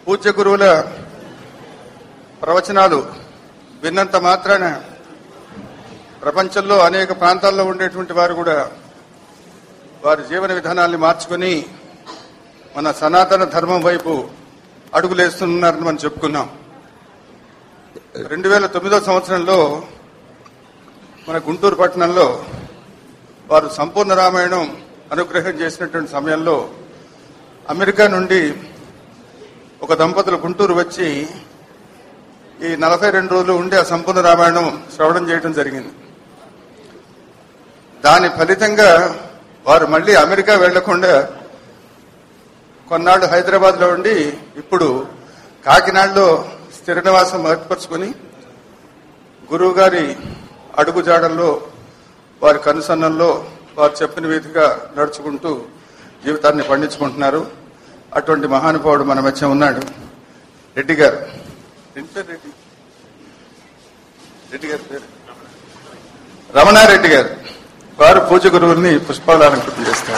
పూజ్య గురువుల ప్రవచనాలు విన్నంత మాత్రాన ప్రపంచంలో అనేక ప్రాంతాల్లో ఉండేటువంటి వారు కూడా వారి జీవన విధానాన్ని మార్చుకుని మన సనాతన ధర్మం వైపు అడుగులేస్తున్నారని మనం చెప్పుకున్నాం రెండు వేల తొమ్మిదో సంవత్సరంలో మన గుంటూరు పట్టణంలో వారు సంపూర్ణ రామాయణం అనుగ్రహం చేసినటువంటి సమయంలో అమెరికా నుండి ఒక దంపతులు గుంటూరు వచ్చి ఈ నలభై రెండు రోజులు ఉండి ఆ సంపూర్ణ రామాయణం శ్రవణం చేయడం జరిగింది దాని ఫలితంగా వారు మళ్ళీ అమెరికా వెళ్లకుండా కొన్నాళ్ళు హైదరాబాద్ లో ఉండి ఇప్పుడు కాకినాడలో స్థిర నివాసం ఏర్పరచుకుని గురువు గారి అడుగుజాడల్లో వారి కనుసన్నల్లో వారు చెప్పిన విధిగా నడుచుకుంటూ జీవితాన్ని పండించుకుంటున్నారు అటువంటి మహానుభావుడు మన మధ్య ఉన్నాడు రెడ్డి గారు ఏం పేరు రెడ్డి రెడ్డి గారి పేరు రమణారెడ్డి గారు వారు పూజ గురువుల్ని పుష్పాలు అలంకృతం చేస్తారు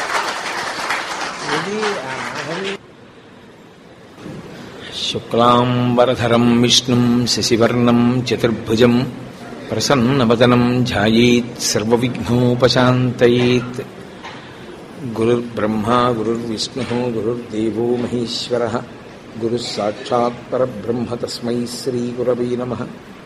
శుక్లాంబరధరం విష్ణుం శశివర్ణం చతుర్భుజం ప్రసన్నవదనం ధ్యాయేత్ సర్వవిఘ్నోపశాంతయేత్ గురుర్బ్రహ్మా గురుర్విష్ణు గురుర్దేవో మహేశ్వర గురుः సాక్షాత్ పరబ్రహ్మ తస్మై శ్రీగురవే నమః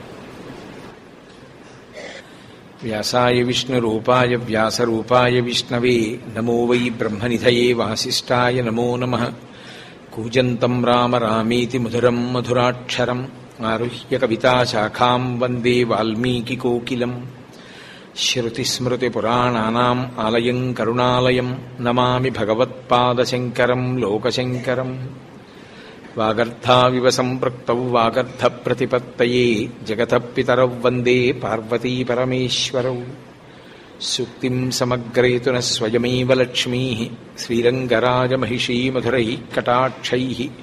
వ్యాసాయ విష్ణురూపాయ వ్యాసరూపాయ విష్ణవే నమో వై బ్రహ్మనిధయే వాసిష్ఠాయ నమో నమః కూజంతం రామ రామేతి మధురం మధురాక్షరం ఆరుహ్య కవితాశాఖాం వందే వాల్మీకికోకిలం శృతిస్మృతిపురాణానాम् ఆలయం కరుణాలయం నమామి భగవత్పాదశంకరం లోకశంకరం వాగర్థావివ సంపృక్తౌ వాగర్థప్రతిపత్తయే జగతః పితరౌ వందే పార్వతీపరమేశ్వరౌ సుక్తిం సమగ్రయతున స్వయమేవ లక్ష్మీ శ్రీరంగరాజమహిషీ మధురై కటాక్షై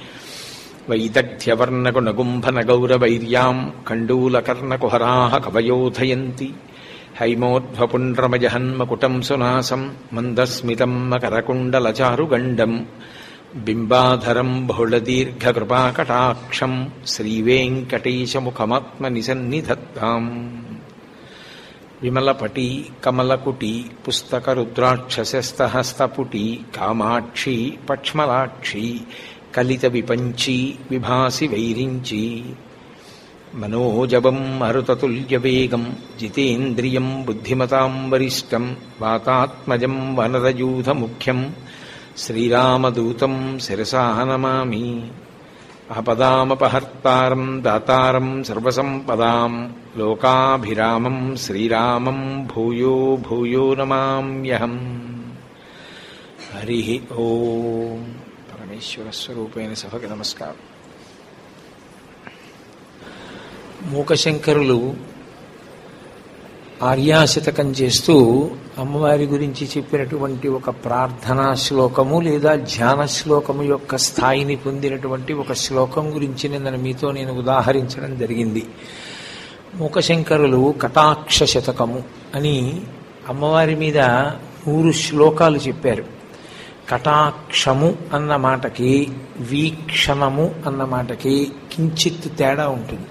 వైదగ్ధ్యవర్ణగుణగుంభనగౌరవైర్యాం కండూలకర్ణకుహరా కవయోధయంతి హైమోధ్వపుండ్రమజహన్మకుటం సునాసం మందస్మితం మకరకుండలచారుగండం బింబాధరం బహుళదీర్ఘకృపాకటాక్షం శ్రీవేంకటేశముఖమాత్మనిసన్నిధత్తాం విమలపటి కమలకుటి పుస్తక రుద్రాక్షసస్తహస్తపుటి కామాక్షి పక్ష్మలాక్షి కలిత విపంచి విభాసి వైరించి మనోజవం మరుతతుల్యవేగం జితేంద్రియం బుద్ధిమతాం వరిష్టం వాతాత్మజం వనరయూధముఖ్యం శ్రీరామదూతం శిరసా నమామి ఆపదామపహర్తారం దాతారం సర్వసంపదాం లోకాభిరామం శ్రీరామం భూయో భూయో నమామ్యహం హరి ఓం పరమేశ్వర స్వరూపైన సభకి నమస్కారం మూకశంకరులు ఆర్యాశతకం చేస్తూ అమ్మవారి గురించి చెప్పినటువంటి ఒక ప్రార్థనా శ్లోకము లేదా ధ్యాన శ్లోకము యొక్క స్థాయిని పొందినటువంటి ఒక శ్లోకం గురించి నిన్న మీతో నేను ఉదాహరించడం జరిగింది మూకశంకరులు కటాక్ష శతకము అని అమ్మవారి మీద నూరు శ్లోకాలు చెప్పారు కటాక్షము అన్న మాటకి వీక్షణము అన్న మాటకి కించిత్ తేడా ఉంటుంది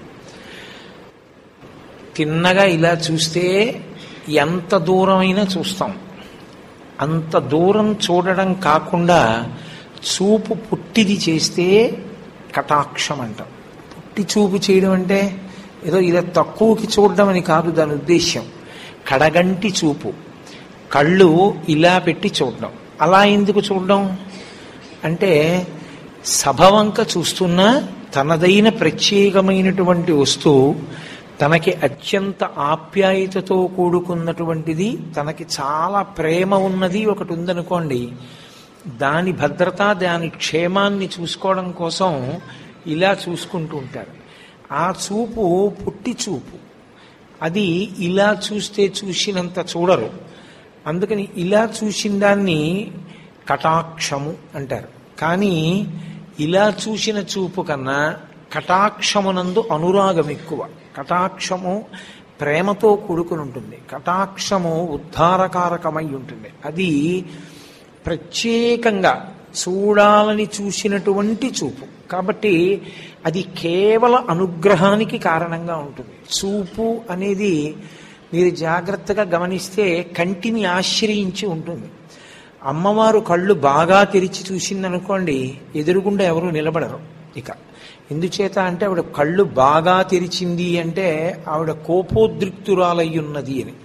తిన్నగా ఇలా చూస్తే ఎంత దూరమైనా చూస్తాం అంత దూరం చూడడం కాకుండా చూపు పుట్టిది చేస్తే కటాక్షం అంటాం పుట్టి చూపు చేయడం అంటే ఏదో ఇలా తక్కువకి చూడడం అని కాదు దాని ఉద్దేశ్యం కడగంటి చూపు కళ్ళు ఇలా పెట్టి చూడడం అలా ఎందుకు చూడడం అంటే సభవంక చూస్తున్నా తనదైన ప్రత్యేకమైనటువంటి వస్తువు తనకి అత్యంత ఆప్యాయతతో కూడుకున్నటువంటిది తనకి చాలా ప్రేమ ఉన్నది ఒకటి ఉందనుకోండి దాని భద్రత దాని క్షేమాన్ని చూసుకోవడం కోసం ఇలా చూసుకుంటూ ఉంటారు ఆ చూపు పుట్టి చూపు అది ఇలా చూస్తే చూసినంత చూడరు అందుకని ఇలా చూసిన దాన్ని కటాక్షము అంటారు కానీ ఇలా చూసిన చూపు కన్నా కటాక్షమునందు అనురాగం ఎక్కువ కటాక్షము ప్రేమతో కూడుకుని ఉంటుంది కటాక్షము ఉద్ధారకారకమై ఉంటుంది అది ప్రత్యేకంగా చూడాలని చూసినటువంటి చూపు కాబట్టి అది కేవల అనుగ్రహానికి కారణంగా ఉంటుంది చూపు అనేది మీరు జాగ్రత్తగా గమనిస్తే కంటిని ఆశ్రయించి ఉంటుంది అమ్మవారు కళ్ళు బాగా తెరిచి చూసిందనుకోండి ఎదురుగుండా ఎవరు నిలబడరు ఇక ఎందుచేత అంటే ఆవిడ కళ్ళు బాగా తెరిచింది అంటే ఆవిడ కోపోద్రిక్తురాలయ్యున్నది అని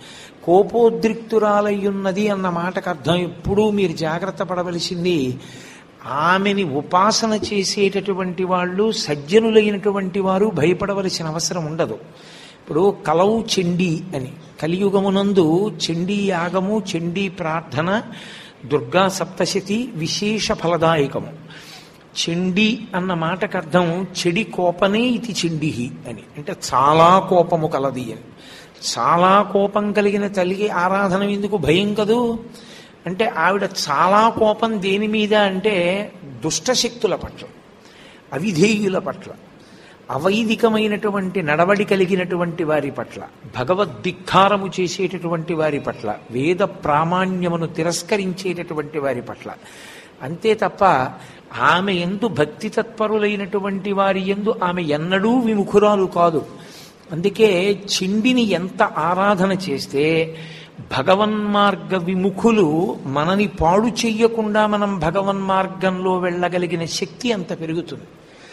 కోపోద్రిక్తురాలయ్యున్నది అన్న మాటకు అర్థం ఎప్పుడూ మీరు జాగ్రత్త పడవలసింది ఆమెని ఉపాసన చేసేటటువంటి వాళ్ళు సజ్జనులైనటువంటి వారు భయపడవలసిన అవసరం ఉండదు ఇప్పుడు కలవు చెండి అని కలియుగమునందు చండీ యాగము చండీ ప్రార్థన దుర్గా సప్తశతి విశేష ఫలదాయకము చెండి అన్న మాటకు అర్థం చెడి కోపనే ఇది చెండిహి అని అంటే చాలా కోపము కలది అని చాలా కోపం కలిగిన తల్లికి ఆరాధన ఎందుకు భయం కదూ అంటే ఆవిడ చాలా కోపం దేని మీద అంటే దుష్టశక్తుల పట్ల అవిధేయుల పట్ల అవైదికమైనటువంటి నడవడి కలిగినటువంటి వారి పట్ల భగవద్ధిక్కారము చేసేటటువంటి వారి పట్ల వేద ప్రామాణ్యమును తిరస్కరించేటటువంటి వారి పట్ల అంతే తప్ప ఆమె ఎందు భక్తి తత్పరులైనటువంటి వారి ఎందు ఆమె ఎన్నడూ విముఖురాలు కాదు అందుకే చిండిని ఎంత ఆరాధన చేస్తే భగవన్మార్గ విముఖులు మనని పాడు చెయ్యకుండా మనం భగవన్మార్గంలో వెళ్ళగలిగిన శక్తి అంత పెరుగుతుంది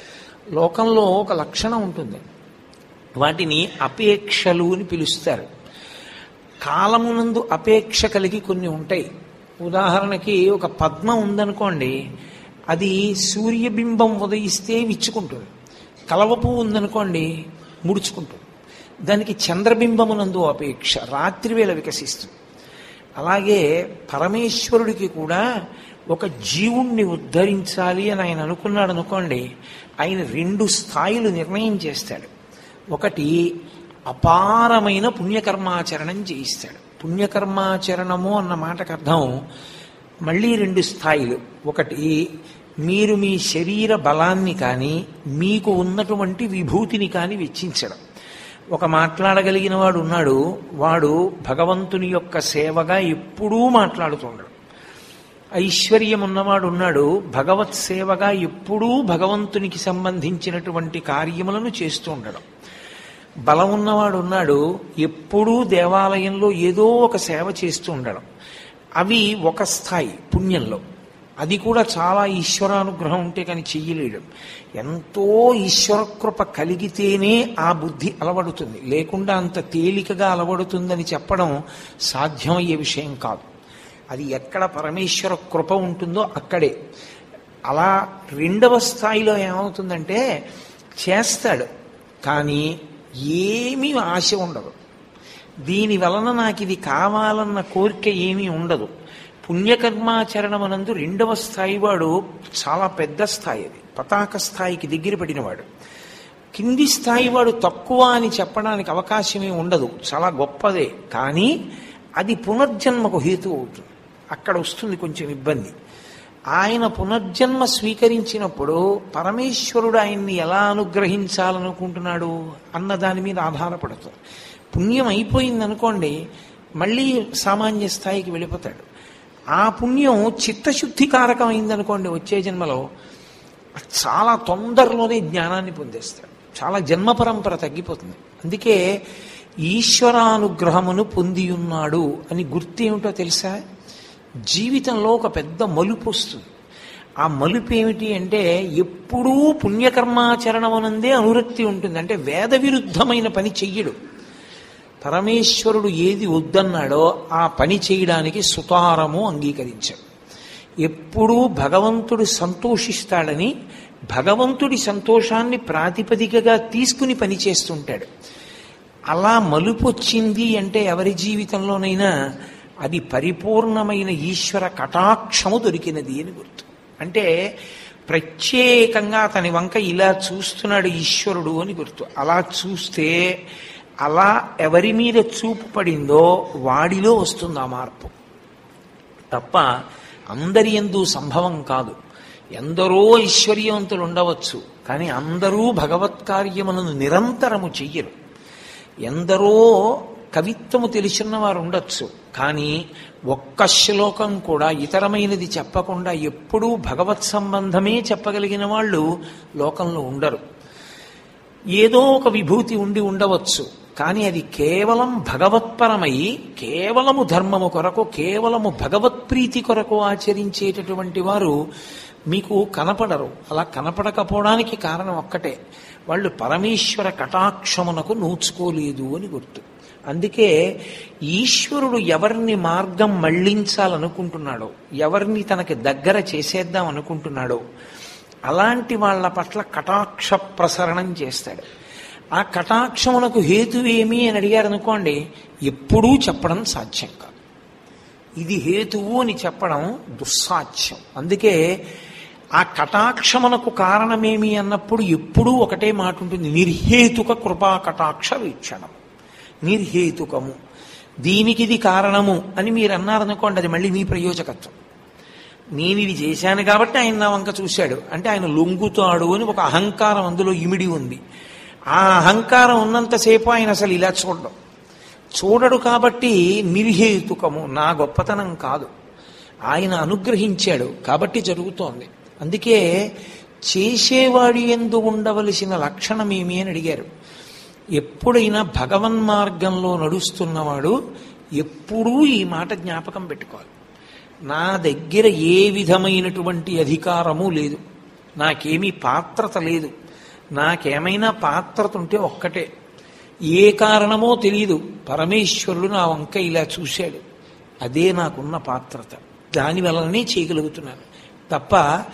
లోకంలో ఒక లక్షణం ఉంటుంది వాటిని అపేక్షలు అని పిలుస్తారు కాలమునందు అపేక్ష కలిగి కొన్ని ఉంటాయి ఉదాహరణకి ఒక పద్మం ఉందనుకోండి అది సూర్యబింబం ఉదయిస్తే విచ్చుకుంటుంది కలవపు ఉందనుకోండి ముడుచుకుంటుంది దానికి చంద్రబింబమునందు అపేక్ష రాత్రివేళ వికసిస్తుంది అలాగే పరమేశ్వరుడికి కూడా ఒక జీవుణ్ణి ఉద్ధరించాలి అని ఆయన అనుకున్నాడు అనుకోండి ఆయన రెండు స్థాయిలు నిర్ణయం చేస్తాడు ఒకటి అపారమైన పుణ్యకర్మాచరణం చేయిస్తాడు పుణ్యకర్మాచరణము అన్న మాటకు అర్థం మళ్ళీ రెండు స్థాయిలు ఒకటి మీరు మీ శరీర బలాన్ని కానీ మీకు ఉన్నటువంటి విభూతిని కానీ వెచ్చించడం ఒక మాట్లాడగలిగిన వాడు ఉన్నాడు వాడు భగవంతుని యొక్క సేవగా ఎప్పుడూ మాట్లాడుతుండడు ఐశ్వర్యం ఉన్నవాడు ఉన్నాడు భగవత్ సేవగా ఎప్పుడూ భగవంతునికి సంబంధించినటువంటి కార్యములను చేస్తూ ఉండడం బలం ఉన్నవాడు ఉన్నాడు ఎప్పుడూ దేవాలయంలో ఏదో ఒక సేవ చేస్తూ ఉండడం అవి ఒక స్థాయి పుణ్యంలో అది కూడా చాలా ఈశ్వరానుగ్రహం ఉంటే కానీ చెయ్యలేడు ఎంతో ఈశ్వర కృప కలిగితేనే ఆ బుద్ధి అలవడుతుంది లేకుండా అంత తేలికగా అలవడుతుందని చెప్పడం సాధ్యమయ్యే విషయం కాదు అది ఎక్కడ పరమేశ్వర కృప ఉంటుందో అక్కడే అలా రెండవ స్థాయిలో ఏమవుతుందంటే చేస్తాడు కానీ ఏమీ ఆశ ఉండదు దీని వలన నాకు ఇది కావాలన్న కోరిక ఏమీ ఉండదు పుణ్యకర్మాచరణమనందు రెండవ స్థాయి వాడు చాలా పెద్ద స్థాయి అది పతాక స్థాయికి దగ్గర పడినవాడు కింది స్థాయి వాడు తక్కువ అని చెప్పడానికి అవకాశమే ఉండదు చాలా గొప్పదే కానీ అది పునర్జన్మకు హేతు అవుతుంది అక్కడ వస్తుంది కొంచెం ఇబ్బంది ఆయన పునర్జన్మ స్వీకరించినప్పుడు పరమేశ్వరుడు ఆయన్ని ఎలా అనుగ్రహించాలనుకుంటున్నాడు అన్న దాని మీద ఆధారపడుతుంది పుణ్యం అయిపోయింది అనుకోండి మళ్ళీ సామాన్య స్థాయికి వెళ్ళిపోతాడు ఆ పుణ్యం చిత్తశుద్ధికారకం అయిందనుకోండి వచ్చే జన్మలో చాలా తొందరలోనే జ్ఞానాన్ని పొందేస్తాడు చాలా జన్మ పరంపర తగ్గిపోతుంది అందుకే ఈశ్వరానుగ్రహమును పొంది ఉన్నాడు అని గుర్తు ఏమిటో తెలుసా జీవితంలో ఒక పెద్ద మలుపు వస్తుంది ఆ మలుపు ఏమిటి అంటే ఎప్పుడూ పుణ్యకర్మాచరణమునందే అనురక్తి ఉంటుంది అంటే వేద విరుద్ధమైన పని చెయ్యడు పరమేశ్వరుడు ఏది వద్దన్నాడో ఆ పని చేయడానికి సుతారము అంగీకరించాడు ఎప్పుడూ భగవంతుడు సంతోషిస్తాడని భగవంతుడి సంతోషాన్ని ప్రాతిపదికగా తీసుకుని పని చేస్తుంటాడు అలా మలుపు వచ్చింది అంటే ఎవరి జీవితంలోనైనా అది పరిపూర్ణమైన ఈశ్వర కటాక్షము దొరికినది అని గుర్తు అంటే ప్రత్యేకంగా అతని వంక ఇలా చూస్తున్నాడు ఈశ్వరుడు అని గుర్తు అలా చూస్తే అలా ఎవరి మీద చూపు పడిందో వాడిలో వస్తుంది ఆ మార్పు తప్ప అందరి ఎందు సంభవం కాదు ఎందరో ఐశ్వర్యవంతులు ఉండవచ్చు కానీ అందరూ భగవత్ కార్యములను నిరంతరము చెయ్యరు ఎందరో కవిత్వము తెలిసిన వారు ఉండొచ్చు కానీ ఒక్క శ్లోకం కూడా ఇతరమైనది చెప్పకుండా ఎప్పుడూ భగవత్ సంబంధమే చెప్పగలిగిన వాళ్ళు లోకంలో ఉండరు ఏదో ఒక విభూతి ఉండి ఉండవచ్చు కానీ అది కేవలం భగవత్పరమై కేవలము ధర్మము కొరకు కేవలము భగవత్ప్రీతి కొరకు ఆచరించేటటువంటి వారు మీకు కనపడరు అలా కనపడకపోవడానికి కారణం ఒక్కటే వాళ్ళు పరమేశ్వర కటాక్షమునకు నోచుకోలేదు అని గుర్తు అందుకే ఈశ్వరుడు ఎవరిని మార్గం మళ్లించాలనుకుంటున్నాడో ఎవరిని తనకి దగ్గర చేసేద్దాం అనుకుంటున్నాడో అలాంటి వాళ్ళ పట్ల కటాక్ష ప్రసరణం చేస్తాడు ఆ కటాక్షమునకు హేతువేమి అని అడిగారు అనుకోండి ఎప్పుడూ చెప్పడం సాధ్యం కాదు ఇది హేతువు అని చెప్పడం దుస్సాధ్యం అందుకే ఆ కటాక్షమునకు కారణమేమి అన్నప్పుడు ఎప్పుడూ ఒకటే మాట ఉంటుంది నిర్హేతుక కృపా కటాక్ష వీక్షణం నిర్హేతుకము దీనికి ఇది కారణము అని మీరు అన్నారనుకోండి అది మళ్ళీ మీ ప్రయోజకత్వం నేను ఇది చేశాను కాబట్టి ఆయన నా వంక చూశాడు అంటే ఆయన లొంగుతాడు అని ఒక అహంకారం అందులో ఇమిడి ఉంది ఆ అహంకారం ఉన్నంతసేపు ఆయన అసలు ఇలా చూడడం చూడడు కాబట్టి నిర్హేతుకము నా గొప్పతనం కాదు ఆయన అనుగ్రహించాడు కాబట్టి జరుగుతోంది అందుకే చేసేవాడి ఎందు ఉండవలసిన లక్షణమేమి అని అడిగారు ఎప్పుడైనా భగవన్ మార్గంలో నడుస్తున్నవాడు ఎప్పుడూ ఈ మాట జ్ఞాపకం పెట్టుకోవాలి నా దగ్గర ఏ విధమైనటువంటి అధికారము లేదు నాకేమీ పాత్రత లేదు నాకేమైనా పాత్రత ఉంటే ఒక్కటే ఏ కారణమో తెలియదు పరమేశ్వరుడు నా వంక ఇలా చూశాడు అదే నాకున్న పాత్రత దాని వలననే చేయగలుగుతున్నాను తప్ప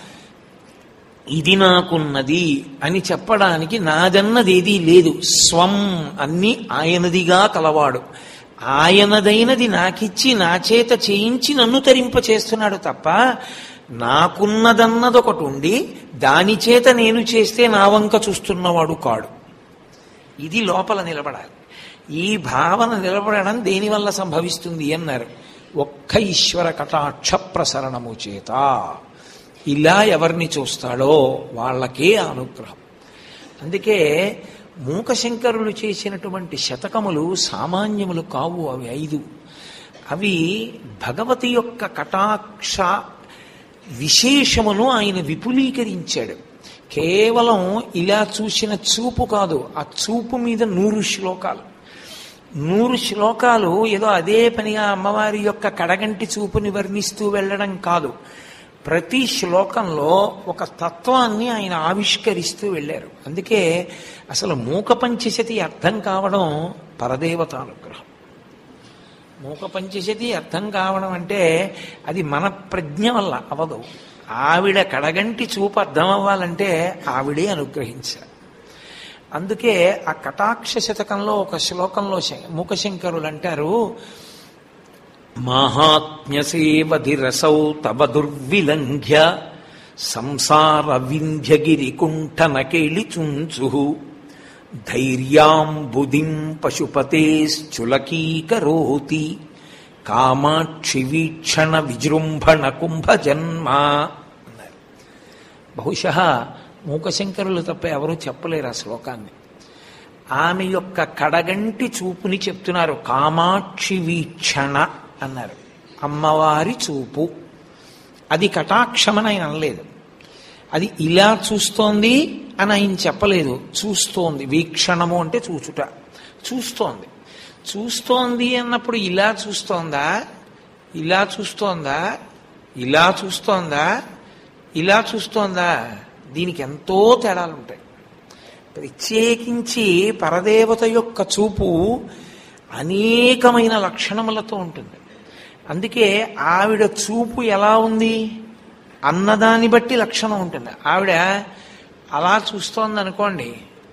ఇది నాకున్నది అని చెప్పడానికి నాదన్నది ఏదీ లేదు స్వం అన్ని ఆయనదిగా కలవాడు ఆయనదైనది నాకిచ్చి నా చేత చేయించి నన్ను తరింప చేస్తున్నాడు తప్ప నాకున్నదన్నది ఒకటి ఉండి దాని చేత నేను చేస్తే నా వంక చూస్తున్నవాడు కాడు ఇది లోపల నిలబడాలి ఈ భావన నిలబడడం దేనివల్ల సంభవిస్తుంది అన్నారు ఒక్క ఈశ్వర కటాక్ష ప్రసరణము చేత ఇలా ఎవరిని చూస్తాడో వాళ్ళకే అనుగ్రహం అందుకే మూకశంకరులు చేసినటువంటి శతకములు సామాన్యములు కావు అవి ఐదు అవి భగవతి యొక్క కటాక్ష విశేషమును ఆయన విపులీకరించాడు కేవలం ఇలా చూసిన చూపు కాదు ఆ చూపు మీద నూరు శ్లోకాలు నూరు శ్లోకాలు ఏదో అదే పనిగా అమ్మవారి యొక్క కడగంటి చూపుని వర్ణిస్తూ వెళ్ళడం కాదు ప్రతి శ్లోకంలో ఒక తత్వాన్ని ఆయన ఆవిష్కరిస్తూ వెళ్ళారు అందుకే అసలు మూక పంచశతి అర్థం కావడం పరదేవతానుగ్రహం మూక పంచశతి అర్థం కావడం అంటే అది మన ప్రజ్ఞ వల్ల అవదు ఆవిడ కడగంటి చూపు అర్థం అవ్వాలంటే ఆవిడే అనుగ్రహించారు అందుకే ఆ కటాక్ష శతకంలో ఒక శ్లోకంలో మూకశంకరులు అంటారు మాహాత్మ్యసేవధిరసౌ తవ దుర్విలంఘ్య సంసార వింధ్యగిరి కుంఠన కేళిచుంచు ధైర్యాం బుధిం పశుపతేశ్చులకీకరోతి కామాక్షి వీక్షణ విజృంభణ కుంభజన్మ అన్నారు బహుశ మూకశంకరులు తప్ప ఎవరూ చెప్పలేరు ఆ శ్లోకాన్ని ఆమె యొక్క కడగంటి చూపుని చెప్తున్నారు కామాక్షి వీక్షణ అన్నారు అమ్మవారి చూపు అది కటాక్షమని ఆయన అనలేదు అది ఇలా చూస్తోంది అని ఆయన చెప్పలేదు చూస్తోంది వీక్షణము అంటే చూచుట చూస్తోంది చూస్తోంది అన్నప్పుడు ఇలా చూస్తోందా ఇలా చూస్తోందా ఇలా చూస్తోందా ఇలా చూస్తోందా దీనికి ఎంతో తేడాలు ఉంటాయి ప్రత్యేకించి పరదేవత యొక్క చూపు అనేకమైన లక్షణములతో ఉంటుంది అందుకే ఆవిడ చూపు ఎలా ఉంది అన్నదాన్ని బట్టి లక్షణం ఉంటుంది ఆవిడ అలా చూస్తోంది అనుకోండి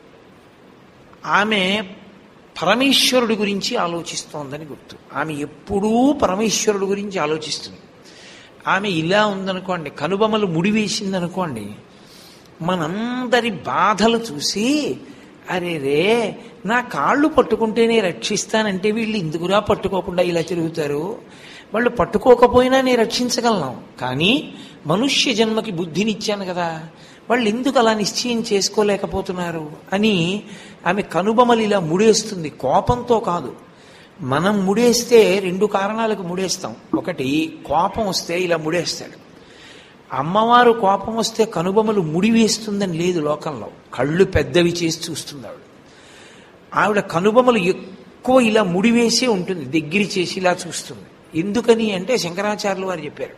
ఆమె పరమేశ్వరుడి గురించి ఆలోచిస్తోందని గుర్తు ఆమె ఎప్పుడూ పరమేశ్వరుడి గురించి ఆలోచిస్తుంది ఆమె ఇలా ఉందనుకోండి కనుబొమలు ముడివేసిందనుకోండి మనందరి బాధలు చూసి అరే రే నా కాళ్ళు పట్టుకుంటేనే రక్షిస్తానంటే వీళ్ళు ఇందుకురా పట్టుకోకుండా ఇలా తిరుగుతారు వాళ్ళు పట్టుకోకపోయినా నేను రక్షించగలను కానీ మనుష్య జన్మకి బుద్ధినిచ్చాను కదా వాళ్ళు ఎందుకు అలా నిశ్చయం చేసుకోలేకపోతున్నారు అని ఆమె కనుబొమలు ఇలా ముడేస్తుంది కోపంతో కాదు మనం ముడేస్తే రెండు కారణాలకు ముడేస్తాం ఒకటి కోపం వస్తే ఇలా ముడేస్తాడు అమ్మవారు కోపం వస్తే కనుబొమ్మలు ముడివేస్తుందని లేదు లోకంలో కళ్ళు పెద్దవి చేసి చూస్తుంది ఆవిడ ఆవిడ కనుబొమ్మలు ఎక్కువ ఇలా ముడివేసే ఉంటుంది దగ్గర చేసి ఇలా చూస్తుంది ఎందుకని అంటే శంకరాచార్యులు వారు చెప్పారు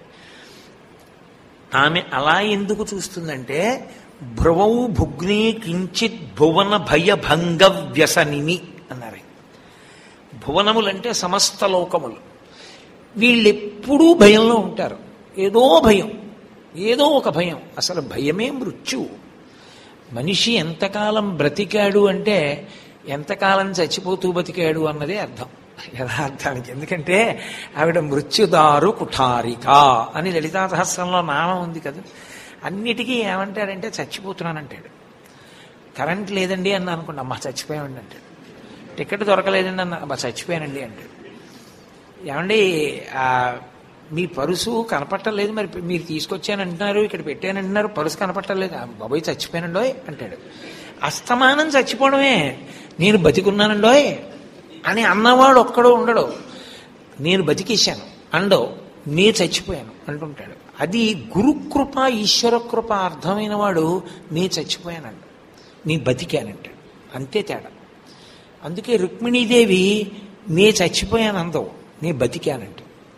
ఆమె అలా ఎందుకు చూస్తుందంటే భ్రువౌ భుగ్నే కించిత్ భువన భయభంగ వ్యసనిని అన్నారు ఆయన. భువనములంటే సమస్త లోకములు వీళ్ళెప్పుడూ భయంలో ఉంటారు ఏదో భయం ఏదో ఒక భయం అసలు భయమే మృత్యువు మనిషి ఎంతకాలం బ్రతికాడు అంటే ఎంతకాలం చచ్చిపోతూ బతికాడు అన్నదే అర్థం యథార్థానికి ఎందుకంటే ఆవిడ మృత్యుదారు కుఠారిక అని లలితా సహస్రంలో నామం ఉంది కదా అన్నిటికీ ఏమంటాడంటే చచ్చిపోతున్నానంటాడు కరెంట్ లేదండి అని అనుకోండి అమ్మ చచ్చిపోయామండి అంటాడు టికెట్ దొరకలేదండి అన్న అమ్మ చచ్చిపోయానండి అంటాడు ఏమండి ఆ, మీ పరుసు కనపట్టలేదు మరి మీరు తీసుకొచ్చానంటున్నారు ఇక్కడ పెట్టానంటున్నారు పరుసు కనపట్టలేదు ఆ, బాబోయ్ చచ్చిపోయానండోయ్ అంటాడు అస్తమానం చచ్చిపోవడమే నేను బతికున్నానండోయ్ అని అన్నవాడు ఒక్కడో ఉండడు నేను బతికేశాను అండో నే చచ్చిపోయాను అంటుంటాడు అది గురుకృప ఈశ్వర కృప అర్థమైన వాడు నే చచ్చిపోయానంట నీ బతికానంటాడు అంతే తేడా అందుకే రుక్మిణీదేవి నే చచ్చిపోయాను అందవు నే బతికానంట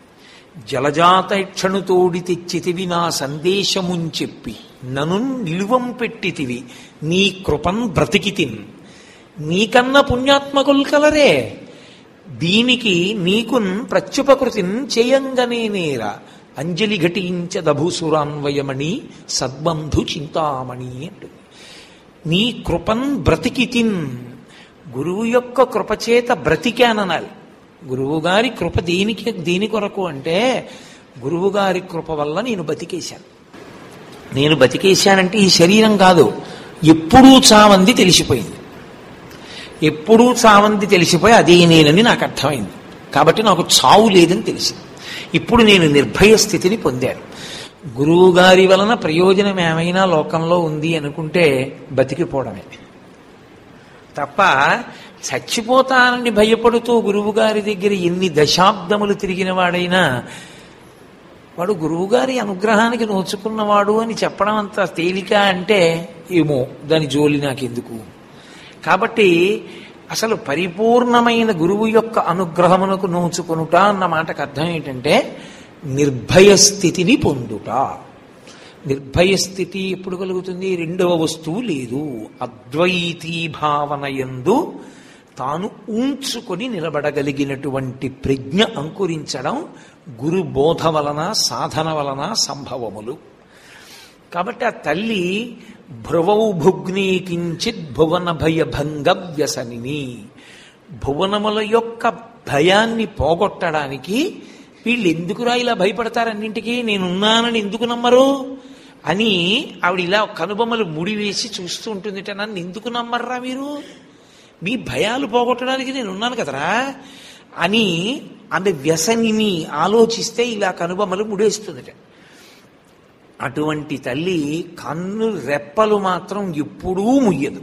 జలజాత క్షణుతోడి తెచ్చితివి నా సందేశమున్ చెప్పి నను నిలువం పెట్టితివి నీ కృపన్ బ్రతికితిన్ నీకన్న పుణ్యాత్మకులు కలరే దీనికి నీకున్ ప్రత్యుపకృతిన్ చేయంగనే నేర అంజలి ఘటించదభూసురాన్వయమణి సద్బంధు చింతామణి అంటుంది నీ కృపన్ బ్రతికితిన్ గురువు యొక్క కృపచేత బ్రతికాననాలి గురువుగారి కృప దేనికి దేని కొరకు అంటే గురువుగారి కృప వల్ల నేను బతికేశాను నేను బతికేశానంటే ఈ శరీరం కాదు ఎప్పుడూ చావంది తెలిసిపోయింది ఎప్పుడూ చావంది తెలిసిపోయి అదే నేనని నాకు అర్థమైంది కాబట్టి నాకు చావు లేదని తెలిసింది ఇప్పుడు నేను నిర్భయ స్థితిని పొందాను గురువు గారి వలన ప్రయోజనం ఏమైనా లోకంలో ఉంది అనుకుంటే బతికిపోవడమే తప్ప చచ్చిపోతానని భయపడుతూ గురువుగారి దగ్గర ఎన్ని దశాబ్దములు తిరిగిన వాడైనా వాడు గురువుగారి అనుగ్రహానికి నోచుకున్నవాడు అని చెప్పడం అంత తేలిక అంటే ఏమో దాని జోలి నాకెందుకు కాబట్టి అసలు పరిపూర్ణమైన గురువు యొక్క అనుగ్రహమునకు నోచుకొనుట అన్న మాటకు అర్థం ఏంటంటే నిర్భయ స్థితిని పొందుట నిర్భయ స్థితి ఎప్పుడు కలుగుతుంది రెండవ వస్తువు లేదు అద్వైతీ భావన ఎందు తాను ఉంచుకొని నిలబడగలిగినటువంటి ప్రజ్ఞ అంకురించడం గురు బోధ వలన సాధన వలన సంభవములు కాబట్టి ఆ తల్లి భ్రువౌ భుగ్ని కించిత్ భువన భయభంగ వ్యసనిని భువనముల యొక్క భయాన్ని పోగొట్టడానికి వీళ్ళు ఎందుకురా ఇలా భయపడతారన్నింటికి నేనున్నానని ఎందుకు నమ్మరు అని ఆవిడ ఇలా కనుబొమ్మలు ముడివేసి చూస్తూ ఉంటుందిట నన్ను ఎందుకు నమ్మర్రా మీరు మీ భయాలు పోగొట్టడానికి నేను ఉన్నాను కదరా అని ఆమె వ్యసనిని ఆలోచిస్తే ఇలా కనుబొమ్మలు ముడేస్తుందిట అటువంటి తల్లి కన్ను రెప్పలు మాత్రం ఎప్పుడూ ముయ్యదు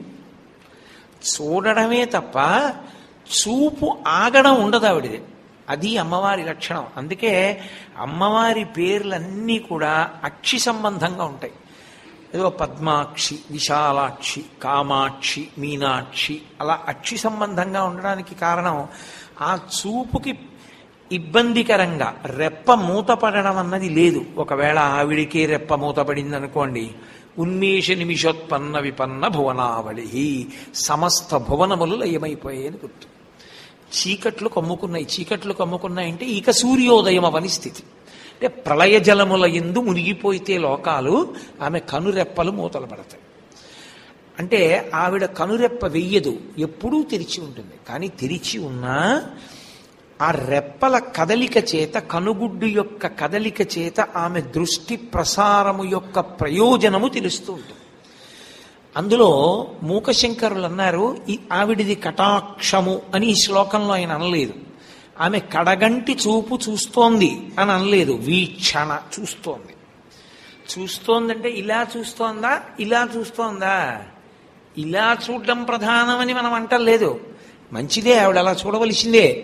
చూడడమే తప్ప చూపు ఆగడం ఉండదు ఆవిడది అది అమ్మవారి లక్షణం అందుకే అమ్మవారి పేర్లన్నీ కూడా అక్షి సంబంధంగా ఉంటాయి ఏదో పద్మాక్షి విశాలాక్షి కామాక్షి మీనాక్షి అలా అక్షి సంబంధంగా ఉండడానికి కారణం ఆ చూపుకి ఇబ్బందికరంగా రెప్ప మూతపడడం అన్నది లేదు ఒకవేళ ఆవిడికే రెప్ప మూతపడింది అనుకోండి ఉన్మేష నిమిషోత్పన్న విపన్న భువనావళి సమస్త భువనములు లయమైపోయాయని గుర్తు చీకట్లు కమ్ముకున్నాయి చీకట్లు కమ్ముకున్నాయంటే ఇక సూర్యోదయం అవని స్థితి అంటే ప్రళయ జలముల ఎందు మునిగిపోయితే లోకాలు ఆమె కనురెప్పలు మూతలు పడతాయి అంటే ఆవిడ కనురెప్ప వెయ్యదు ఎప్పుడూ తెరిచి ఉంటుంది కానీ తెరిచి ఉన్నా ఆ రెప్పల కదలిక చేత కనుగుడ్డు యొక్క కదలిక చేత ఆమె దృష్టి ప్రసారము యొక్క ప్రయోజనము తెలుస్తూ ఉంటుంది అందులో మూకశంకరులు అన్నారు ఈ ఆవిడిది కటాక్షము అని ఈ శ్లోకంలో ఆయన అనలేదు ఆమె కడగంటి చూపు చూస్తోంది అని అనలేదు వీక్షణ చూస్తోంది చూస్తోందంటే ఇలా చూస్తోందా ఇలా చూస్తోందా ఇలా చూడడం ప్రధానమని మనం అంటలేదు మంచిదే ఆవిడ అలా చూడవలసిందే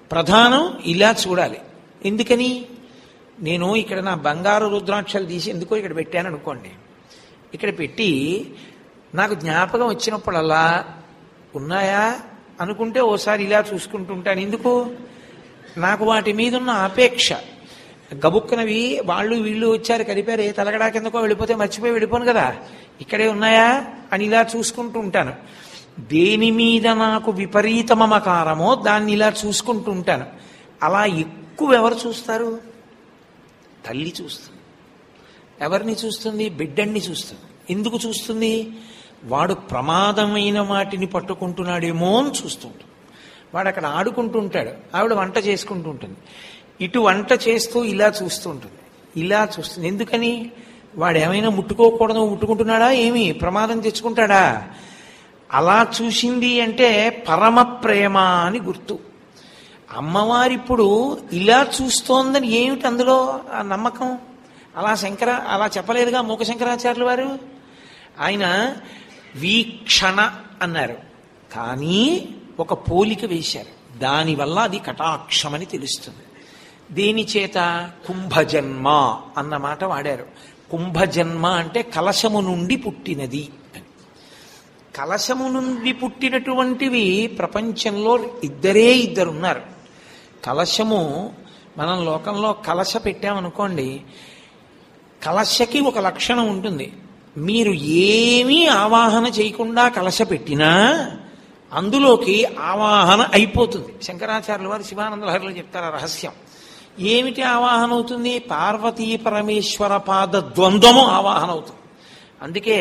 ప్రధానం ఇలా చూడాలి ఎందుకని నేను ఇక్కడ నా బంగారు రుద్రాక్షలు తీసి ఎందుకో ఇక్కడ పెట్టాను అనుకోండి ఇక్కడ పెట్టి నాకు జ్ఞాపకం వచ్చినప్పుడల్లా ఉన్నాయా అనుకుంటే ఓసారి ఇలా చూసుకుంటుంటాను ఎందుకు నాకు వాటి మీద ఉన్న ఆపేక్ష గబుక్కునవి వాళ్ళు వీళ్ళు వచ్చారు కలిపారు ఏ తలగడా కిందకో వెళ్ళిపోతే మర్చిపోయి వెళ్ళిపోను కదా ఇక్కడే ఉన్నాయా అని ఇలా చూసుకుంటూ ఉంటాను దేని మీద నాకు విపరీత మమకారమో దాన్ని ఇలా చూసుకుంటూ ఉంటాను అలా ఎక్కువ ఎవరు చూస్తారు తల్లి చూస్తుంది ఎవరిని చూస్తుంది బిడ్డన్ని చూస్తుంది ఎందుకు చూస్తుంది వాడు ప్రమాదమైన వాటిని పట్టుకుంటున్నాడేమో అని చూస్తుంటాడు వాడు అక్కడ ఆడుకుంటూ ఉంటాడు ఆవిడ వంట చేసుకుంటూ ఉంటుంది ఇటు వంట చేస్తూ ఇలా చూస్తూ ఉంటుంది ఇలా చూస్తుంది ఎందుకని వాడు ఏమైనా ముట్టుకోకూడదు ముట్టుకుంటున్నాడా ఏమి ప్రమాదం తెచ్చుకుంటాడా అలా చూసింది అంటే పరమ ప్రేమ అని గుర్తు అమ్మవారిప్పుడు ఇలా చూస్తోందని ఏమిటి అందులో ఆ నమ్మకం అలా శంకర అలా చెప్పలేదుగా మూక శంకరాచార్యులు వారు ఆయన వీక్షణ అన్నారు కానీ ఒక పోలిక వేశారు దానివల్ల అది కటాక్షమని తెలుస్తుంది దేని చేత కుంభజన్మ అన్న మాట వాడారు కుంభజన్మ అంటే కలశము నుండి పుట్టినది అని కలశము నుండి పుట్టినటువంటివి ప్రపంచంలో ఇద్దరే ఇద్దరు ఉన్నారు కలశము మనం లోకంలో కలశ పెట్టామనుకోండి కలశకి ఒక లక్షణం ఉంటుంది మీరు ఏమీ ఆవాహన చేయకుండా కలశ పెట్టినా అందులోకి ఆవాహన అయిపోతుంది శంకరాచార్యుల వారు శివానంద లహరిలో చెప్తారు ఆ రహస్యం ఏమిటి ఆవాహన అవుతుంది పార్వతీ పరమేశ్వర పాద ద్వంద్వము ఆవాహన అవుతుంది అందుకే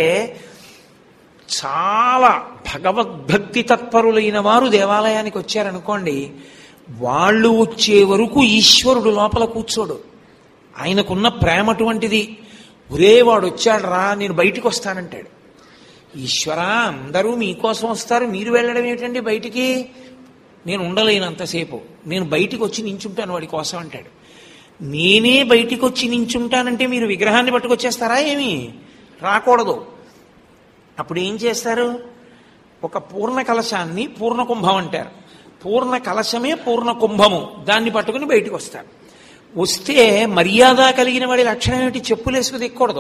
చాలా భగవద్భక్తి తత్పరులైన వారు దేవాలయానికి వచ్చారనుకోండి వాళ్ళు వచ్చే వరకు ఈశ్వరుడు లోపల కూర్చోడు ఆయనకున్న ప్రేమ అటువంటిది ఒరే వాడు వచ్చాడు రా నేను బయటికి వస్తానంటాడు ఈశ్వర అందరూ మీకోసం వస్తారు మీరు వెళ్ళడం ఏమిటండి బయటికి నేను ఉండలేనంతసేపు నేను బయటికి వచ్చి నించుంటాను వాడి కోసం అంటాడు నేనే బయటికి వచ్చి నించుంటానంటే మీరు విగ్రహాన్ని పట్టుకొచ్చేస్తారా ఏమి రాకూడదు అప్పుడు ఏం చేస్తారు ఒక పూర్ణ కలశాన్ని పూర్ణ కుంభం అంటారు పూర్ణ కలశమే పూర్ణ కుంభము దాన్ని పట్టుకుని బయటికి వస్తారు వస్తే మర్యాద కలిగిన వాడి లక్షణం ఏమిటి చెప్పులేసుకు దిక్కకూడదు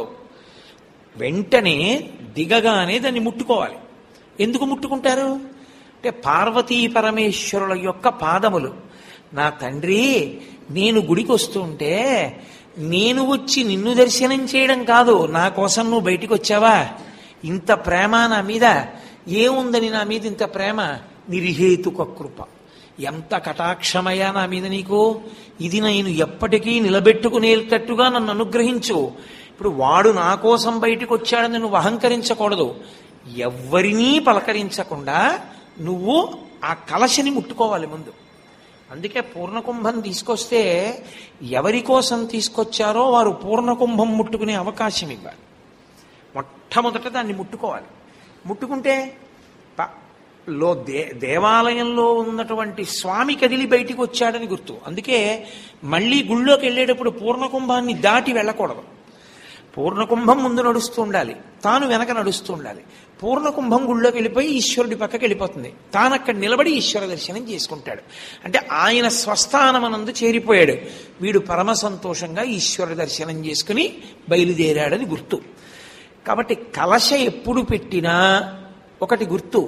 వెంటనే దిగగానే దాన్ని ముట్టుకోవాలి ఎందుకు ముట్టుకుంటారు అంటే పార్వతీ పరమేశ్వరుల యొక్క పాదములు నా తండ్రి నేను గుడికి వస్తుంటే నేను వచ్చి నిన్ను దర్శనం చేయడం కాదు నా కోసం నువ్వు బయటికి వచ్చావా ఇంత ప్రేమ నా మీద ఏముందని నా మీద ఇంత ప్రేమ నిర్హేతుక కృప ఎంత కటాక్షమయ్యా నా మీద నీకు ఇది నేను ఎప్పటికీ నిలబెట్టుకునేటట్టుగా నన్ను అనుగ్రహించు ఇప్పుడు వాడు నా కోసం బయటికి వచ్చాడని నువ్వు అహంకరించకూడదు ఎవ్వరినీ పలకరించకుండా నువ్వు ఆ కలశని ముట్టుకోవాలి ముందు అందుకే పూర్ణకుంభం తీసుకొస్తే ఎవరి కోసం తీసుకొచ్చారో వారు పూర్ణకుంభం ముట్టుకునే అవకాశం ఇవ్వాలి మొట్టమొదట దాన్ని ముట్టుకోవాలి ముట్టుకుంటే ప- లో దే దేవాలయంలో ఉన్నటువంటి స్వామి కదిలి బయటికి వచ్చాడని గుర్తు అందుకే మళ్ళీ గుళ్ళోకి వెళ్ళేటప్పుడు పూర్ణకుంభాన్ని దాటి వెళ్ళకూడదు పూర్ణకుంభం ముందు నడుస్తూ ఉండాలి తాను వెనక నడుస్తూ ఉండాలి పూర్ణకుంభం గుళ్ళోకి వెళ్ళిపోయి ఈశ్వరుడి పక్కకి వెళ్ళిపోతుంది తాను అక్కడ నిలబడి ఈశ్వర దర్శనం చేసుకుంటాడు అంటే ఆయన స్వస్థానమనందు చేరిపోయాడు వీడు పరమ సంతోషంగా ఈశ్వర దర్శనం చేసుకుని బయలుదేరాడని గుర్తు కాబట్టి కలశ ఎప్పుడు పెట్టినా ఒకటి గుర్తు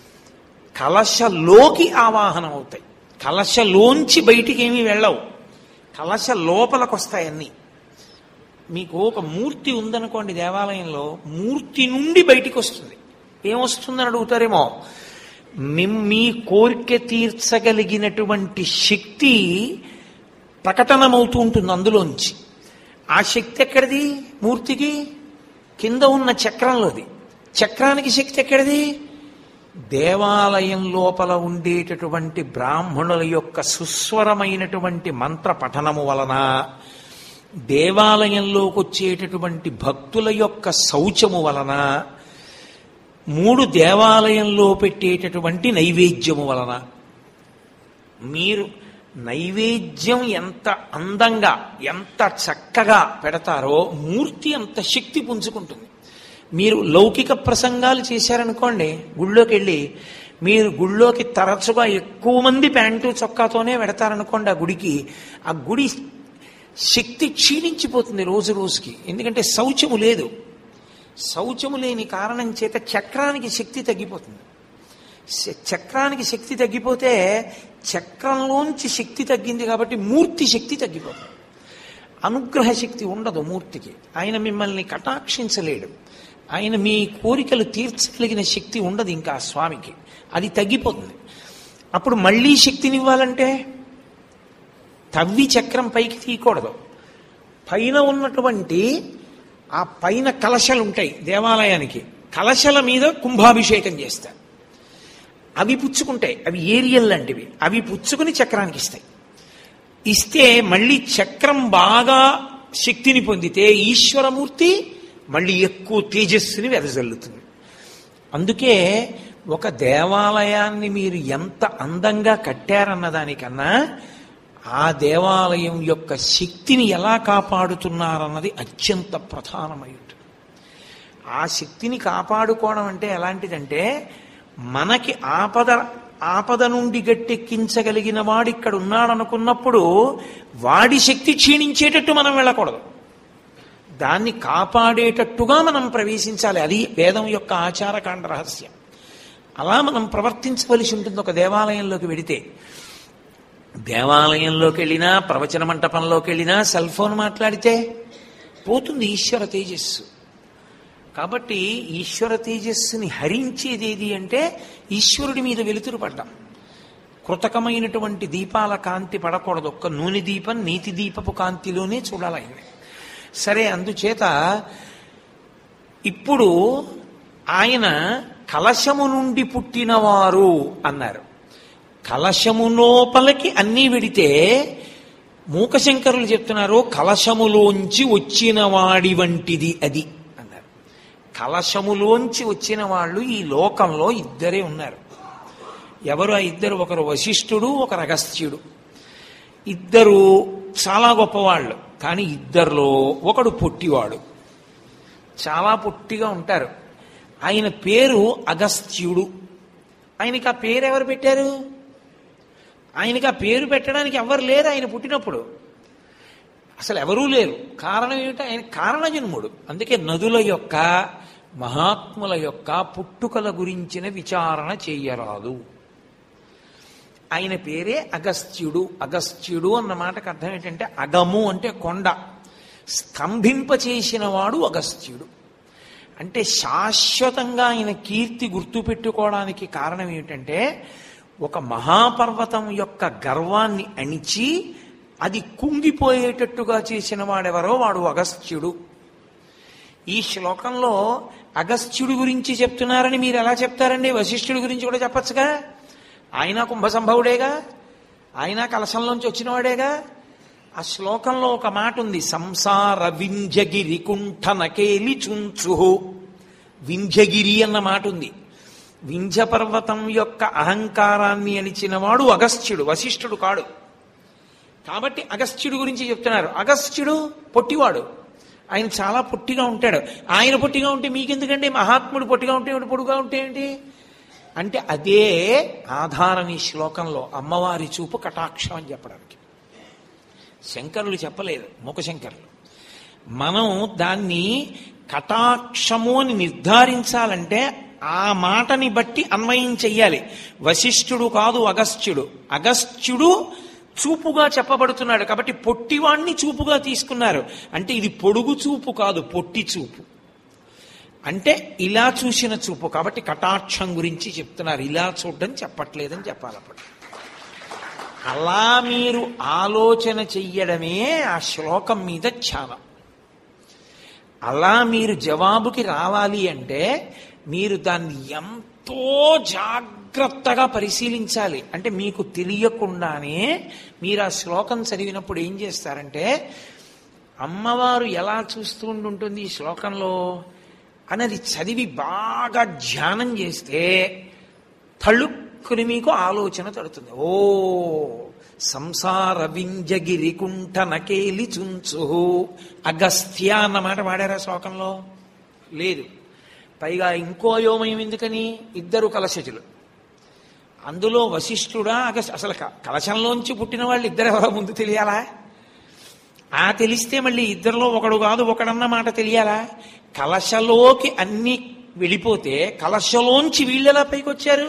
కలశలోకి ఆవాహనం అవుతాయి కలశలోంచి బయటికి ఏమీ వెళ్ళవు కలశ లోపలికి వస్తాయి అన్నీ మీకు ఒక మూర్తి ఉందనుకోండి దేవాలయంలో మూర్తి నుండి బయటికి వస్తుంది ఏమొస్తుందని అడుగుతారేమో మిమ్- మీ కోరిక తీర్చగలిగినటువంటి శక్తి ప్రకటనమవుతూ ఉంటుంది అందులోంచి ఆ శక్తి ఎక్కడిది మూర్తికి కింద ఉన్న చక్రంలోది చక్రానికి శక్తి ఎక్కడిది దేవాలయం లోపల ఉండేటటువంటి బ్రాహ్మణుల యొక్క సుస్వరమైనటువంటి మంత్ర పఠనము వలన దేవాలయంలోకి వచ్చేటటువంటి భక్తుల యొక్క శౌచము వలన మూడు దేవాలయంలో పెట్టేటటువంటి నైవేద్యము వలన మీరు నైవేద్యం ఎంత అందంగా ఎంత చక్కగా పెడతారో మూర్తి అంత శక్తి పుంజుకుంటుంది మీరు లౌకిక ప్రసంగాలు చేశారనుకోండి గుళ్ళోకి వెళ్ళి మీరు గుళ్ళోకి తరచుగా ఎక్కువ మంది ప్యాంటు చొక్కాతోనే వెడతారనుకోండి ఆ గుడికి ఆ గుడి శక్తి క్షీణించిపోతుంది రోజు రోజుకి ఎందుకంటే శౌచము లేదు శౌచము లేని కారణం చేత చక్రానికి శక్తి తగ్గిపోతుంది శ- చక్రానికి శక్తి తగ్గిపోతే చక్రంలోంచి శక్తి తగ్గింది కాబట్టి మూర్తి శక్తి తగ్గిపోతుంది అనుగ్రహ శక్తి ఉండదు మూర్తికి ఆయన మిమ్మల్ని కటాక్షించలేడు ఆయన మీ కోరికలు తీర్చగలిగిన శక్తి ఉండదు ఇంకా ఆ స్వామికి అది తగ్గిపోతుంది అప్పుడు మళ్ళీ శక్తినివ్వాలంటే తవ్వి చక్రం పైకి తీయకూడదు పైన ఉన్నటువంటి ఆ పైన కలశలు ఉంటాయి దేవాలయానికి కలశల మీద కుంభాభిషేకం చేస్తారు అవి పుచ్చుకుంటాయి అవి ఏరియల్ లాంటివి అవి పుచ్చుకుని చక్రానికి ఇస్తాయి ఇస్తే మళ్ళీ చక్రం బాగా శక్తిని పొందితే ఈశ్వరమూర్తి మళ్ళీ ఎక్కువ తేజస్సుని వెదజల్లుతుంది అందుకే ఒక దేవాలయాన్ని మీరు ఎంత అందంగా కట్టారన్న దానికన్నా ఆ దేవాలయం యొక్క శక్తిని ఎలా కాపాడుతున్నారన్నది అత్యంత ప్రధానమై ఉంటుంది ఆ శక్తిని కాపాడుకోవడం అంటే ఎలాంటిదంటే మనకి ఆపద ఆపద నుండి గట్టెక్కించగలిగిన వాడు ఇక్కడ ఉన్నాడనుకున్నప్పుడు వాడి శక్తి క్షీణించేటట్టు మనం వెళ్ళకూడదు దాన్ని కాపాడేటట్టుగా మనం ప్రవేశించాలి అది వేదం యొక్క ఆచారకాండ రహస్యం అలా మనం ప్రవర్తించవలసి ఉంటుంది ఒక దేవాలయంలోకి వెడితే దేవాలయంలోకి వెళ్ళినా ప్రవచన మంటపంలోకి వెళ్ళినా సెల్ ఫోన్ మాట్లాడితే పోతుంది ఈశ్వర తేజస్సు కాబట్టి ఈశ్వర తేజస్సుని హరించేది ఏది అంటే ఈశ్వరుడి మీద వెలుతురు పడ్డం కృతకమైనటువంటి దీపాల కాంతి పడకూడదు ఒక్క నూనె దీపం నీతి దీపపు కాంతిలోనే చూడాలి ఆయన్ని సరే అందుచేత ఇప్పుడు ఆయన కలశము నుండి పుట్టినవారు అన్నారు కలశము లోపలికి అన్నీ వెడితే మూకశంకరులు చెప్తున్నారు కలశములోంచి వచ్చిన వాడి వంటిది అది అన్నారు కలశములోంచి వచ్చిన వాళ్ళు ఈ లోకంలో ఇద్దరే ఉన్నారు ఎవరు ఆ ఇద్దరు ఒకరు వశిష్ఠుడు ఒకరు అగస్త్యుడు ఇద్దరు చాలా గొప్పవాళ్ళు కానీ ఇద్దరిలో ఒకడు పొట్టివాడు చాలా పొట్టిగా ఉంటారు ఆయన పేరు అగస్త్యుడు ఆయనకి ఆ పేరు ఎవరు పెట్టారు ఆయనకి ఆ పేరు పెట్టడానికి ఎవరు లేరు ఆయన పుట్టినప్పుడు అసలు ఎవరూ లేరు కారణం ఏమిటి ఆయన కారణజన్ముడు అందుకే నదుల యొక్క మహాత్ముల యొక్క పుట్టుకల గురించిన విచారణ చెయ్యరాదు ఆయన పేరే అగస్త్యుడు అగస్త్యుడు అన్న మాటకు అర్థం ఏంటంటే అగము అంటే కొండ స్తంభింపచేసిన వాడు అగస్త్యుడు అంటే శాశ్వతంగా ఆయన కీర్తి గుర్తుపెట్టుకోవడానికి కారణం ఏమిటంటే ఒక మహాపర్వతం యొక్క గర్వాన్ని అణిచి అది కుంగిపోయేటట్టుగా చేసిన వాడెవరో వాడు అగస్త్యుడు ఈ శ్లోకంలో అగస్త్యుడి గురించి చెప్తున్నారని మీరు ఎలా చెప్తారండి వశిష్ఠుడి గురించి కూడా చెప్పచ్చుగా ఆయన కుంభసంభవుడేగా ఆయన కలశంలోంచి వచ్చినవాడేగా ఆ శ్లోకంలో ఒక మాట ఉంది సంసార వింజగిరి కుంఠనకేలి చుంచుహు వింధ్యగిరి అన్న మాట ఉంది వింధ్య పర్వతం యొక్క అహంకారాన్ని అణిచినవాడు అగస్త్యుడు వశిష్ఠుడు కాడు కాబట్టి అగస్త్యుడు గురించి చెప్తున్నారు అగస్త్యుడు పొట్టివాడు ఆయన చాలా పొట్టిగా ఉంటాడు ఆయన పొట్టిగా ఉంటే మీకెందుకండి మహాత్ముడు పొట్టిగా ఉంటే ఏమిటి, పొడుగా ఉంటే ఏంటి అంటే అదే ఆధారం ఈ శ్లోకంలో అమ్మవారి చూపు కటాక్షం అని చెప్పడానికి శంకరులు చెప్పలేదు ముఖశంకరులు మనం దాన్ని కటాక్షము అని నిర్ధారించాలంటే ఆ మాటని బట్టి అన్వయం చెయ్యాలి వశిష్ఠుడు కాదు అగస్త్యుడు అగస్త్యుడు చూపుగా చెప్పబడుతున్నాడు కాబట్టి పొట్టివాణ్ణి చూపుగా తీసుకున్నారు అంటే ఇది పొడుగు చూపు కాదు పొట్టి చూపు అంటే ఇలా చూసిన చూపు కాబట్టి కటాక్షం గురించి చెప్తున్నారు ఇలా చూడడం చెప్పట్లేదని చెప్పాలి అప్పుడు అలా మీరు ఆలోచన చెయ్యడమే ఆ శ్లోకం మీద ధ్యానం అలా మీరు జవాబుకి రావాలి అంటే మీరు దాన్ని ఎంతో జాగ్రత్తగా పరిశీలించాలి అంటే మీకు తెలియకుండానే మీరు ఆ శ్లోకం చదివినప్పుడు ఏం చేస్తారంటే అమ్మవారు ఎలా చూస్తూ ఉంటుంది ఈ శ్లోకంలో అనేది చదివి బాగా ధ్యానం చేస్తే తళుక్కుని మీకు ఆలోచన తడుతుంది ఓ సంసార వింజగిరి కుంఠ నకేలి చుంచు అగస్త్య అన్నమాట వాడారా శ్లోకంలో లేదు పైగా ఇంకో యోమయం ఎందుకని ఇద్దరు కలశజులు అందులో వశిష్ఠుడా అగ- అసలు క- కలశంలోంచి పుట్టిన వాళ్ళు ఇద్దరెవరో ముందు తెలియాలా ఆ తెలిస్తే మళ్ళీ ఇద్దరిలో ఒకడు కాదు ఒకడన్న మాట తెలియాలా కలశలోకి అన్ని వెళ్ళిపోతే కలశలోంచి వీళ్ళెలా పైకొచ్చారు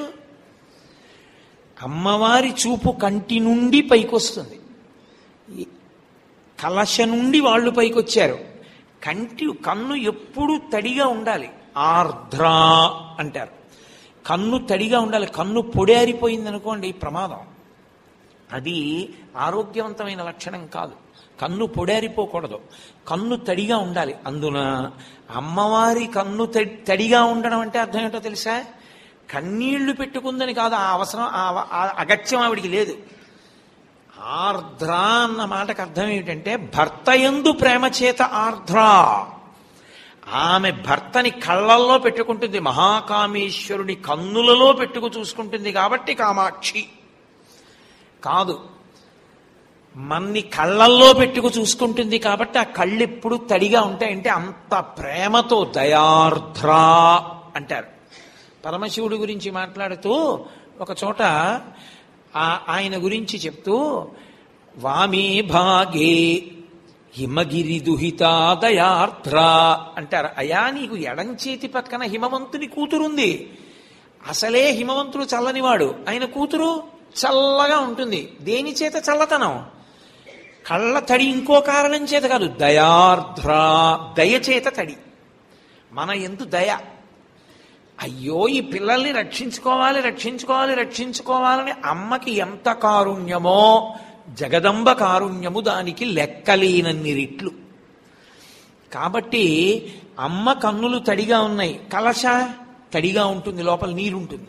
అమ్మవారి చూపు కంటి నుండి పైకొస్తుంది ఈ కలశ నుండి వాళ్ళు పైకొచ్చారు కంటి కన్ను ఎప్పుడూ తడిగా ఉండాలి ఆర్ద్ర అంటారు కన్ను తడిగా ఉండాలి కన్ను పొడేరిపోయింది అనుకోండి ప్రమాదం అది ఆరోగ్యవంతమైన లక్షణం కాదు కన్ను పొడేరిపోకూడదు కన్ను తడిగా ఉండాలి అందున అమ్మవారి కన్ను తడి- తడిగా ఉండడం అంటే అర్థం ఏంటో తెలుసా కన్నీళ్లు పెట్టుకుందని కాదు ఆ అవసరం ఆ- ఆ అగత్యం ఆవిడికి లేదు ఆర్ద్ర అన్న మాటకు అర్థం ఏమిటంటే భర్త ఎందు ప్రేమ చేత ఆర్ద్ర ఆమె భర్తని కళ్ళల్లో పెట్టుకుంటుంది మహాకామేశ్వరుని కన్నులలో పెట్టుకు చూసుకుంటుంది కాబట్టి కామాక్షి కాదు మన్ని కళ్ళల్లో పెట్టుకు చూసుకుంటుంది కాబట్టి ఆ కళ్ళు ఎప్పుడు తడిగా ఉంటాయంటే అంత ప్రేమతో దయార్ద్ర అంటారు పరమశివుడి గురించి మాట్లాడుతూ ఒక చోట ఆ- ఆయన గురించి చెప్తూ వామే భాగే హిమగిరి దుహితా దయార్ద్ర అంటారు అయా నీకు ఎడం చేతి పక్కన హిమవంతుని కూతురుంది అసలే హిమవంతుడు చల్లనివాడు ఆయన కూతురు చల్లగా ఉంటుంది దేని చేత చల్లతనం కళ్ళ తడి ఇంకో కారణం చేత కాదు దయార్ద్ర దయ చేత తడి మన ఎందు దయ అయ్యో ఈ పిల్లల్ని రక్షించుకోవాలి రక్షించుకోవాలి రక్షించుకోవాలని అమ్మకి ఎంత కారుణ్యమో జగదంబ కారుణ్యము దానికి లెక్కలేనన్ని రెట్లు కాబట్టి అమ్మ కన్నులు తడిగా ఉన్నాయి కలశ తడిగా ఉంటుంది లోపల నీరుంటుంది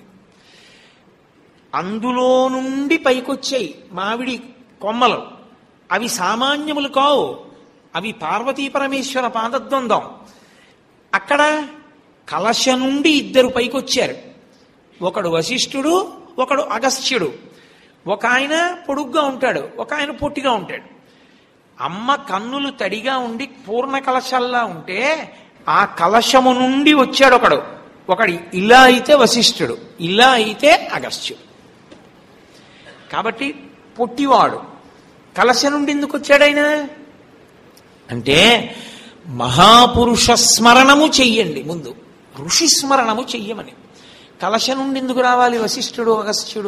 అందులో నుండి పైకొచ్చాయి మామిడి కొమ్మలు అవి సామాన్యములు కావు అవి పార్వతీ పరమేశ్వర పాదద్వందం అక్కడ కలశ నుండి ఇద్దరు పైకొచ్చారు ఒకడు వశిష్ఠుడు ఒకడు అగస్త్యుడు ఒక ఆయన పొడుగ్గా ఉంటాడు ఒక ఆయన పొట్టిగా ఉంటాడు అమ్మ కన్నులు తడిగా ఉండి పూర్ణ కలశల్లా ఉంటే ఆ కలశము నుండి వచ్చాడు ఒకడు ఒకడు ఇలా అయితే వశిష్ఠుడు ఇలా అయితే అగస్త్యుడు కాబట్టి పొట్టివాడు కలశ నుండి ఎందుకు వచ్చాడైనా అంటే మహాపురుష స్మరణము చెయ్యండి ముందు ఋషి స్మరణము చెయ్యమని కలశ నుండి ఎందుకు రావాలి వశిష్ఠుడు అగస్త్యుడు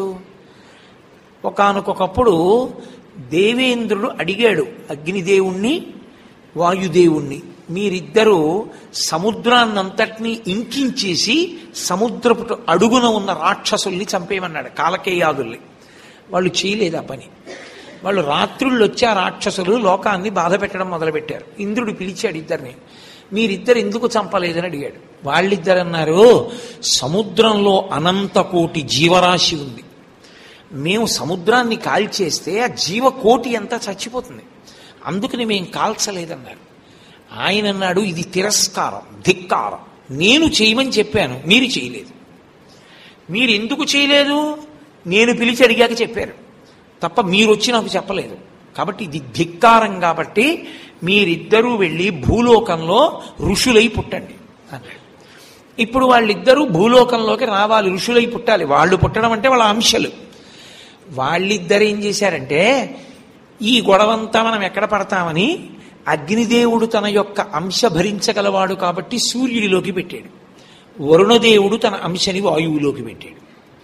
ఒకానొకప్పుడు దేవేంద్రుడు అడిగాడు అగ్నిదేవుణ్ణి వాయుదేవుణ్ణి మీరిద్దరూ సముద్రాన్నంతటినీ ఇంకించేసి సముద్రపు అడుగున ఉన్న రాక్షసుల్ని చంపేయమన్నాడు కాలకేయాదుల్ని వాళ్ళు చేయలేదు ఆ పని వాళ్ళు రాత్రుళ్ళు వచ్చి ఆ రాక్షసులు లోకాన్ని బాధ పెట్టడం మొదలుపెట్టారు ఇంద్రుడు పిలిచాడు ఇద్దరిని మీరిద్దరు ఎందుకు చంపలేదని అడిగాడు వాళ్ళిద్దరు అన్నారు సముద్రంలో అనంత కోటి జీవరాశి ఉంది మేము సముద్రాన్ని కాల్చేస్తే ఆ జీవకోటి అంతా చచ్చిపోతుంది అందుకని మేము కాల్చలేదన్నారు ఆయన అన్నాడు ఇది తిరస్కారం ధిక్కారం నేను చేయమని చెప్పాను మీరు చేయలేదు మీరు ఎందుకు చేయలేదు నేను పిలిచి అడిగాక చెప్పారు తప్ప మీరు వచ్చి నాకు చెప్పలేదు కాబట్టి ఇది ధిక్కారం కాబట్టి మీరిద్దరూ వెళ్ళి భూలోకంలో ఋషులై పుట్టండి అన్నాడు ఇప్పుడు వాళ్ళిద్దరూ భూలోకంలోకి రావాలి ఋషులై పుట్టాలి వాళ్ళు పుట్టడం అంటే వాళ్ళ అంశలు వాళ్ళిద్దరు ఏం చేశారంటే ఈ గొడవంతా మనం ఎక్కడ పడతామని అగ్నిదేవుడు తన యొక్క అంశ భరించగలవాడు కాబట్టి సూర్యుడిలోకి పెట్టాడు వరుణదేవుడు తన అంశని వాయువులోకి పెట్టాడు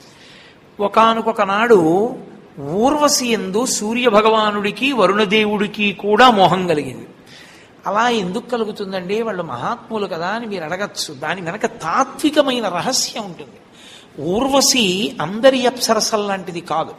ఒకానొక నాడు ఊర్వశి ఎందు సూర్య భగవానుడికి వరుణదేవుడికి కూడా మోహం కలిగింది అలా ఎందుకు కలుగుతుందండి వాళ్ళు మహాత్ములు కదా అని మీరు అడగచ్చు దాని వెనక తాత్వికమైన రహస్యం ఉంటుంది ఊర్వశి అందరి అప్సరసల్ లాంటిది కాదు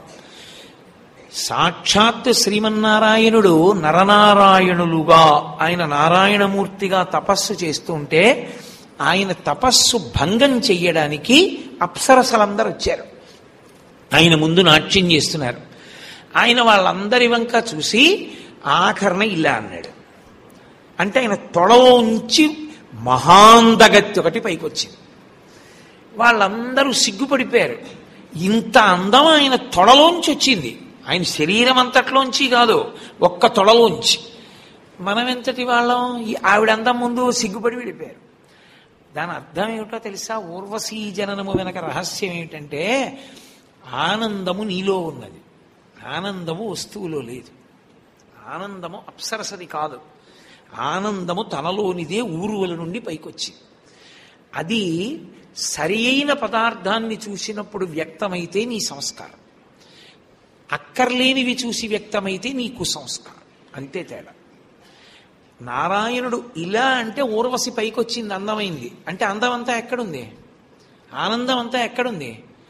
సాక్షాత్ శ్రీమన్నారాయణుడు నరనారాయణులుగా ఆయన నారాయణమూర్తిగా తపస్సు చేస్తుంటే ఆయన తపస్సు భంగం చెయ్యడానికి అప్సరసలందరూ వచ్చారు ఆయన ముందు నాట్యం చేస్తున్నారు ఆయన వాళ్ళందరి వంక చూసి ఆఖరణ ఇలా అన్నాడు అంటే ఆయన తొడలో ఉంచి మహాందగత్తి ఒకటి పైకి వచ్చింది వాళ్ళందరూ సిగ్గుపడిపోయారు ఇంత అందం ఆయన తొడలోంచి వచ్చింది ఆయన శరీరం అంతట్లోంచి కాదు ఒక్క తొడలోంచి మనం ఎంతటి వాళ్ళం ఈ ఆవిడ అందం ముందు సిగ్గుపడి వెళ్ళిపోయారు దాని అర్థం ఏమిటో తెలుసా ఊర్వశీ జననము వెనక రహస్యం ఏమిటంటే ఆనందము నీలో ఉన్నది ఆనందము వస్తువులో లేదు ఆనందము అప్సరసది కాదు ఆనందము తనలోనిదే ఊరువల నుండి పైకొచ్చింది అది సరి అయిన పదార్థాన్ని చూసినప్పుడు వ్యక్తమైతే నీ సంస్కారం అక్కర్లేనివి చూసి వ్యక్తమైతే నీ కుసంస్కారం అంతే తేడా నారాయణుడు ఇలా అంటే ఊర్వశి పైకొచ్చింది అందమైంది అంటే అందం అంతా ఎక్కడుంది ఆనందం అంతా ఎక్కడుంది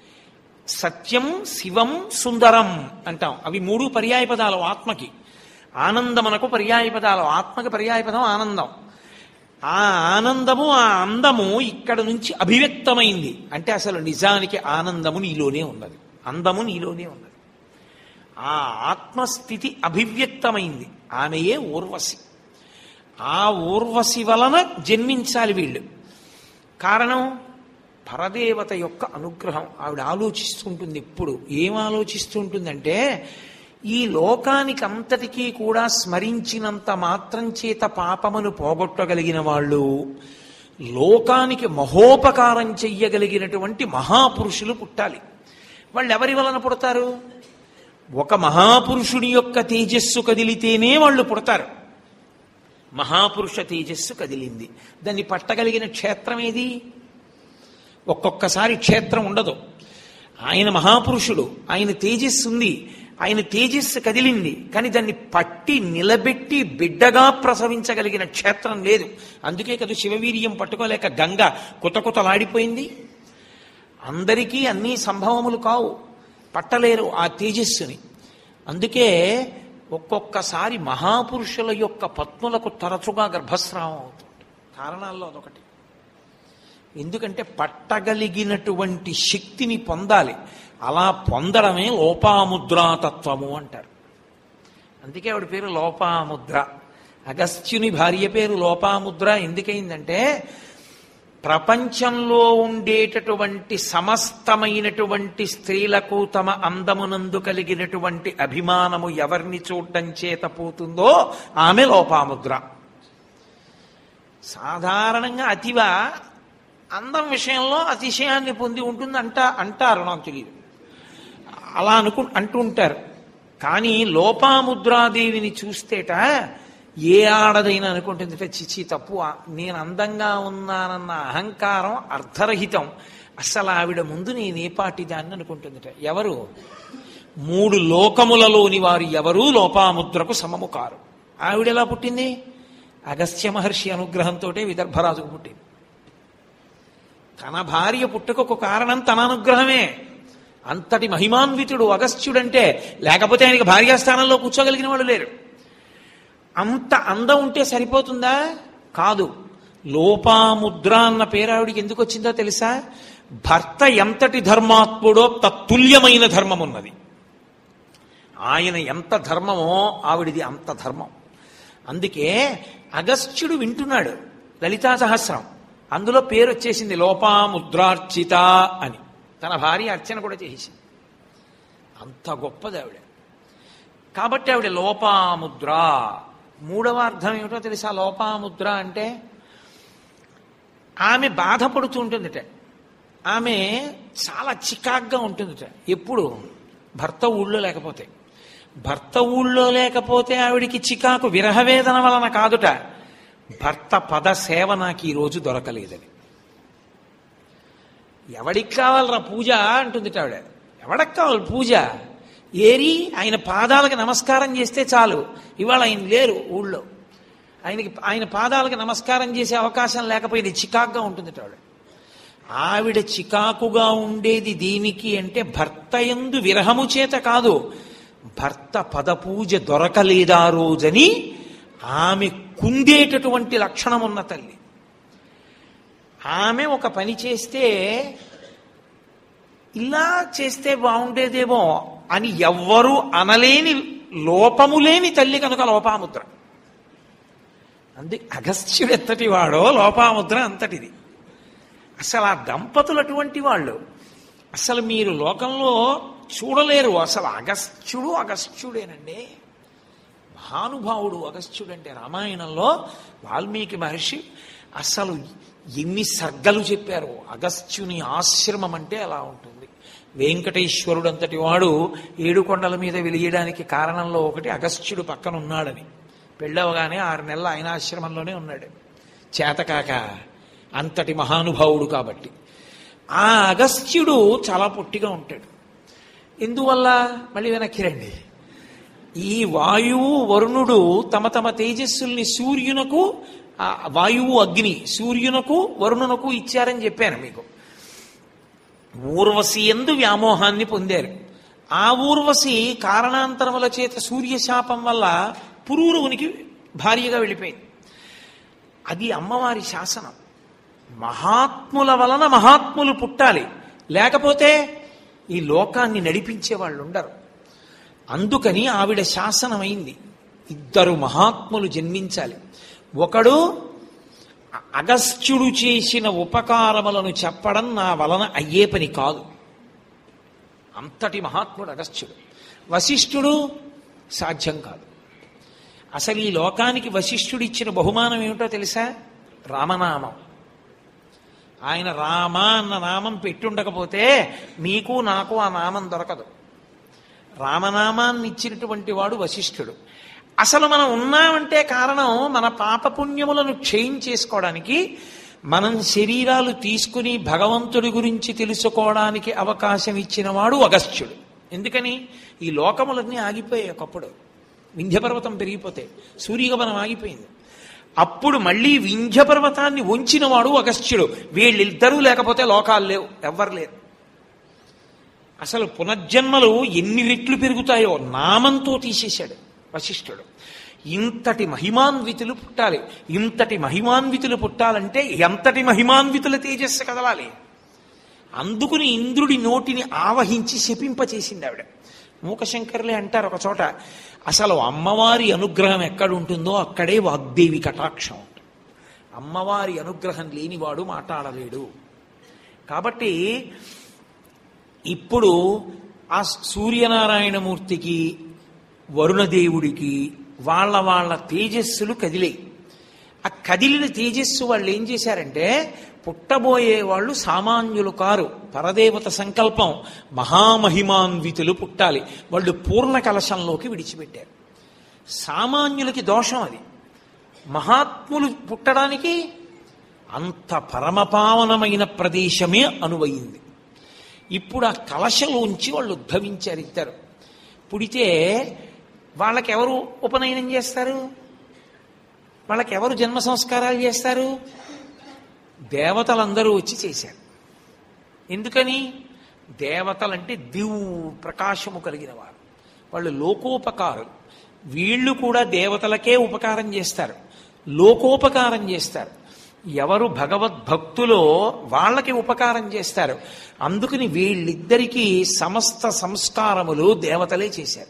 సత్యం శివం సుందరం అంటాం అవి మూడు పర్యాయ పదాలు ఆత్మకి ఆనందమునకు పర్యాయ పదాలు ఆత్మకి పర్యాయ పదం ఆనందం ఆ ఆనందము ఆ అందము ఇక్కడ నుంచి అభివ్యక్తమైంది అంటే అసలు నిజానికి ఆనందము నీలోనే ఉన్నది అందము నీలోనే ఉన్నది ఆ ఆత్మస్థితి అభివ్యక్తమైంది ఆమెయే ఊర్వశి ఆ ఊర్వశి వలన జన్మించాలి వీళ్ళు కారణం పరదేవత యొక్క అనుగ్రహం ఆవిడ ఆలోచిస్తుంటుంది ఎప్పుడు ఏం ఆలోచిస్తుంటుందంటే ఈ లోకానికి అంతటికీ కూడా స్మరించినంత మాత్రం చేత పాపమును పోగొట్టగలిగిన వాళ్ళు లోకానికి మహోపకారం చెయ్యగలిగినటువంటి మహాపురుషులు పుట్టాలి వాళ్ళు ఎవరి వలన పుడతారు ఒక మహాపురుషుడి యొక్క తేజస్సు కదిలితేనే వాళ్ళు పుడతారు మహాపురుష తేజస్సు కదిలింది దాన్ని పట్టగలిగిన క్షేత్రం ఏది ఒక్కొక్కసారి క్షేత్రం ఉండదు ఆయన మహాపురుషుడు ఆయన తేజస్సు ఉంది ఆయన తేజస్సు కదిలింది కానీ దాన్ని పట్టి నిలబెట్టి బిడ్డగా ప్రసవించగలిగిన క్షేత్రం లేదు అందుకే కదా శివవీర్యం పట్టుకోలేక గంగ కుత కుతలాడిపోయింది అందరికీ అన్నీ సంభవములు కావు పట్టలేరు ఆ తేజస్సుని అందుకే ఒక్కొక్కసారి మహాపురుషుల యొక్క పత్నులకు తరచుగా గర్భస్రావం అవుతుంది కారణాల్లో అదొకటి ఎందుకంటే పట్టగలిగినటువంటి శక్తిని పొందాలి అలా పొందడమే లోపాముద్రాతత్వము అంటారు అందుకే ఆవిడ పేరు లోపాముద్ర అగస్త్యుని భార్య పేరు లోపాముద్ర ఎందుకైందంటే ప్రపంచంలో ఉండేటటువంటి సమస్తమైనటువంటి స్త్రీలకు తమ అందమునందు కలిగినటువంటి అభిమానము ఎవరిని చూడటం చేత పోతుందో ఆమె లోపాముద్ర సాధారణంగా అతివ అందం విషయంలో అతిశయాన్ని పొంది ఉంటుంది అంట అంటారు నాకు తెలియదు అలా అనుకు అంటూ ఉంటారు కానీ లోపాముద్రాదేవిని చూస్తేట ఏ ఆడదైనా అనుకుంటుంది చిచి తప్పు నేను అందంగా ఉన్నానన్న అహంకారం అర్ధరహితం అసలు ఆవిడ ముందు నేను ఏ పాటి దాన్ని అనుకుంటుందిట ఎవరు మూడు లోకములలోని వారు ఎవరూ లోపాముద్రకు సమము కారు ఆవిడ ఎలా పుట్టింది అగస్త్య మహర్షి అనుగ్రహంతో విదర్భరాజుకు పుట్టింది తన భార్య పుట్టుకకు కారణం తన అనుగ్రహమే అంతటి మహిమాన్వితుడు అగస్త్యుడంటే లేకపోతే ఆయనకి భార్యాస్థానంలో కూర్చోగలిగిన వాళ్ళు లేరు అంత అందం ఉంటే సరిపోతుందా కాదు లోపాముద్ర అన్న పేరు ఆవిడికి ఎందుకు వచ్చిందో తెలుసా భర్త ఎంతటి ధర్మాత్ముడో తత్తుల్యమైన ధర్మం ఉన్నది ఆయన ఎంత ధర్మమో ఆవిడిది అంత ధర్మం అందుకే అగస్త్యుడు వింటున్నాడు లలితా సహస్రం అందులో పేరు వచ్చేసింది లోపాముద్రార్చిత అని తన భార్య అర్చన కూడా చేసింది అంత గొప్పది ఆవిడ కాబట్టి ఆవిడ లోపాముద్ర మూడవ అర్థం ఏమిటో తెలుసా లోపాముద్ర అంటే ఆమె బాధపడుతూ ఉంటుందిట ఆమె చాలా చికాగ్గా ఉంటుందిట ఎప్పుడు భర్త ఊళ్ళో లేకపోతే భర్త ఊళ్ళో లేకపోతే ఆవిడికి చికాకు విరహవేదన వలన కాదుట భర్త పద సేవ నాకు ఈరోజు దొరకలేదని ఎవడికి కావాలరా పూజ అంటుంది ఆవిడ ఎవడికి కావాలి పూజ ఏరి ఆయన పాదాలకు నమస్కారం చేస్తే చాలు ఇవాళ ఆయన లేరు ఊళ్ళో ఆయనకి ఆయన పాదాలకు నమస్కారం చేసే అవకాశం లేకపోయింది చికాకుగా ఉంటుంది ఆవిడ ఆవిడ చికాకుగా ఉండేది దీనికి అంటే భర్త ఎందు విరహము చేత కాదు భర్త పదపూజ దొరకలేదా రోజని ఆమె కుందేటటువంటి లక్షణం ఉన్న తల్లి ఆమె ఒక పని చేస్తే ఇలా చేస్తే బాగుండేదేమో అని ఎవ్వరూ అనలేని లోపము లేని తల్లి కనుక లోపాముద్ర అందు అగస్త్యుడు ఎంతటి వాడో లోపాముద్ర అంతటిది అసలు ఆ దంపతులు అటువంటి వాళ్ళు అసలు మీరు లోకంలో చూడలేరు అసలు అగస్త్యుడు అగస్త్యుడేనండి మహానుభావుడు అగస్త్యుడు అంటే రామాయణంలో వాల్మీకి మహర్షి అసలు ఎన్ని సర్గలు చెప్పారు అగస్త్యుని ఆశ్రమం అంటే అలా ఉంటుంది వెంకటేశ్వరుడు అంతటి వాడు ఏడు కొండల మీద వెలియడానికి కారణంలో ఒకటి అగస్త్యుడు పక్కన ఉన్నాడని పెళ్ళవగానే ఆరు నెలల ఆయన ఆశ్రమంలోనే ఉన్నాడు చేతకాక అంతటి మహానుభావుడు కాబట్టి ఆ అగస్త్యుడు చాలా పొట్టిగా ఉంటాడు ఎందువల్ల మళ్ళీ వెనక్కి రండి ఈ వాయువు వరుణుడు తమ తమ తేజస్సుల్ని సూర్యునకు ఆ వాయువు అగ్ని సూర్యునకు వరుణునకు ఇచ్చారని చెప్పాను మీకు ఊర్వశి ఎందు వ్యామోహాన్ని పొందారు ఆ ఊర్వశి కారణాంతరముల చేత సూర్యశాపం వల్ల పురూరువునికి భార్యగా వెళ్ళిపోయింది అది అమ్మవారి శాసనం మహాత్ముల వలన మహాత్ములు పుట్టాలి లేకపోతే ఈ లోకాన్ని నడిపించే వాళ్ళు ఉండరు అందుకని ఆవిడ శాసనమైంది ఇద్దరు మహాత్ములు జన్మించాలి ఒకడు అగస్త్యుడు చేసిన ఉపకారములను చెప్పడం నా వలన అయ్యే పని కాదు అంతటి మహాత్ముడు అగస్త్యుడు వశిష్ఠుడు సాధ్యం కాదు అసలు ఈ లోకానికి వశిష్ఠుడు ఇచ్చిన బహుమానం ఏమిటో తెలుసా రామనామం ఆయన రామ అన్న నామం పెట్టుండకపోతే మీకు నాకు ఆ నామం దొరకదు రామనామాన్ని ఇచ్చినటువంటి వాడు వశిష్ఠుడు అసలు మనం ఉన్నామంటే కారణం మన పాపపుణ్యములను క్షయం చేసుకోవడానికి మనం శరీరాలు తీసుకుని భగవంతుడి గురించి తెలుసుకోవడానికి అవకాశం ఇచ్చిన వాడు అగస్త్యుడు ఎందుకని ఈ లోకములన్నీ ఆగిపోయాయి ఒకప్పుడు వింధ్యపర్వతం పెరిగిపోతే సూర్యగమనం ఆగిపోయింది అప్పుడు మళ్ళీ వింధ్యపర్వతాన్ని వంచిన వాడు అగస్త్యుడు వీళ్ళిద్దరూ లేకపోతే లోకాలు లేవు ఎవ్వరు లేరు అసలు పునర్జన్మలు ఎన్ని రెట్లు పెరుగుతాయో నామంతో తీసేశాడు వశిష్ఠుడు ఇంతటి మహిమాన్వితులు పుట్టాలి ఇంతటి మహిమాన్వితులు పుట్టాలంటే ఎంతటి మహిమాన్వితుల తేజస్సు కదలాలి అందుకుని ఇంద్రుడి నోటిని ఆవహించి శపింపచేసింది ఆవిడ మూకశంకర్లే అంటారు ఒక చోట అసలు అమ్మవారి అనుగ్రహం ఎక్కడుంటుందో అక్కడే వాగ్దేవి కటాక్షం ఉంటుంది అమ్మవారి అనుగ్రహం లేనివాడు మాట్లాడలేడు కాబట్టి ఇప్పుడు ఆ సూర్యనారాయణమూర్తికి వరుణదేవుడికి వాళ్ళ వాళ్ళ తేజస్సులు కదిలాయి ఆ కదిలిన తేజస్సు వాళ్ళు ఏం చేశారంటే పుట్టబోయే వాళ్ళు సామాన్యులు కారు పరదేవత సంకల్పం మహామహిమాన్వితులు పుట్టాలి వాళ్ళు పూర్ణ కలశంలోకి విడిచిపెట్టారు సామాన్యులకి దోషం అది మహాత్ములు పుట్టడానికి అంత పరమపావనమైన ప్రదేశమే అనువయింది ఇప్పుడు ఆ కలశలోంచి వాళ్ళు ఉద్భవించారు ఇద్దరు పుడితే వాళ్ళకెవరు ఉపనయనం చేస్తారు వాళ్ళకెవరు జన్మ సంస్కారాలు చేస్తారు దేవతలందరూ వచ్చి చేశారు ఎందుకని దేవతలంటే దివ్ ప్రకాశము కలిగిన వారు వాళ్ళు లోకోపకారు వీళ్ళు కూడా దేవతలకే ఉపకారం చేస్తారు లోకోపకారం చేస్తారు ఎవరు భగవద్భక్తులో వాళ్ళకి ఉపకారం చేస్తారు అందుకని వీళ్ళిద్దరికీ సమస్త సంస్కారములు దేవతలే చేశారు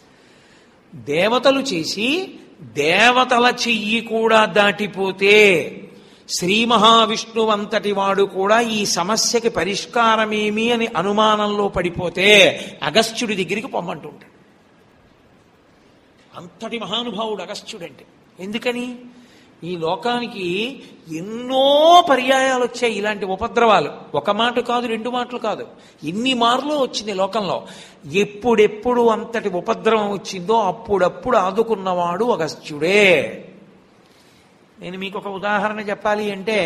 దేవతలు చేసి దేవతల చెయ్యి కూడా దాటిపోతే శ్రీ మహావిష్ణువు అంతటి వాడు కూడా ఈ సమస్యకి పరిష్కారమేమి అని అనుమానంలో పడిపోతే అగస్త్యుడి దగ్గరికి పొమ్మంటుంటాడు అంతటి మహానుభావుడు అగస్త్యుడంటే ఎందుకని ఈ లోకానికి ఎన్నో పర్యాయాలు వచ్చాయి ఇలాంటి ఉపద్రవాలు ఒక మాట కాదు రెండు మాటలు కాదు ఎన్ని మార్లు వచ్చింది లోకంలో ఎప్పుడెప్పుడు అంతటి ఉపద్రవం వచ్చిందో అప్పుడప్పుడు ఆదుకున్నవాడు అగస్త్యుడే నేను మీకు ఒక ఉదాహరణ చెప్పాలి అంటే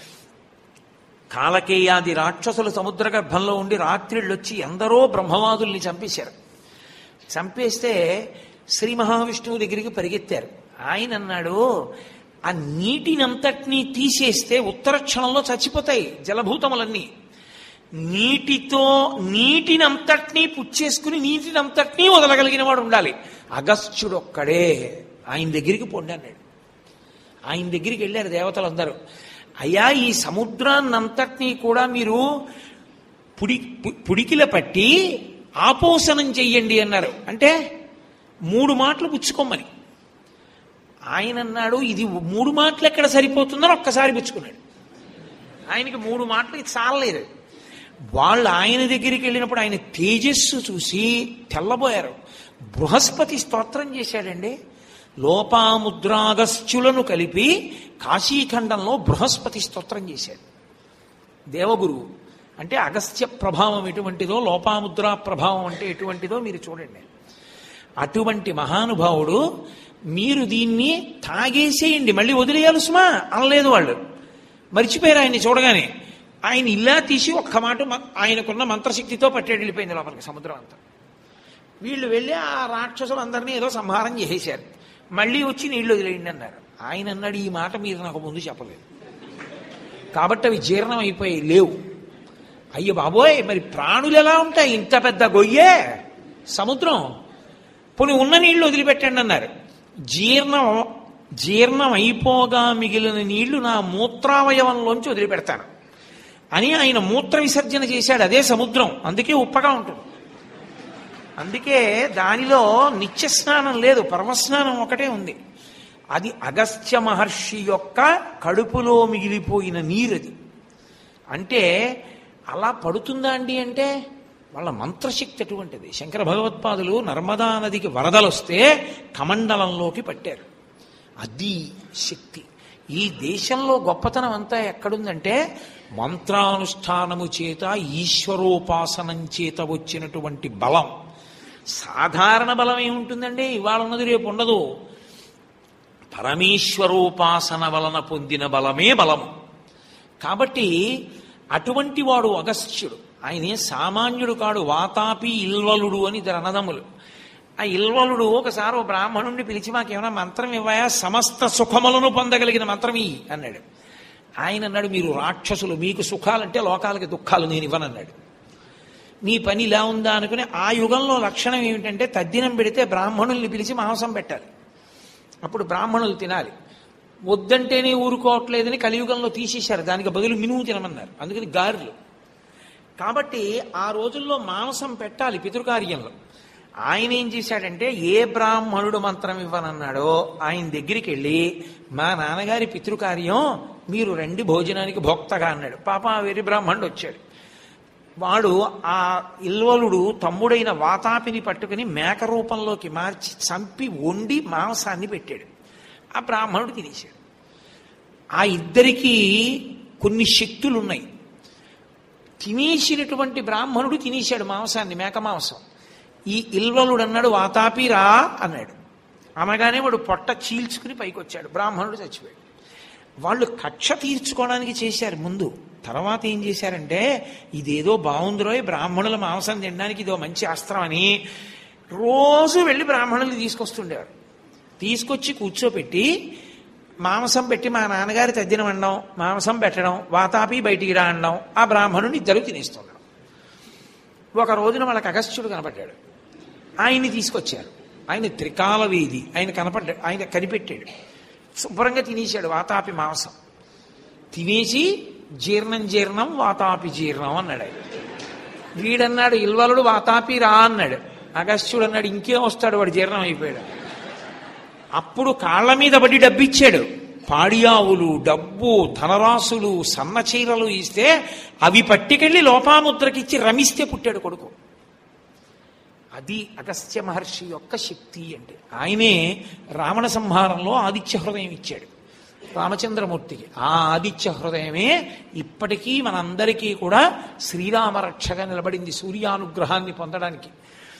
కాలకేయాది రాక్షసులు సముద్ర గర్భంలో ఉండి రాత్రిళ్ళు వచ్చి ఎందరో బ్రహ్మవాదుల్ని చంపేశారు చంపేస్తే శ్రీ మహావిష్ణువు దగ్గరికి పరిగెత్తారు ఆయన అన్నాడు ఆ నీటినంతటినీ తీసేస్తే ఉత్తర క్షణంలో చచ్చిపోతాయి జలభూతములన్నీ నీటితో నీటినంతటినీ పుచ్చేసుకుని నీటినంతటినీ వదలగలిగిన వాడు ఉండాలి అగస్త్యుడు ఒక్కడే ఆయన దగ్గరికి పొండి అన్నాడు ఆయన దగ్గరికి వెళ్ళారు దేవతలందరూ అయ్యా ఈ సముద్రాన్నంతటినీ కూడా మీరు పుడి పు- పుడికిల పట్టి ఆపోసనం చెయ్యండి అన్నారు అంటే మూడు మాటలు పుచ్చుకోమని ఆయన అన్నాడు ఇది మూడు మాటలు ఎక్కడ సరిపోతుందని ఒక్కసారి పుచ్చుకున్నాడు ఆయనకి మూడు మాటలు ఇది చాలలేదు వాళ్ళు ఆయన దగ్గరికి వెళ్ళినప్పుడు ఆయన తేజస్సు చూసి తెల్లబోయారు బృహస్పతి స్తోత్రం చేశాడండి లోపాముద్రాగస్త్యులను కలిపి కాశీఖండంలో బృహస్పతి స్తోత్రం చేశాడు దేవగురువు అంటే అగస్త్య ప్రభావం ఎటువంటిదో లోపాముద్రా ప్రభావం అంటే ఎటువంటిదో మీరు చూడండి అటువంటి మహానుభావుడు మీరు దీన్ని తాగేసేయండి మళ్ళీ వదిలేయాలి సుమా అనలేదు వాళ్ళు మర్చిపోయారు ఆయన్ని చూడగానే ఆయన ఇలా తీసి ఒక్క మాట మ- ఆయనకున్న మంత్రశక్తితో పట్టేడు వెళ్ళిపోయింది లోపలికి సముద్రం అంతా వీళ్ళు వెళ్ళి ఆ రాక్షసులందరినీ ఏదో సంహారం చేసేశారు మళ్ళీ వచ్చి నీళ్లు వదిలేయండి అన్నారు ఆయన అన్నాడు ఈ మాట మీరు నాకు ముందు చెప్పలేదు కాబట్టి అవి జీర్ణం అయిపోయి లేవు అయ్యో బాబోయ్ మరి ప్రాణులు ఎలా ఉంటాయి ఇంత పెద్ద గొయ్యే సముద్రం పోనీ ఉన్న నీళ్లు వదిలిపెట్టండి అన్నారు జీర్ణం జీర్ణం అయిపోగా మిగిలిన నీళ్లు నా మూత్రావయవంలోంచి వదిలిపెడతాను అని ఆయన మూత్ర విసర్జన చేశాడు అదే సముద్రం అందుకే ఉప్పగా ఉంటుంది అందుకే దానిలో నిత్య స్నానం లేదు పరమస్నానం ఒకటే ఉంది అది అగస్త్య మహర్షి యొక్క కడుపులో మిగిలిపోయిన నీరది అంటే అలా పడుతుందా అండి అంటే వాళ్ళ మంత్రశక్తి అటువంటిది శంకర భగవత్పాదులు నర్మదా నదికి వరదలు వస్తే కమండలంలోకి పట్టారు అది శక్తి ఈ దేశంలో గొప్పతనం అంతా ఎక్కడుందంటే మంత్రానుష్ఠానము చేత ఈశ్వరోపాసనం చేత వచ్చినటువంటి బలం సాధారణ బలం ఏముంటుందండి ఇవాళ ఉన్నది రేపు ఉండదు పరమేశ్వరోపాసన వలన పొందిన బలమే బలము కాబట్టి అటువంటి వాడు అగస్త్యుడు ఆయనే సామాన్యుడు కాడు వాతాపి ఇల్వలుడు అని ఇద్దరు అన్నదమ్ములు ఆ ఇల్వలుడు ఒకసారి ఓ బ్రాహ్మణుడిని పిలిచి మాకేమైనా మంత్రం ఇవ్వయా సమస్త సుఖములను పొందగలిగిన మంత్రం ఇయ్యి అన్నాడు ఆయన అన్నాడు మీరు రాక్షసులు మీకు సుఖాలంటే లోకాలకి దుఃఖాలు నేను ఇవ్వనన్నాడు నీ పని ఇలా ఉందా అనుకుని ఆ యుగంలో లక్షణం ఏమిటంటే తద్దినం పెడితే బ్రాహ్మణుల్ని పిలిచి మాంసం పెట్టాలి అప్పుడు బ్రాహ్మణులు తినాలి వద్దంటేనే ఊరుకోవట్లేదని కలియుగంలో తీసేశారు దానికి బదులు మినుము తినమన్నారు అందుకని గారెలు కాబట్టి ఆ రోజుల్లో మాంసం పెట్టాలి పితృకార్యంలో ఆయన ఏం చేశాడంటే ఏ బ్రాహ్మణుడు మంత్రం ఇవ్వనన్నాడో ఆయన దగ్గరికి వెళ్ళి మా నాన్నగారి పితృకార్యం మీరు రండి భోజనానికి భోక్తగా అన్నాడు పాప ఆ వెర్రి బ్రాహ్మణుడు వచ్చాడు వాడు ఆ ఇల్వలుడు తమ్ముడైన వాతాపిని పట్టుకుని మేక రూపంలోకి మార్చి చంపి వండి మాంసాన్ని పెట్టాడు ఆ బ్రాహ్మణుడు తినేశాడు ఆ ఇద్దరికీ కొన్ని శక్తులు ఉన్నాయి తినేసినటువంటి బ్రాహ్మణుడు తినేశాడు మాంసాన్ని మేక మాంసం ఈ ఇల్వలుడు అన్నాడు వాతాపి రా అన్నాడు అనగానే వాడు పొట్ట చీల్చుకుని పైకి వచ్చాడు బ్రాహ్మణుడు చచ్చిపోయాడు వాళ్ళు కక్ష తీర్చుకోవడానికి చేశారు ముందు తర్వాత ఏం చేశారంటే ఇదేదో బాగుందిరోయ్ బ్రాహ్మణుల మాంసం తినడానికి ఇదో మంచి అస్త్రం అని రోజు వెళ్ళి బ్రాహ్మణులు తీసుకొస్తుండేవారు తీసుకొచ్చి కూర్చోపెట్టి మాంసం పెట్టి మా నాన్నగారి తద్దినం అనడం మాంసం పెట్టడం వాతాపి బయటికి రా అనడం ఆ బ్రాహ్మణుని ఇద్దరు తినేస్తున్నారు ఒక రోజున వాళ్ళకి అగస్త్యుడు కనపడ్డాడు ఆయన్ని తీసుకొచ్చారు ఆయన త్రికాల వేది ఆయన కనపడ్డాడు ఆయన కనిపెట్టాడు శుభ్రంగా తినేశాడు వాతాపి మాంసం తినేసి జీర్ణం జీర్ణం వాతాపి జీర్ణం అన్నాడు ఆయన వీడన్నాడు ఇల్వలుడు వాతాపి రా అన్నాడు అగస్త్యుడు అన్నాడు ఇంకేం వస్తాడు వాడు జీర్ణం అయిపోయాడు అప్పుడు కాళ్ళ మీద పడి డబ్బిచ్చాడు పాడియావులు డబ్బు ధనరాశులు సన్న చీరలు ఇస్తే అవి పట్టుకెళ్ళి లోపాముద్రకిచ్చి రమిస్తే పుట్టాడు కొడుకు అది అగస్త్య మహర్షి యొక్క శక్తి అంటే ఆయనే రావణ సంహారంలో ఆదిత్య హృదయం ఇచ్చాడు రామచంద్రమూర్తికి ఆ ఆదిత్య హృదయమే ఇప్పటికీ మనందరికీ కూడా శ్రీరామ రక్షగా నిలబడింది సూర్యానుగ్రహాన్ని పొందడానికి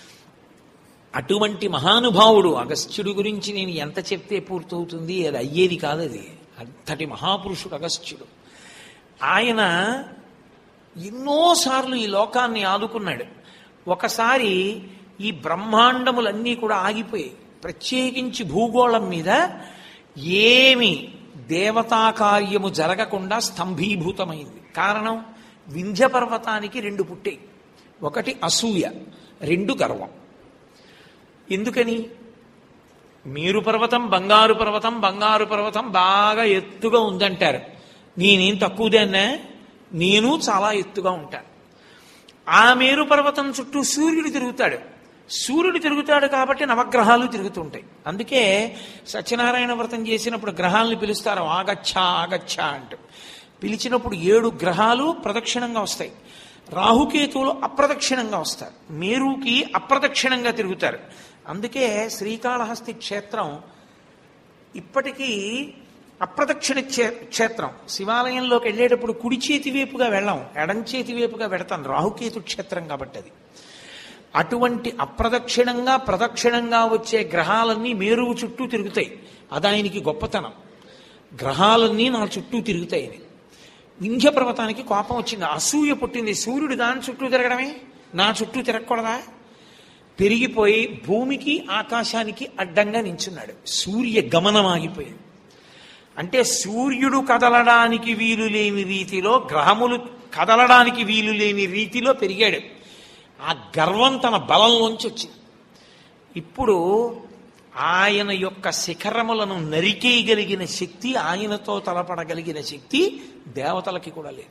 అటువంటి మహానుభావుడు అగస్త్యుడి గురించి నేను ఎంత చెప్తే పూర్తవుతుంది అది అయ్యేది కాదు అది అంతటి మహాపురుషుడు అగస్త్యుడు ఆయన ఎన్నోసార్లు ఈ లోకాన్ని ఆదుకున్నాడు ఒకసారి ఈ బ్రహ్మాండములన్నీ కూడా ఆగిపోయాయి ప్రత్యేకించి భూగోళం మీద ఏమి దేవతా కార్యము జరగకుండా స్తంభీభూతమైంది కారణం వింధ్య పర్వతానికి రెండు పుట్టాయి ఒకటి అసూయ రెండు గర్వం ఎందుకని మేరు పర్వతం బంగారు పర్వతం బంగారు పర్వతం బాగా ఎత్తుగా ఉందంటారు నేనేం తక్కువదాన్నా నేను చాలా ఎత్తుగా ఉంటాను ఆ మేరు పర్వతం చుట్టూ సూర్యుడు తిరుగుతాడు సూర్యుడు తిరుగుతాడు కాబట్టి నవగ్రహాలు తిరుగుతుంటాయి అందుకే సత్యనారాయణ వ్రతం చేసినప్పుడు గ్రహాలను పిలుస్తారు ఆగచ్చ ఆగచ్చ అంటూ పిలిచినప్పుడు ఏడు గ్రహాలు ప్రదక్షిణంగా వస్తాయి రాహుకేతువులు అప్రదక్షిణంగా వస్తారు మేరుకి అప్రదక్షిణంగా తిరుగుతారు అందుకే శ్రీకాళహస్తి క్షేత్రం ఇప్పటికీ అప్రదక్షిణ క్షే- క్షేత్రం శివాలయంలోకి వెళ్ళేటప్పుడు కుడి చేతి వైపుగా వెళ్ళాం ఎడం చేతి వైపుగా పెడతాం రాహుకేతు క్షేత్రం కాబట్టి అది అటువంటి అప్రదక్షిణంగా ప్రదక్షిణంగా వచ్చే గ్రహాలన్నీ మేరువు చుట్టూ తిరుగుతాయి అది ఆయనకి గొప్పతనం గ్రహాలన్నీ నా చుట్టూ తిరుగుతాయని వింధ్య పర్వతానికి కోపం వచ్చింది అసూయ పుట్టింది సూర్యుడు దాని చుట్టూ తిరగడమే నా చుట్టూ తిరగకూడదా పెరిగిపోయి భూమికి ఆకాశానికి అడ్డంగా నించున్నాడు సూర్య గమనం ఆగిపోయింది అంటే సూర్యుడు కదలడానికి వీలు లేని రీతిలో గ్రహములు కదలడానికి వీలు లేని రీతిలో పెరిగాడు ఆ గర్వం తన బలంలోంచి వచ్చింది ఇప్పుడు ఆయన యొక్క శిఖరములను నరికేయగలిగిన శక్తి ఆయనతో తలపడగలిగిన శక్తి దేవతలకి కూడా లేదు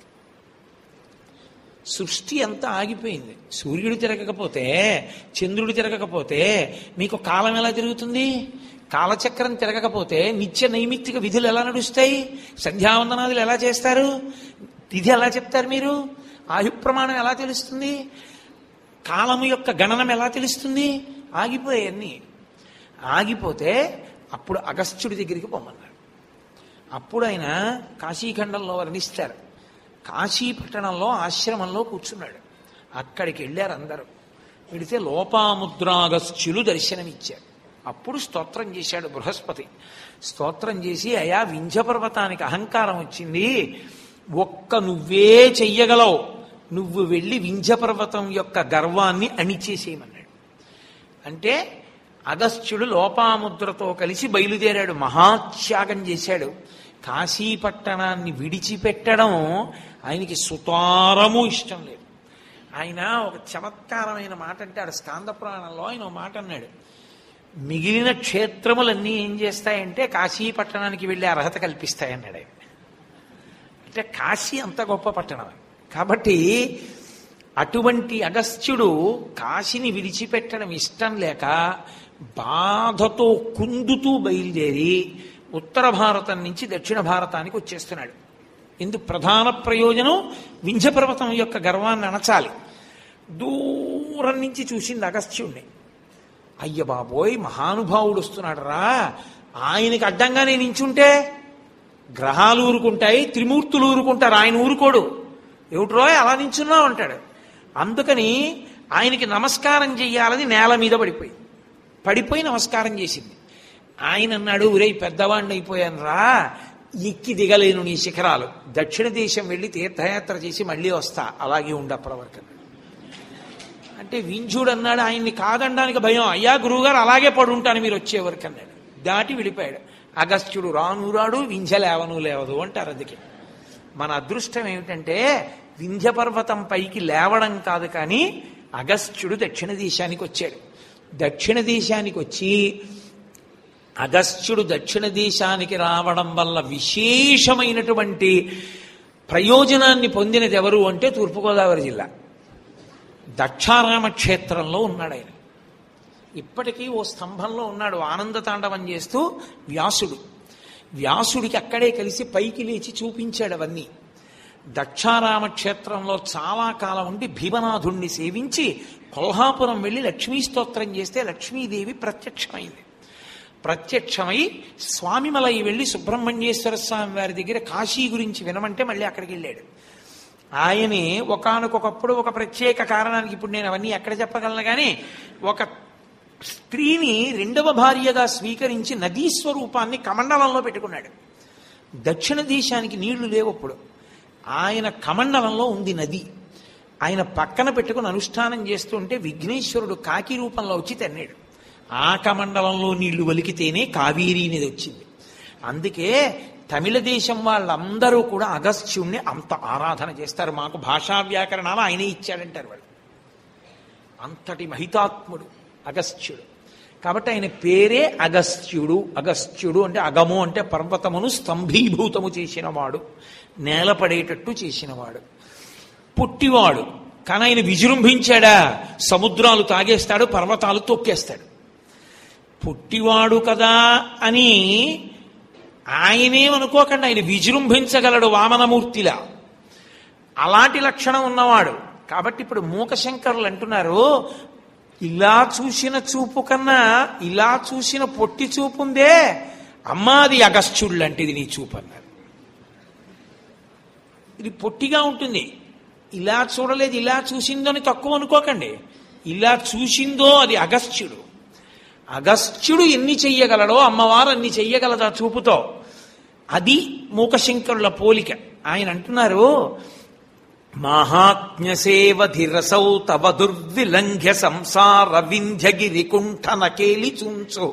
సృష్టి అంతా ఆగిపోయింది సూర్యుడు తిరగకపోతే చంద్రుడు తిరగకపోతే మీకు కాలం ఎలా తిరుగుతుంది కాలచక్రం తిరగకపోతే నిత్య నైమిత్తిక విధులు ఎలా నడుస్తాయి సంధ్యావందనాదులు ఎలా చేస్తారు తిథి ఎలా చెప్తారు మీరు ఆయు ప్రమాణం ఎలా తెలుస్తుంది కాలము యొక్క గణనం ఎలా తెలుస్తుంది ఆగిపోయాయి అన్నీ ఆగిపోతే అప్పుడు అగస్త్యుడి దగ్గరికి పొమ్మన్నాడు అప్పుడు ఆయన కాశీఖండంలో వర్ణిస్తారు కాశీ పట్టణంలో ఆశ్రమంలో కూర్చున్నాడు అక్కడికి వెళ్ళారు అందరూ వెడితే లోపాముద్రాగస్త్యులు దర్శనమిచ్చారు అప్పుడు స్తోత్రం చేశాడు బృహస్పతి స్తోత్రం చేసి అయా వింధ్య పర్వతానికి అహంకారం వచ్చింది ఒక్క నువ్వే చెయ్యగలవు నువ్వు వెళ్ళి వింధ్య పర్వతం యొక్క గర్వాన్ని అణిచేసేయమన్నాడు అంటే అగస్త్యుడు లోపాముద్రతో కలిసి బయలుదేరాడు మహాత్యాగం చేశాడు కాశీపట్టణాన్ని విడిచిపెట్టడం ఆయనకి సుతారము ఇష్టం లేదు ఆయన ఒక చమత్కారమైన మాట అంటాడు స్కాంద పురాణంలో ఆయన ఒక మాట అన్నాడు మిగిలిన క్షేత్రములన్నీ ఏం చేస్తాయంటే కాశీపట్టణానికి వెళ్ళే అర్హత కల్పిస్తాయన్నాడు ఆయన అంటే కాశీ అంత గొప్ప పట్టణం కాబట్టి అటువంటి అగస్త్యుడు కాశీని విడిచిపెట్టడం ఇష్టం లేక బాధతో కుందుతూ బయలుదేరి ఉత్తర భారతం నుంచి దక్షిణ భారతానికి వచ్చేస్తున్నాడు ఇందు ప్రధాన ప్రయోజనం వింధ్య పర్వతం యొక్క గర్వాన్ని అణచాలి దూరం నుంచి చూసింది అగస్త్యుణ్ణి అయ్య బాబోయ్ మహానుభావుడు వస్తున్నాడు రా ఆయనకి అడ్డంగా నేను నించుంటే గ్రహాలు ఊరుకుంటాయి త్రిమూర్తులు ఊరుకుంటారు ఆయన ఊరుకోడు ఏమిట్రోయ్ అలా నించున్నావు అంటాడు అందుకని ఆయనకి నమస్కారం చెయ్యాలని నేల మీద పడిపోయి పడిపోయి నమస్కారం చేసింది ఆయన అన్నాడు ఒరేయ్ పెద్దవాడిని అయిపోయాను రా ఎక్కి దిగలేను నీ శిఖరాలు దక్షిణ దేశం వెళ్ళి తీర్థయాత్ర చేసి మళ్ళీ వస్తా అలాగే ఉండు అప్పటి వరకు అన్నాడు. అంటే వింజుడు అన్నాడు ఆయన్ని కాదనడానికి భయం అయ్యా గురువుగారు అలాగే పడుంటాను మీరు వచ్చే వరకు అన్నాడు దాటి వెళ్ళిపోయాడు అగస్త్యుడు రాను రాడు వింధ్య లేవను లేవదు అంటారు అందుకే మన అదృష్టం ఏమిటంటే వింధ్య పర్వతం పైకి లేవడం కాదు కానీ అగస్త్యుడు దక్షిణ దేశానికి వచ్చాడు దక్షిణ దేశానికి వచ్చి అగస్త్యుడు దక్షిణ దేశానికి రావడం వల్ల విశేషమైనటువంటి ప్రయోజనాన్ని పొందినది ఎవరు అంటే తూర్పుగోదావరి జిల్లా దక్షారామ క్షేత్రంలో ఉన్నాడు ఆయన ఇప్పటికీ ఓ స్తంభంలో ఉన్నాడు ఆనంద తాండవం చేస్తూ వ్యాసుడు వ్యాసుడికి అక్కడే కలిసి పైకి లేచి చూపించాడు అవన్నీ దక్షారామ క్షేత్రంలో చాలా కాలం ఉండి భీమనాథుణ్ణి సేవించి కొల్హాపురం వెళ్ళి లక్ష్మీ స్తోత్రం చేస్తే లక్ష్మీదేవి ప్రత్యక్షమైంది ప్రత్యక్షమై స్వామిమలై వెళ్ళి సుబ్రహ్మణ్యేశ్వర స్వామి వారి దగ్గర కాశీ గురించి వినమంటే మళ్ళీ అక్కడికి వెళ్ళాడు ఆయనే ఒకనకొకప్పుడు ఒక ప్రత్యేక కారణానికి ఇప్పుడు నేను అవన్నీ ఎక్కడ చెప్పగలను కానీ ఒక స్త్రీని రెండవ భార్యగా స్వీకరించి నదీ స్వరూపాన్ని కమండలంలో పెట్టుకున్నాడు దక్షిణ దేశానికి నీళ్లు లేవు అప్పుడు ఆయన కమండలంలో ఉంది నది ఆయన పక్కన పెట్టుకుని అనుష్ఠానం చేస్తుంటే విఘ్నేశ్వరుడు కాకి రూపంలో వచ్చి తన్నాడు ఆ కమండలంలో నీళ్లు వలికితేనే కావేరీ నది వచ్చింది అందుకే తమిళ దేశం వాళ్ళందరూ కూడా అగస్త్యుణ్ణి అంత ఆరాధన చేస్తారు మాకు భాషా వ్యాకరణాలు ఆయనే ఇచ్చాడంటారు వాళ్ళు అంతటి మహితాత్ముడు అగస్త్యుడు కాబట్టి ఆయన పేరే అగస్త్యుడు అగస్త్యుడు అంటే అగము అంటే పర్వతమును స్తంభీభూతము చేసినవాడు నేలపడేటట్టు చేసినవాడు పుట్టివాడు కానీ ఆయన విజృంభించాడా సముద్రాలు తాగేస్తాడు పర్వతాలు తొక్కేస్తాడు పుట్టివాడు కదా అని ఆయనేమనుకోకండి ఆయన విజృంభించగలడు వామనమూర్తిలా అలాంటి లక్షణం ఉన్నవాడు కాబట్టి ఇప్పుడు మూకశంకరులు అంటున్నారు ఇలా చూసిన చూపు కన్నా ఇలా చూసిన పొట్టి చూపు ఉందే అమ్మాది అగస్త్యుడు లాంటిది నీ చూపు అన్నారు ఇది పొట్టిగా ఉంటుంది ఇలా చూడలేదు ఇలా చూసిందో అని తక్కువ అనుకోకండి ఇలా చూసిందో అది అగస్త్యుడు అగస్త్యుడు ఎన్ని చెయ్యగలడో అమ్మవారు అన్ని చెయ్యగలదా చూపుతో అది మూకశంకరుల పోలిక ఆయన అంటున్నారు మాహాత్మ్యసేవధిరసౌ తవ దుర్విలంఘ్య సంసార వింధ్యగిరి కుంఠన కేలి చుంచు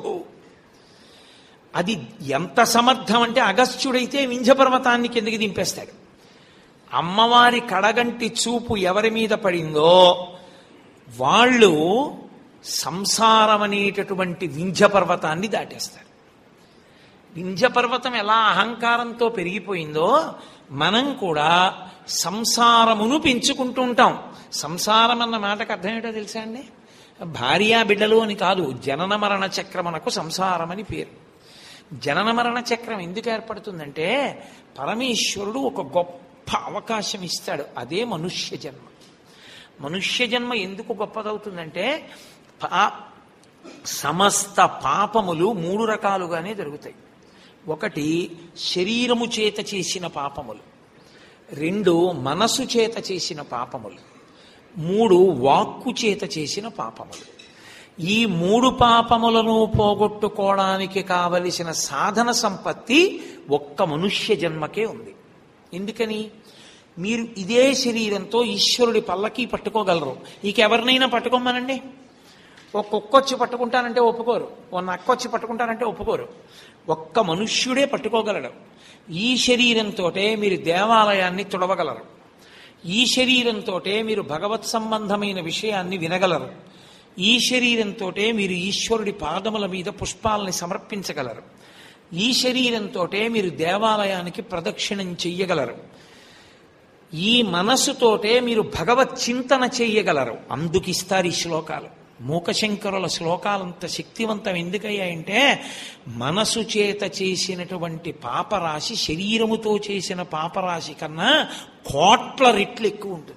అది ఎంత సమర్థం అంటే అగస్త్యుడైతే వింధ్య పర్వతాన్ని కిందకి దింపేస్తాడు అమ్మవారి కడగంటి చూపు ఎవరి మీద పడిందో వాళ్ళు సంసారం అనేటటువంటి వింధ్య పర్వతాన్ని దాటేస్తారు వింధ్య పర్వతం ఎలా అహంకారంతో పెరిగిపోయిందో మనం కూడా సంసారమును పెంచుకుంటూ ఉంటాం సంసారం అన్న మాటకు అర్థం ఏంటో తెలుసా అండి భార్యా బిడ్డలు అని కాదు జనన మరణ చక్రమునకు సంసారం అని పేరు జనన మరణ చక్రం ఎందుకు ఏర్పడుతుందంటే పరమేశ్వరుడు ఒక గొప్ప అవకాశం ఇస్తాడు అదే మనుష్య జన్మ మనుష్య జన్మ ఎందుకు గొప్పదవుతుందంటే పా సమస్త పాపములు మూడు రకాలుగానే జరుగుతాయి ఒకటి శరీరము చేత చేసిన పాపములు రెండు మనసు చేత చేసిన పాపములు మూడు వాక్కు చేత చేసిన పాపములు ఈ మూడు పాపములను పోగొట్టుకోవడానికి కావలసిన సాధన సంపత్తి ఒక్క మనుష్య జన్మకే ఉంది ఎందుకని మీరు ఇదే శరీరంతో ఈశ్వరుడి పల్లకి పట్టుకోగలరు ఇక ఎవరినైనా పట్టుకోమనండి ఓ కుక్కొచ్చి పట్టుకుంటానంటే ఒప్పుకోరు ఓ నక్కొచ్చి పట్టుకుంటానంటే ఒప్పుకోరు ఒక్క మనుష్యుడే పట్టుకోగలడు ఈ శరీరంతో మీరు దేవాలయాన్ని తుడవగలరు ఈ శరీరంతో మీరు భగవత్ సంబంధమైన విషయాన్ని వినగలరు ఈ శరీరంతో మీరు ఈశ్వరుడి పాదముల మీద పుష్పాలని సమర్పించగలరు ఈ శరీరంతో మీరు దేవాలయానికి ప్రదక్షిణం చెయ్యగలరు ఈ మనసుతోటే మీరు భగవత్ చింతన చెయ్యగలరు అందుకిస్తారు ఈ శ్లోకాలు మూకశంకరుల శ్లోకాలంత శక్తివంతం ఎందుకయ్యాయంటే మనసు చేత చేసినటువంటి పాపరాశి శరీరముతో చేసిన పాపరాశి కన్నా కోట్ల రెట్లు ఎక్కువ ఉంటుంది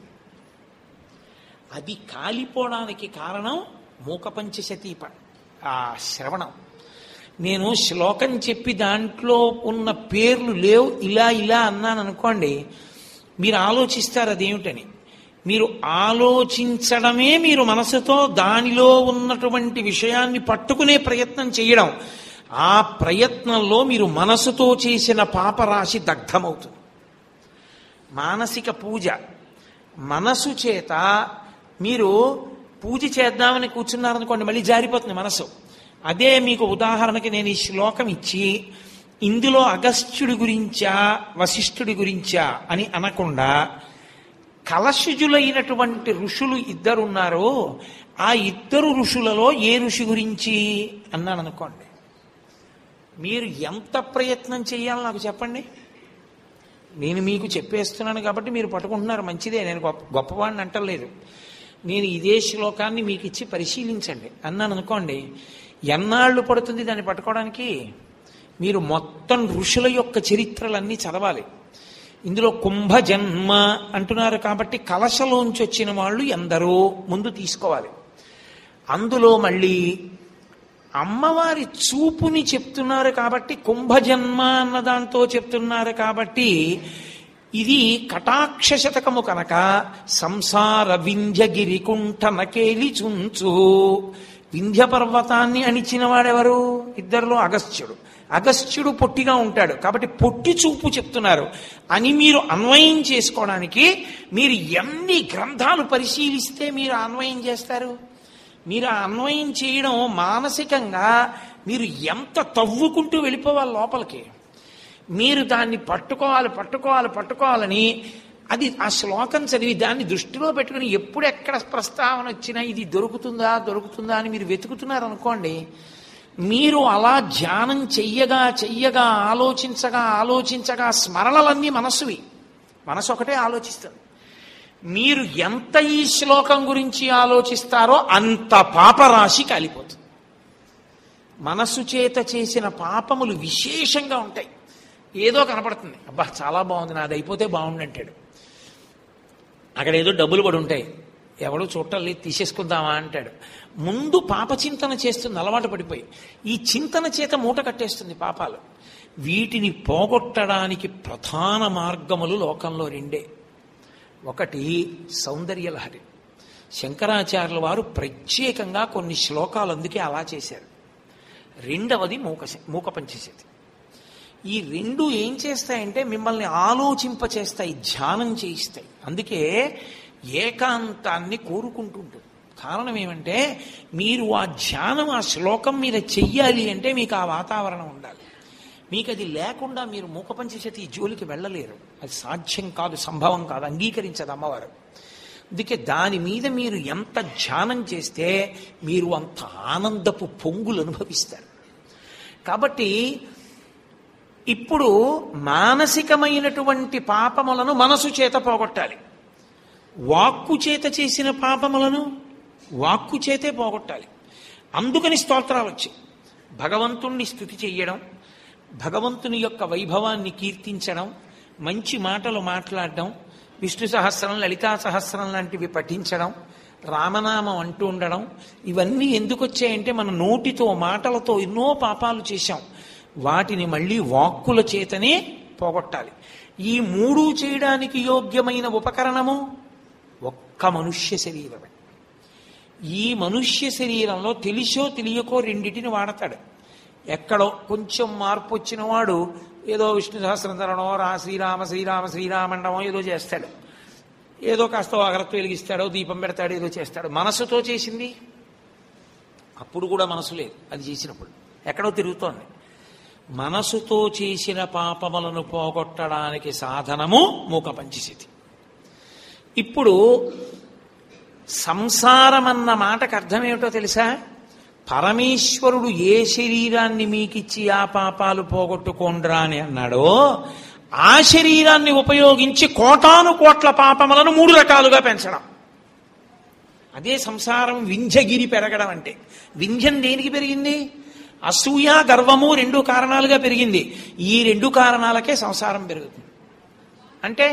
అది కాలిపోవడానికి కారణం మూక పంచశతీ ప- ఆ శ్రవణం నేను శ్లోకం చెప్పి దాంట్లో ఉన్న పేర్లు లేవు ఇలా ఇలా అన్నాను అనుకోండి మీరు ఆలోచిస్తారు అదేమిటని మీరు ఆలోచించడమే మీరు మనసుతో దానిలో ఉన్నటువంటి విషయాన్ని పట్టుకునే ప్రయత్నం చేయడం ఆ ప్రయత్నంలో మీరు మనసుతో చేసిన పాపరాశి దగ్ధమవుతుంది మానసిక పూజ మనసు చేత మీరు పూజ చేద్దామని కూర్చున్నారనుకోండి మళ్ళీ జారిపోతుంది మనసు అదే మీకు ఉదాహరణకి నేను ఈ శ్లోకం ఇచ్చి ఇందులో అగస్త్యుడి గురించా వశిష్ఠుడి గురించా అని అనకుండా కలశుజులైనటువంటి ఋషులు ఇద్దరున్నారో ఆ ఇద్దరు ఋషులలో ఏ ఋషి గురించి అన్నాను అనుకోండి మీరు ఎంత ప్రయత్నం చేయాలో నాకు చెప్పండి నేను మీకు చెప్పేస్తున్నాను కాబట్టి మీరు పట్టుకుంటున్నారు మంచిదే నేను గొప్ప గొప్పవాడిని అంటలేదు నేను ఇదే శ్లోకాన్ని మీకు ఇచ్చి పరిశీలించండి అన్నాను అనుకోండి ఎన్నాళ్ళు పడుతుంది దాన్ని పట్టుకోవడానికి మీరు మొత్తం ఋషుల యొక్క చరిత్రలన్నీ చదవాలి ఇందులో కుంభ జన్మ అంటున్నారు కాబట్టి కలశలోంచి వచ్చిన వాళ్ళు ఎందరో ముందు తీసుకోవాలి అందులో మళ్ళీ అమ్మవారి చూపుని చెప్తున్నారు కాబట్టి కుంభజన్మ అన్న దాంతో చెప్తున్నారు కాబట్టి ఇది కటాక్ష శతకము కనుక సంసార వింధ్యగిరి కుంఠ నకేలి చుంచు వింధ్య పర్వతాన్ని అణిచిన వాడెవరు ఇద్దరిలో అగస్త్యుడు అగస్త్యుడు పొట్టిగా ఉంటాడు కాబట్టి పొట్టి చూపు చెప్తున్నారు అని మీరు అన్వయం చేసుకోవడానికి మీరు ఎన్ని గ్రంథాలు పరిశీలిస్తే మీరు అన్వయం చేస్తారు మీరు ఆ అన్వయం చేయడం మానసికంగా మీరు ఎంత తవ్వుకుంటూ వెళ్ళిపోవాలి లోపలికి మీరు దాన్ని పట్టుకోవాలి పట్టుకోవాలి పట్టుకోవాలని అది ఆ శ్లోకం చదివి దాన్ని దృష్టిలో పెట్టుకుని ఎప్పుడు ఎక్కడ ప్రస్తావన వచ్చినా ఇది దొరుకుతుందా దొరుకుతుందా అని మీరు వెతుకుతున్నారు అనుకోండి మీరు అలా ధ్యానం చెయ్యగా చెయ్యగా ఆలోచించగా ఆలోచించగా స్మరణలన్నీ మనస్సువి మనసు ఒకటే ఆలోచిస్తుంది మీరు ఎంత ఈ శ్లోకం గురించి ఆలోచిస్తారో అంత పాపరాశి కాలిపోతుంది మనసు చేత చేసిన పాపములు విశేషంగా ఉంటాయి ఏదో కనపడుతుంది అబ్బా చాలా బాగుంది నాది అయిపోతే బాగుండు అంటాడు అక్కడ ఏదో డబ్బులు పడి ఉంటాయి ఎవడో చూడటం లేదు తీసేసుకుందామా అంటాడు ముందు పాప చింతన చేస్తుంది అలవాటు పడిపోయి ఈ చింతన చేత మూట కట్టేస్తుంది పాపాలు వీటిని పోగొట్టడానికి ప్రధాన మార్గములు లోకంలో రెండే ఒకటి సౌందర్యలహరి శంకరాచార్యుల వారు ప్రత్యేకంగా కొన్ని శ్లోకాలు అందుకే అలా చేశారు రెండవది మూక మూక పంచశతి ఈ రెండు ఏం చేస్తాయంటే మిమ్మల్ని ఆలోచింప చేస్తాయి ధ్యానం చేయిస్తాయి అందుకే ఏకాంతాన్ని కోరుకుంటుంటుంది కారణం ఏమంటే మీరు ఆ ధ్యానం ఆ శ్లోకం మీద చెయ్యాలి అంటే మీకు ఆ వాతావరణం ఉండాలి మీకు అది లేకుండా మీరు మూకపంచశతి జోలికి వెళ్ళలేరు అది సాధ్యం కాదు సంభవం కాదు అంగీకరించదు అమ్మవారు అందుకే దాని మీద మీరు ఎంత ధ్యానం చేస్తే మీరు అంత ఆనందపు పొంగులు అనుభవిస్తారు కాబట్టి ఇప్పుడు మానసికమైనటువంటి పాపములను మనసు చేత పోగొట్టాలి వాక్కు చేత చేసిన పాపములను వాక్కు చేతే పోగొట్టాలి అందుకని స్తోత్రాలు వచ్చాయి భగవంతుణ్ణి స్థుతి చెయ్యడం భగవంతుని యొక్క వైభవాన్ని కీర్తించడం మంచి మాటలు మాట్లాడడం విష్ణు సహస్రం లలితా సహస్రం లాంటివి పఠించడం రామనామం అంటూ ఉండడం ఇవన్నీ ఎందుకు వచ్చాయంటే మన నోటితో మాటలతో ఎన్నో పాపాలు చేశాం వాటిని మళ్ళీ వాక్కుల చేతనే పోగొట్టాలి ఈ మూడు చేయడానికి యోగ్యమైన ఉపకరణము ఒక్క మనుష్య శరీరమే ఈ మనుష్య శరీరంలో తెలిసో తెలియకో రెండిటిని వాడతాడు ఎక్కడో కొంచెం మార్పు వచ్చిన వాడు ఏదో విష్ణు సహస్రంతరణో రా శ్రీరామ శ్రీరామ శ్రీరామండమో ఏదో చేస్తాడు ఏదో కాస్త అగరత్తు వెలిగిస్తాడో దీపం పెడతాడు ఏదో చేస్తాడు మనసుతో చేసింది అప్పుడు కూడా మనసు లేదు అది చేసినప్పుడు ఎక్కడో తిరుగుతోంది మనసుతో చేసిన పాపములను పోగొట్టడానికి సాధనము మూక పంచశతి ఇప్పుడు సంసారం అన్న మాటకు అర్థమేమిటో తెలుసా పరమేశ్వరుడు ఏ శరీరాన్ని మీకిచ్చి ఆ పాపాలు పోగొట్టుకోండ్రా అని అన్నాడో ఆ శరీరాన్ని ఉపయోగించి కోటాను కోట్ల పాపములను మూడు రకాలుగా పెంచడం అదే సంసారం వింధ్యగిరి పెరగడం అంటే వింధ్యం దేనికి పెరిగింది అసూయ గర్వము రెండు కారణాలుగా పెరిగింది ఈ రెండు కారణాలకే సంసారం పెరుగుతుంది అంటే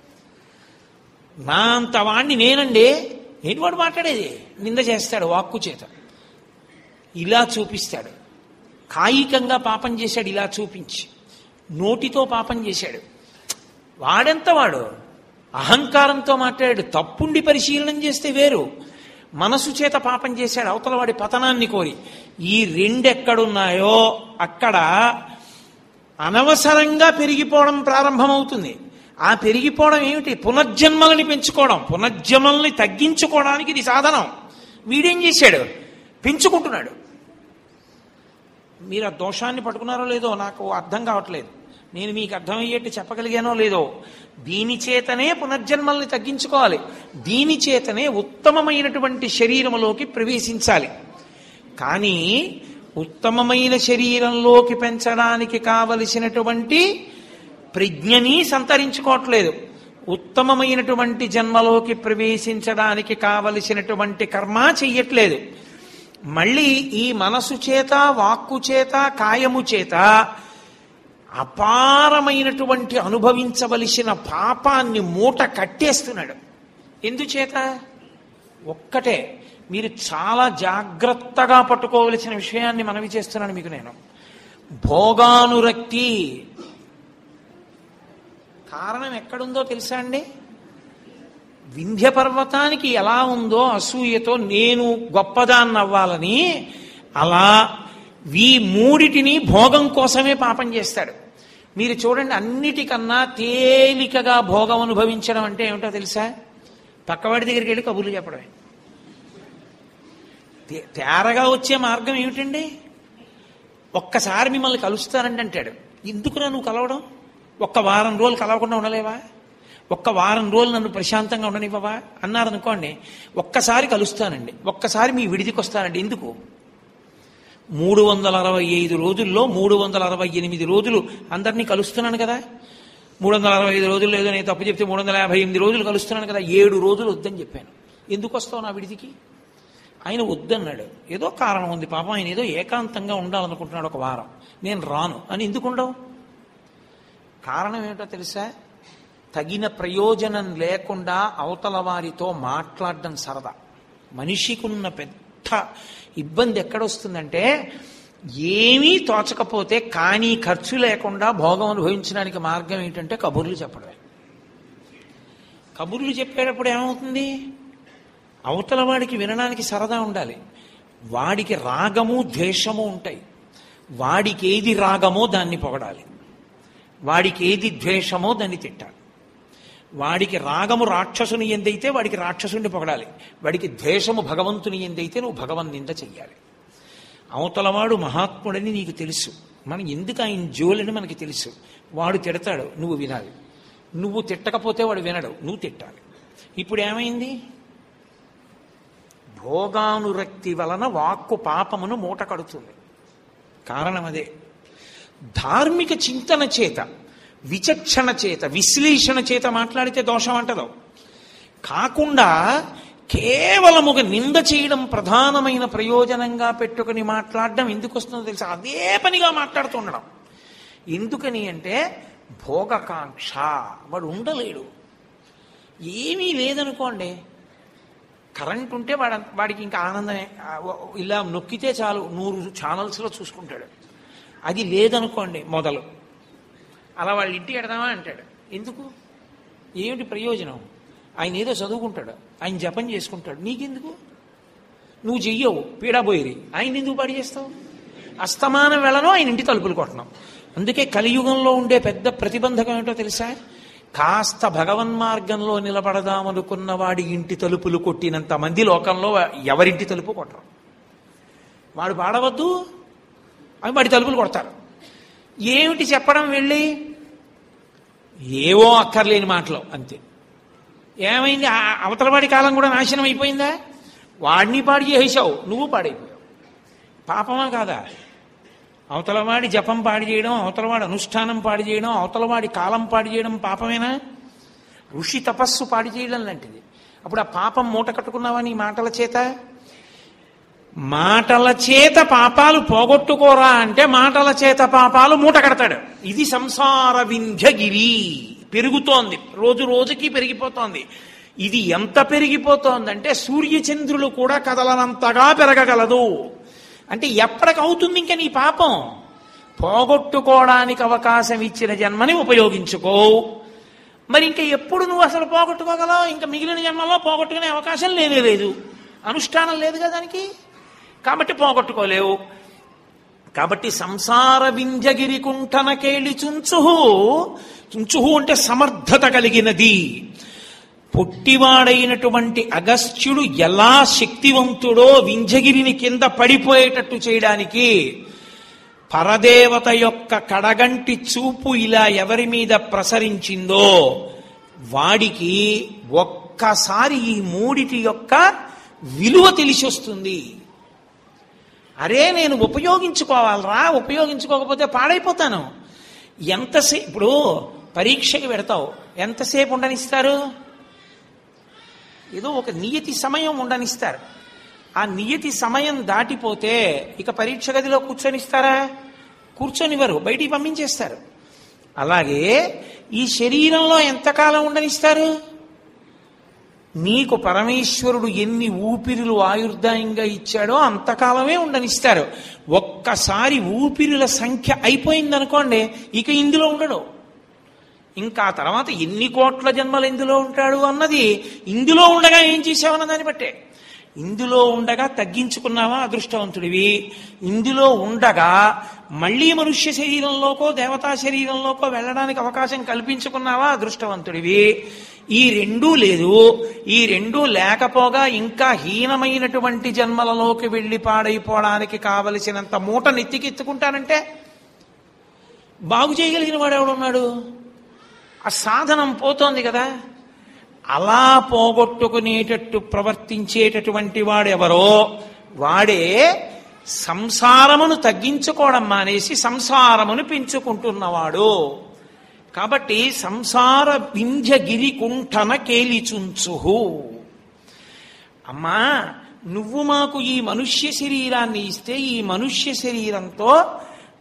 నా అంత వాణ్ణి నేనండి ఏంటి వాడు మాట్లాడేది నింద చేస్తాడు వాక్కు చేత ఇలా చూపిస్తాడు కాయికంగా పాపం చేశాడు ఇలా చూపించి నోటితో పాపం చేశాడు వాడెంత వాడు అహంకారంతో మాట్లాడాడు తప్పుండి పరిశీలనం చేస్తే వేరు మనసు చేత పాపం చేశాడు అవతల వాడి పతనాన్ని కోరి ఈ రెండెక్కడున్నాయో అక్కడ అనవసరంగా పెరిగిపోవడం ప్రారంభమవుతుంది ఆ పెరిగిపోవడం ఏమిటి పునర్జన్మలని పెంచుకోవడం పునర్జన్మల్ని తగ్గించుకోవడానికి ఇది సాధనం వీడేం చేశాడు పెంచుకుంటున్నాడు మీరు ఆ దోషాన్ని పట్టుకున్నారో లేదో నాకు అర్థం కావట్లేదు నేను మీకు అర్థమయ్యేట్టు చెప్పగలిగానో లేదో దీని చేతనే పునర్జన్మల్ని తగ్గించుకోవాలి దీని చేతనే ఉత్తమమైనటువంటి శరీరములోకి ప్రవేశించాలి కానీ ఉత్తమమైన శరీరంలోకి పెంచడానికి కావలసినటువంటి ప్రజ్ఞని సంతరించుకోవట్లేదు ఉత్తమమైనటువంటి జన్మలోకి ప్రవేశించడానికి కావలసినటువంటి కర్మ చెయ్యట్లేదు మళ్ళీ ఈ మనసు చేత వాక్కు చేత కాయము చేత అపారమైనటువంటి అనుభవించవలసిన పాపాన్ని మూట కట్టేస్తున్నాడు ఎందుచేత ఒక్కటే మీరు చాలా జాగ్రత్తగా పట్టుకోవలసిన విషయాన్ని మనవి చేస్తున్నాను మీకు నేను భోగానురక్తి కారణం ఎక్కడుందో తెలుసా అండి వింధ్య పర్వతానికి ఎలా ఉందో అసూయతో నేను గొప్పదాన్ని అవ్వాలని అలా ఈ మూడిటిని భోగం కోసమే పాపం చేస్తాడు మీరు చూడండి అన్నిటికన్నా తేలికగా భోగం అనుభవించడం అంటే ఏమిటో తెలుసా పక్కవాడి దగ్గరికి వెళ్ళి కబుర్లు చెప్పడమే తే- తేరగా వచ్చే మార్గం ఏమిటండి ఒక్కసారి మిమ్మల్ని కలుస్తానండి అంటాడు ఎందుకురా నువ్వు కలవడం ఒక్క వారం రోజులు కలవకుండా ఉండలేవా ఒక్క వారం రోజులు నన్ను ప్రశాంతంగా ఉండనివ్వవా అన్నారనుకోండి ఒక్కసారి కలుస్తానండి ఒక్కసారి మీ విడిదికి వస్తానండి ఎందుకు మూడు వందల అరవై ఐదు రోజుల్లో మూడు వందల అరవై ఎనిమిది రోజులు అందరినీ కలుస్తున్నాను కదా మూడు వందల అరవై ఐదు రోజుల్లో ఏదో నేను తప్పు చెప్తే మూడు వందల యాభై ఎనిమిది రోజులు కలుస్తున్నాను కదా ఏడు రోజులు వద్దని చెప్పాను ఎందుకు వస్తావు నా విడిదికి ఆయన వద్దన్నాడు ఏదో కారణం ఉంది పాపం ఆయన ఏదో ఏకాంతంగా ఉండాలనుకుంటున్నాడు ఒక వారం నేను రాను అని ఎందుకు ఉండవు కారణం ఏమిటో తెలుసా తగిన ప్రయోజనం లేకుండా అవతల వారితో మాట్లాడడం సరదా మనిషికున్న పెద్ద ఇబ్బంది ఎక్కడొస్తుందంటే ఏమీ తోచకపోతే కానీ ఖర్చు లేకుండా భోగం అనుభవించడానికి మార్గం ఏంటంటే కబుర్లు చెప్పడమే కబుర్లు చెప్పేటప్పుడు ఏమవుతుంది అవతల వాడికి వినడానికి సరదా ఉండాలి వాడికి రాగము ద్వేషము ఉంటాయి వాడికి ఏది రాగమో దాన్ని పొగడాలి వాడికి ఏది ద్వేషమో దాన్ని తిట్టాలి వాడికి రాగము రాక్షసుని ఎందైతే వాడికి రాక్షసుని పొగడాలి వాడికి ద్వేషము భగవంతుని ఎందైతే నువ్వు భగవన్ నింద చెయ్యాలి అవతలవాడు మహాత్ముడని నీకు తెలుసు మనం ఎందుకు ఆయన జోలని మనకి తెలుసు వాడు తిడతాడు నువ్వు వినాలి నువ్వు తిట్టకపోతే వాడు వినడు నువ్వు తిట్టాలి ఇప్పుడు ఏమైంది భోగానురక్తి వలన వాక్కు పాపమును మూట కడుతుంది కారణం అదే ధార్మిక చింతన చేత విచక్షణ చేత విశ్లేషణ చేత మాట్లాడితే దోషం అంటదో కాకుండా కేవలముగా నింద చేయడం ప్రధానమైన ప్రయోజనంగా పెట్టుకుని మాట్లాడడం ఎందుకు వస్తుందో తెలుసా అదే పనిగా మాట్లాడుతూ ఉండడం ఎందుకని అంటే భోగకాంక్ష వాడు ఉండలేడు ఏమీ లేదనుకోండి కరెంట్ ఉంటే వాడు వాడికి ఇంకా ఆనందమే ఆ, ఇలా నొక్కితే చాలు నూరు ఛానల్స్లో చూసుకుంటాడు అది లేదనుకోండి మొదలు అలా వాళ్ళ ఇంటికి ఎడదామా అంటాడు ఎందుకు ఏమిటి ప్రయోజనం ఆయన ఏదో చదువుకుంటాడు ఆయన జపం చేసుకుంటాడు నీకెందుకు నువ్వు చెయ్యవు పీడాబోయిరి ఆయన ఎందుకు పాడు చేస్తావు అస్తమానం వెళ్ళను ఆయన ఇంటి తలుపులు కొట్టడం అందుకే కలియుగంలో ఉండే పెద్ద ప్రతిబంధకం ఏంటో తెలుసా కాస్త భగవన్మార్గంలో నిలబడదామనుకున్న వాడి ఇంటి తలుపులు కొట్టినంత మంది లోకంలో ఎవరింటి తలుపు కొట్టరు వాడు పాడవద్దు అవి వాడి తలుపులు కొడతారు ఏమిటి చెప్పడం వెళ్ళి ఏవో అక్కర్లేని మాటలు అంతే ఏమైంది ఆ అవతలవాడి కాలం కూడా నాశనం అయిపోయిందా వాడిని పాడు చేసావు నువ్వు పాడైపోయావు పాపమా కాదా అవతలవాడి జపం పాడు చేయడం అవతలవాడి అనుష్ఠానం పాడు చేయడం అవతలవాడి కాలం పాడు చేయడం పాపమేనా ఋషి తపస్సు పాడు చేయడం లాంటిది అప్పుడు ఆ పాపం మూట కట్టుకున్నావా నీ మాటల చేత మాటల చేత పాపాలు పోగొట్టుకోరా అంటే మాటల చేత పాపాలు మూట కడతాడు ఇది సంసార వింధ్యగిరి పెరుగుతోంది రోజు రోజుకి పెరిగిపోతోంది ఇది ఎంత పెరిగిపోతోందంటే సూర్యచంద్రులు కూడా కదలనంతగా పెరగగలదు అంటే ఎప్పటికి అవుతుంది ఇంకా నీ పాపం పోగొట్టుకోవడానికి అవకాశం ఇచ్చిన జన్మని ఉపయోగించుకో మరి ఇంకా ఎప్పుడు నువ్వు అసలు పోగొట్టుకోగలవు ఇంకా మిగిలిన జన్మలో పోగొట్టుకునే అవకాశం లేదే లేదు అనుష్ఠానం లేదుగా దానికి కాబట్టి పోగొట్టుకోలేవు కాబట్టి సంసార వింజగిరి కుంఠన కేళి చుంచుహు చుంచుహు అంటే సమర్థత కలిగినది పొట్టివాడైనటువంటి అగస్త్యుడు ఎలా శక్తివంతుడో వింజగిరిని కింద పడిపోయేటట్టు చేయడానికి పరదేవత యొక్క కడగంటి చూపు ఇలా ఎవరి మీద ప్రసరించిందో వాడికి ఒక్కసారి ఈ మూడిటి యొక్క విలువ తెలిసి వస్తుంది అరే నేను ఉపయోగించుకోవాలరా ఉపయోగించుకోకపోతే పాడైపోతాను ఎంతసేపు ఇప్పుడు పరీక్షకి పెడతావు ఎంతసేపు ఉండనిస్తారు ఏదో ఒక నియతి సమయం ఉండనిస్తారు ఆ నియతి సమయం దాటిపోతే ఇక పరీక్ష గదిలో కూర్చొనిస్తారా కూర్చొనివ్వరు బయటికి పంపించేస్తారు అలాగే ఈ శరీరంలో ఎంతకాలం ఉండనిస్తారు నీకు పరమేశ్వరుడు ఎన్ని ఊపిరులు ఆయుర్దాయంగా ఇచ్చాడో అంతకాలమే ఉండనిస్తారు ఒక్కసారి ఊపిరుల సంఖ్య అయిపోయిందనుకోండి ఇక ఇందులో ఉండడు ఇంకా ఆ తర్వాత ఎన్ని కోట్ల జన్మలు ఇందులో ఉంటాడు అన్నది ఇందులో ఉండగా ఏం చేసావన్న దాన్ని బట్టే ఇందులో ఉండగా తగ్గించుకున్నావా అదృష్టవంతుడివి ఇందులో ఉండగా మళ్ళీ మనుష్య శరీరంలోకో దేవతా శరీరంలోకో వెళ్ళడానికి అవకాశం కల్పించుకున్నావా అదృష్టవంతుడివి ఈ రెండూ లేదు ఈ రెండూ లేకపోగా ఇంకా హీనమైనటువంటి జన్మలలోకి వెళ్ళి పాడైపోవడానికి కావలసినంత మూట నెత్తికెత్తుకుంటానంటే బాగు చేయగలిగిన వాడు ఎవడున్నాడు ఆ సాధనం పోతోంది కదా అలా పోగొట్టుకునేటట్టు ప్రవర్తించేటటువంటి వాడెవరో వాడే సంసారమును తగ్గించుకోవడం మానేసి సంసారమును పెంచుకుంటున్నవాడు కాబట్టి సంసార వింధ్యగిరి కుంఠన కేలిచుంచుహు అమ్మా నువ్వు మాకు ఈ మనుష్య శరీరాన్ని ఇస్తే ఈ మనుష్య శరీరంతో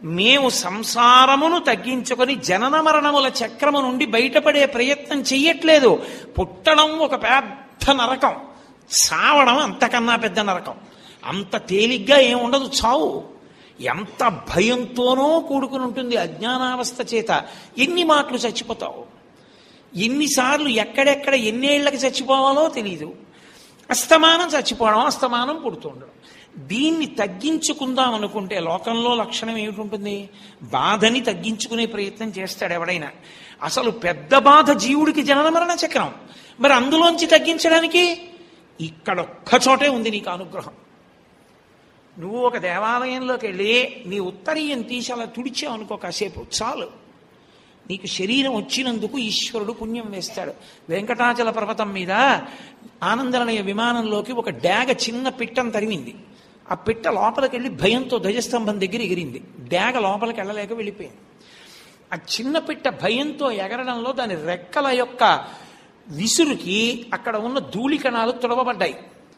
మేము సంసారమును తగ్గించుకొని జనన మరణముల చక్రము నుండి బయటపడే ప్రయత్నం చెయ్యట్లేదు పుట్టడం ఒక పెద్ద నరకం చావడం అంతకన్నా పెద్ద నరకం అంత తేలిగ్గా ఏం ఉండదు చావు ఎంత భయంతోనో కూడుకుని ఉంటుంది అజ్ఞానావస్థ చేత ఎన్ని మాటలు చచ్చిపోతావు ఎన్నిసార్లు ఎక్కడెక్కడ ఎన్నేళ్లకి చచ్చిపోవాలో తెలియదు అస్తమానం చచ్చిపోవడం అస్తమానం పుడుతుండడం దీన్ని తగ్గించుకుందాం అనుకుంటే లోకంలో లక్షణం ఏమిటి బాధని తగ్గించుకునే ప్రయత్నం చేస్తాడు ఎవడైనా అసలు పెద్ద బాధ జీవుడికి జనన మరణ చక్రం మరి అందులోంచి తగ్గించడానికి ఇక్కడొక్క చోటే ఉంది నీకు అనుగ్రహం నువ్వు ఒక దేవాలయంలోకి వెళ్ళి నీ ఉత్తరీయం తీసి అలా తుడిచావు అనుకో కాసేపు చాలు నీకు శరీరం వచ్చినందుకు ఈశ్వరుడు పుణ్యం వేస్తాడు వెంకటాచల పర్వతం మీద ఆనందనయ విమానంలోకి ఒక డాగ చిన్న పిట్టను తరిమింది ఆ పిట్ట లోపలికి వెళ్ళి భయంతో ధ్వజస్తంభం దగ్గర ఎగిరింది డాగ లోపలికి వెళ్ళలేక వెళ్ళిపోయింది ఆ చిన్న పిట్ట భయంతో ఎగరడంలో దాని రెక్కల యొక్క విసురుకి అక్కడ ఉన్న ధూళి కణాలు తుడవబడ్డాయి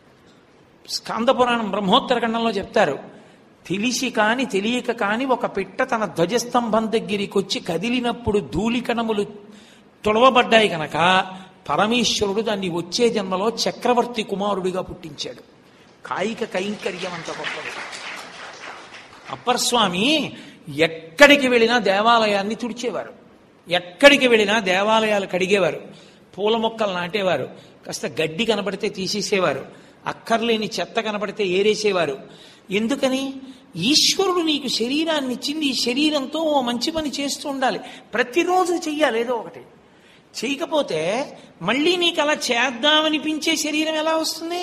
స్కందపురాణం బ్రహ్మోత్తర ఖండంలో చెప్తారు తెలిసి కాని తెలియక కాని ఒక పిట్ట తన ధ్వజస్తంభం దగ్గరికి వచ్చి కదిలినప్పుడు ధూళికణములు తొడవబడ్డాయి కనుక పరమేశ్వరుడు దాన్ని వచ్చే జన్మలో చక్రవర్తి కుమారుడిగా పుట్టించాడు కాయిక కైంకర్యం అంత గొప్పది అప్పర్స్వామి ఎక్కడికి వెళ్ళినా దేవాలయాన్ని తుడిచేవారు ఎక్కడికి వెళ్ళినా దేవాలయాలు కడిగేవారు పూల మొక్కలు నాటేవారు కాస్త గడ్డి కనబడితే తీసేసేవారు అక్కర్లేని చెత్త కనబడితే ఏరేసేవారు ఎందుకని ఈశ్వరుడు నీకు శరీరాన్ని ఇచ్చింది ఈ శరీరంతో ఓ మంచి పని చేస్తూ ఉండాలి ప్రతిరోజు చెయ్యాలి ఏదో ఒకటి చేయకపోతే మళ్ళీ నీకు అలా చేద్దామనిపించే శరీరం ఎలా వస్తుంది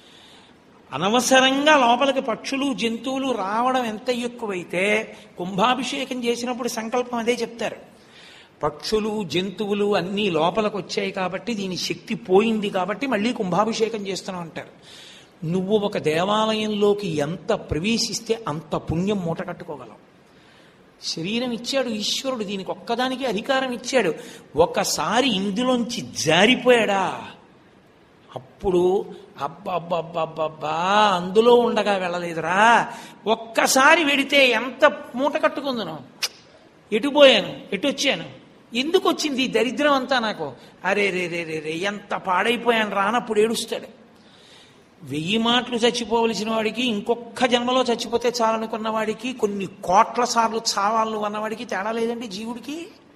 అనవసరంగా లోపలికి పక్షులు జంతువులు రావడం ఎంత ఎక్కువైతే కుంభాభిషేకం చేసినప్పుడు సంకల్పం అదే చెప్తారు పక్షులు జంతువులు అన్నీ లోపలికి వచ్చాయి కాబట్టి దీని శక్తి పోయింది కాబట్టి మళ్ళీ కుంభాభిషేకం చేస్తున్నాం అంటారు నువ్వు ఒక దేవాలయంలోకి ఎంత ప్రవేశిస్తే అంత పుణ్యం మూట కట్టుకోగలవు శరీరం ఇచ్చాడు ఈశ్వరుడు దీనికి ఒక్కదానికి అధికారం ఇచ్చాడు ఒకసారి ఇందులోంచి జారిపోయాడా అప్పుడు అబ్బబ్బబ్బబ్బబ్బా అందులో ఉండగా వెళ్ళలేదురా ఒక్కసారి వెడితే ఎంత మూట కట్టుకుందును ఎటు పోయాను ఎటు వచ్చాను ఎందుకు వచ్చింది ఈ దరిద్రం అంతా నాకు అరే రే రే రే రే ఎంత పాడైపోయాను రానప్పుడు ఏడుస్తాడు వెయ్యి మాటలు చచ్చిపోవలసిన వాడికి ఇంకొక జన్మలో చచ్చిపోతే చాలనుకున్న వాడికి కొన్ని కోట్ల సార్లు చావాలను అన్నవాడికి తేడా లేదండి జీవుడికి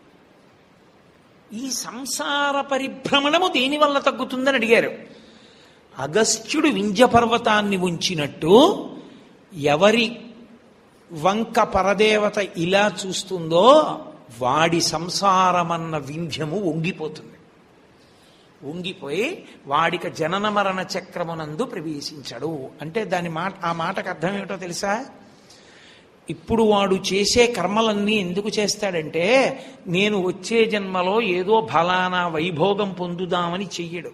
ఈ సంసార పరిభ్రమణము దేనివల్ల తగ్గుతుందని అడిగారు అగస్త్యుడు వింధ్య పర్వతాన్ని ఉంచినట్టు ఎవరి వంక పరదేవత ఇలా చూస్తుందో వాడి సంసారమన్న వింధ్యము వంగిపోతుంది వంగిపోయి వాడిక జనన మరణ చక్రమునందు ప్రవేశించడు అంటే దాని మాట ఆ మాటకు అర్థం ఏమిటో తెలుసా ఇప్పుడు వాడు చేసే కర్మలన్నీ ఎందుకు చేస్తాడంటే నేను వచ్చే జన్మలో ఏదో ఫలానా వైభోగం పొందుదామని చెయ్యడు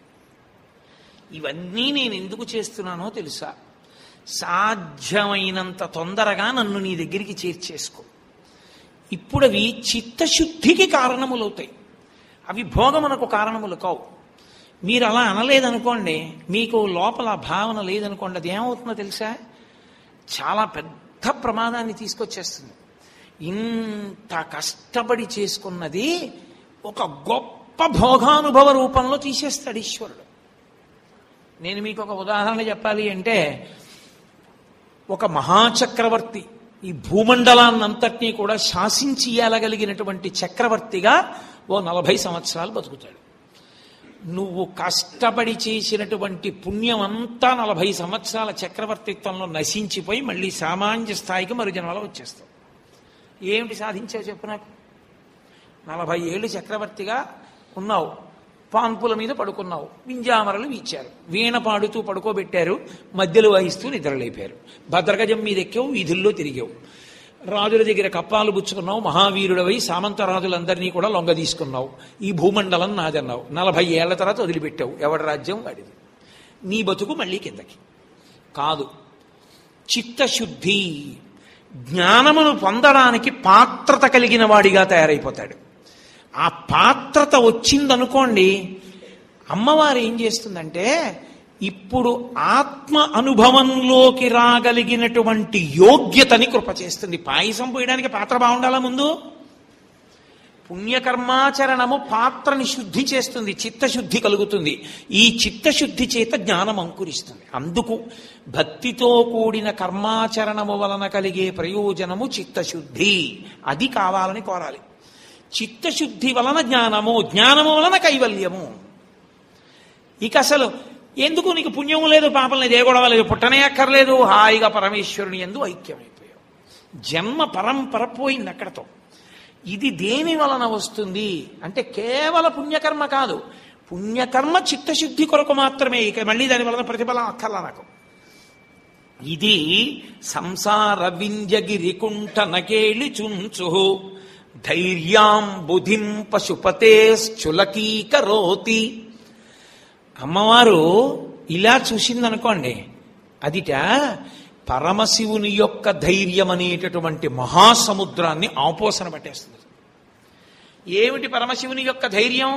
ఇవన్నీ నేను ఎందుకు చేస్తున్నానో తెలుసా సాధ్యమైనంత తొందరగా నన్ను నీ దగ్గరికి చేర్చేసుకో ఇప్పుడు అవి చిత్తశుద్ధికి కారణములవుతాయి అవి భోగమునకు కారణములు కావు మీరు అలా అనలేదనుకోండి మీకు లోపల భావన లేదనుకోండి అది ఏమవుతుందో తెలుసా చాలా పెద్ద ప్రమాదాన్ని తీసుకొచ్చేస్తుంది ఇంత కష్టపడి చేసుకున్నది ఒక గొప్ప భోగానుభవ రూపంలో తీసేస్తాడు ఈశ్వరుడు నేను మీకు ఒక ఉదాహరణ చెప్పాలి అంటే ఒక మహాచక్రవర్తి ఈ భూమండలాన్నంతటినీ కూడా శాసించి ఏలగలిగినటువంటి చక్రవర్తిగా ఓ నలభై సంవత్సరాలు బతుకుతాడు నువ్వు కష్టపడి చేసినటువంటి పుణ్యం అంతా నలభై సంవత్సరాల చక్రవర్తిత్వంలో నశించిపోయి మళ్ళీ సామాన్య స్థాయికి మరు జన్మలో వచ్చేస్తావు ఏమిటి సాధించావు చెప్పు నాకు నలభై ఏళ్ళు చక్రవర్తిగా ఉన్నావు పాన్పుల మీద పడుకున్నావు వింజామరలు వీచారు వీణ పాడుతూ పడుకోబెట్టారు మధ్యలో వహిస్తూ నిద్రలేపారు భద్రగజం మీద ఎక్కావు వీధుల్లో తిరిగావు రాజుల దగ్గర కప్పాలు పుచ్చుకున్నావు మహావీరుడవై సామంత రాజులందరినీ కూడా లొంగ తీసుకున్నావు ఈ భూమండలం నాదన్నావు నలభై ఏళ్ల తర్వాత వదిలిపెట్టావు ఎవడి రాజ్యం వాడిది నీ బతుకు మళ్ళీ కిందకి కాదు చిత్తశుద్ధి జ్ఞానమును పొందడానికి పాత్రత కలిగిన వాడిగా తయారైపోతాడు ఆ పాత్రత వచ్చిందనుకోండి అమ్మవారు ఏం చేస్తుందంటే ఇప్పుడు ఆత్మ అనుభవంలోకి రాగలిగినటువంటి యోగ్యతని కృప చేస్తుంది పాయసం పోయడానికి పాత్ర బాగుండాలా ముందు పుణ్యకర్మాచరణము పాత్రని శుద్ధి చేస్తుంది చిత్తశుద్ధి కలుగుతుంది ఈ చిత్తశుద్ధి చేత జ్ఞానం అంకురిస్తుంది అందుకు భక్తితో కూడిన కర్మాచరణము వలన కలిగే ప్రయోజనము చిత్తశుద్ధి అది కావాలని కోరాలి చిత్తశుద్ధి వలన జ్ఞానము జ్ఞానము వలన కైవల్యము ఇక అసలు ఎందుకు నీకు పుణ్యం లేదు పాపం లేదు ఏ గొడవ లేదు పుట్టనే అక్కర్లేదు హాయిగా పరమేశ్వరుని ఎందు ఐక్యమైపోయావు జన్మ పరంపర పోయింది అక్కడతో ఇది దేని వలన వస్తుంది అంటే కేవల పుణ్యకర్మ కాదు పుణ్యకర్మ చిత్తశుద్ధి కొరకు మాత్రమే ఇక మళ్ళీ దాని వలన ప్రతిఫలం అక్కర్లా నాకు ఇది సంసార వింజగిరికుంఠ నకేళి చుంచు ధైర్యాం బుధిం పశుపతేశ్చులకీకరోతి అమ్మవారు ఇలా చూసిందనుకోండి అదిట పరమశివుని యొక్క ధైర్యం అనేటటువంటి మహాసముద్రాన్ని ఆపోసన పట్టేస్తుంది ఏమిటి పరమశివుని యొక్క ధైర్యం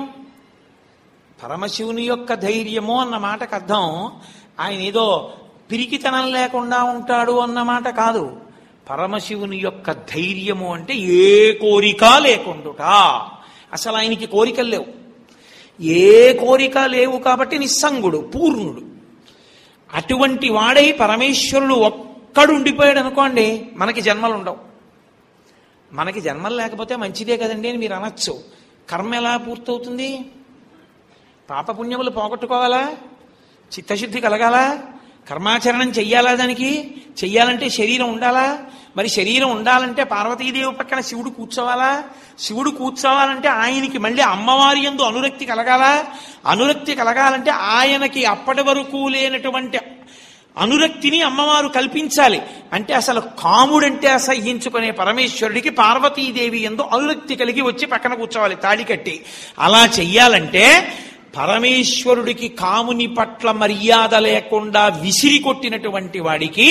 పరమశివుని యొక్క ధైర్యము అన్న మాటకు అర్థం ఆయన ఏదో పిరికితనం లేకుండా ఉంటాడు అన్న మాట కాదు పరమశివుని యొక్క ధైర్యము అంటే ఏ కోరిక లేకుండుట అసలు ఆయనకి కోరికలు లేవు ఏ కోరిక లేవు కాబట్టి నిస్సంగుడు పూర్ణుడు అటువంటి వాడై పరమేశ్వరుడు ఒక్కడు ఉండిపోయాడు అనుకోండి మనకి జన్మలు ఉండవు మనకి జన్మలు లేకపోతే మంచిదే కదండి అని మీరు అనొచ్చు కర్మ ఎలా పూర్తవుతుంది పాపపుణ్యములు పోగొట్టుకోవాలా చిత్తశుద్ధి కలగాలా కర్మాచరణం చెయ్యాలా దానికి చెయ్యాలంటే శరీరం ఉండాలా మరి శరీరం ఉండాలంటే పార్వతీదేవి పక్కన శివుడు కూర్చోవాలా శివుడు కూర్చోవాలంటే ఆయనకి మళ్ళీ అమ్మవారి ఎందు అనురక్తి కలగాలా అనురక్తి కలగాలంటే ఆయనకి అప్పటి వరకు లేనటువంటి అనురక్తిని అమ్మవారు కల్పించాలి అంటే అసలు కాముడంటే అసహ్యించుకునే పరమేశ్వరుడికి పార్వతీదేవి ఎందు అనురక్తి కలిగి వచ్చి పక్కన కూర్చోవాలి తాళి కట్టి అలా చెయ్యాలంటే పరమేశ్వరుడికి కాముని పట్ల మర్యాద లేకుండా విసిరి కొట్టినటువంటి వాడికి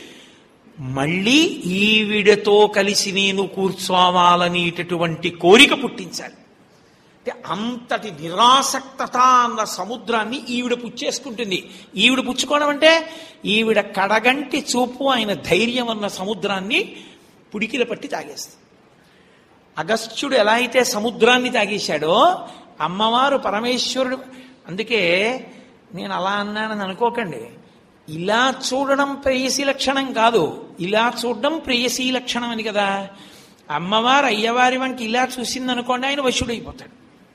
మళ్ళీ ఈవిడతో కలిసి నేను కూర్చోవాలనేటటువంటి కోరిక పుట్టించాలి అంటే అంతటి నిరాసక్తత అన్న సముద్రాన్ని ఈవిడ పుచ్చేసుకుంటుంది ఈవిడ పుచ్చుకోవడం అంటే ఈవిడ కడగంటి చూపు ఆయన ధైర్యం అన్న సముద్రాన్ని పుడికిల పట్టి తాగేస్తుంది అగస్త్యుడు ఎలా అయితే సముద్రాన్ని తాగేశాడో అమ్మవారు పరమేశ్వరుడు అందుకే నేను అలా అన్నానని అనుకోకండి ఇలా చూడడం ప్రేయసీ లక్షణం కాదు ఇలా చూడడం ప్రేయసీ లక్షణం అని కదా అమ్మవారు అయ్యవారి వంటి ఇలా చూసింది అనుకోండి ఆయన వశుడైపోతాడు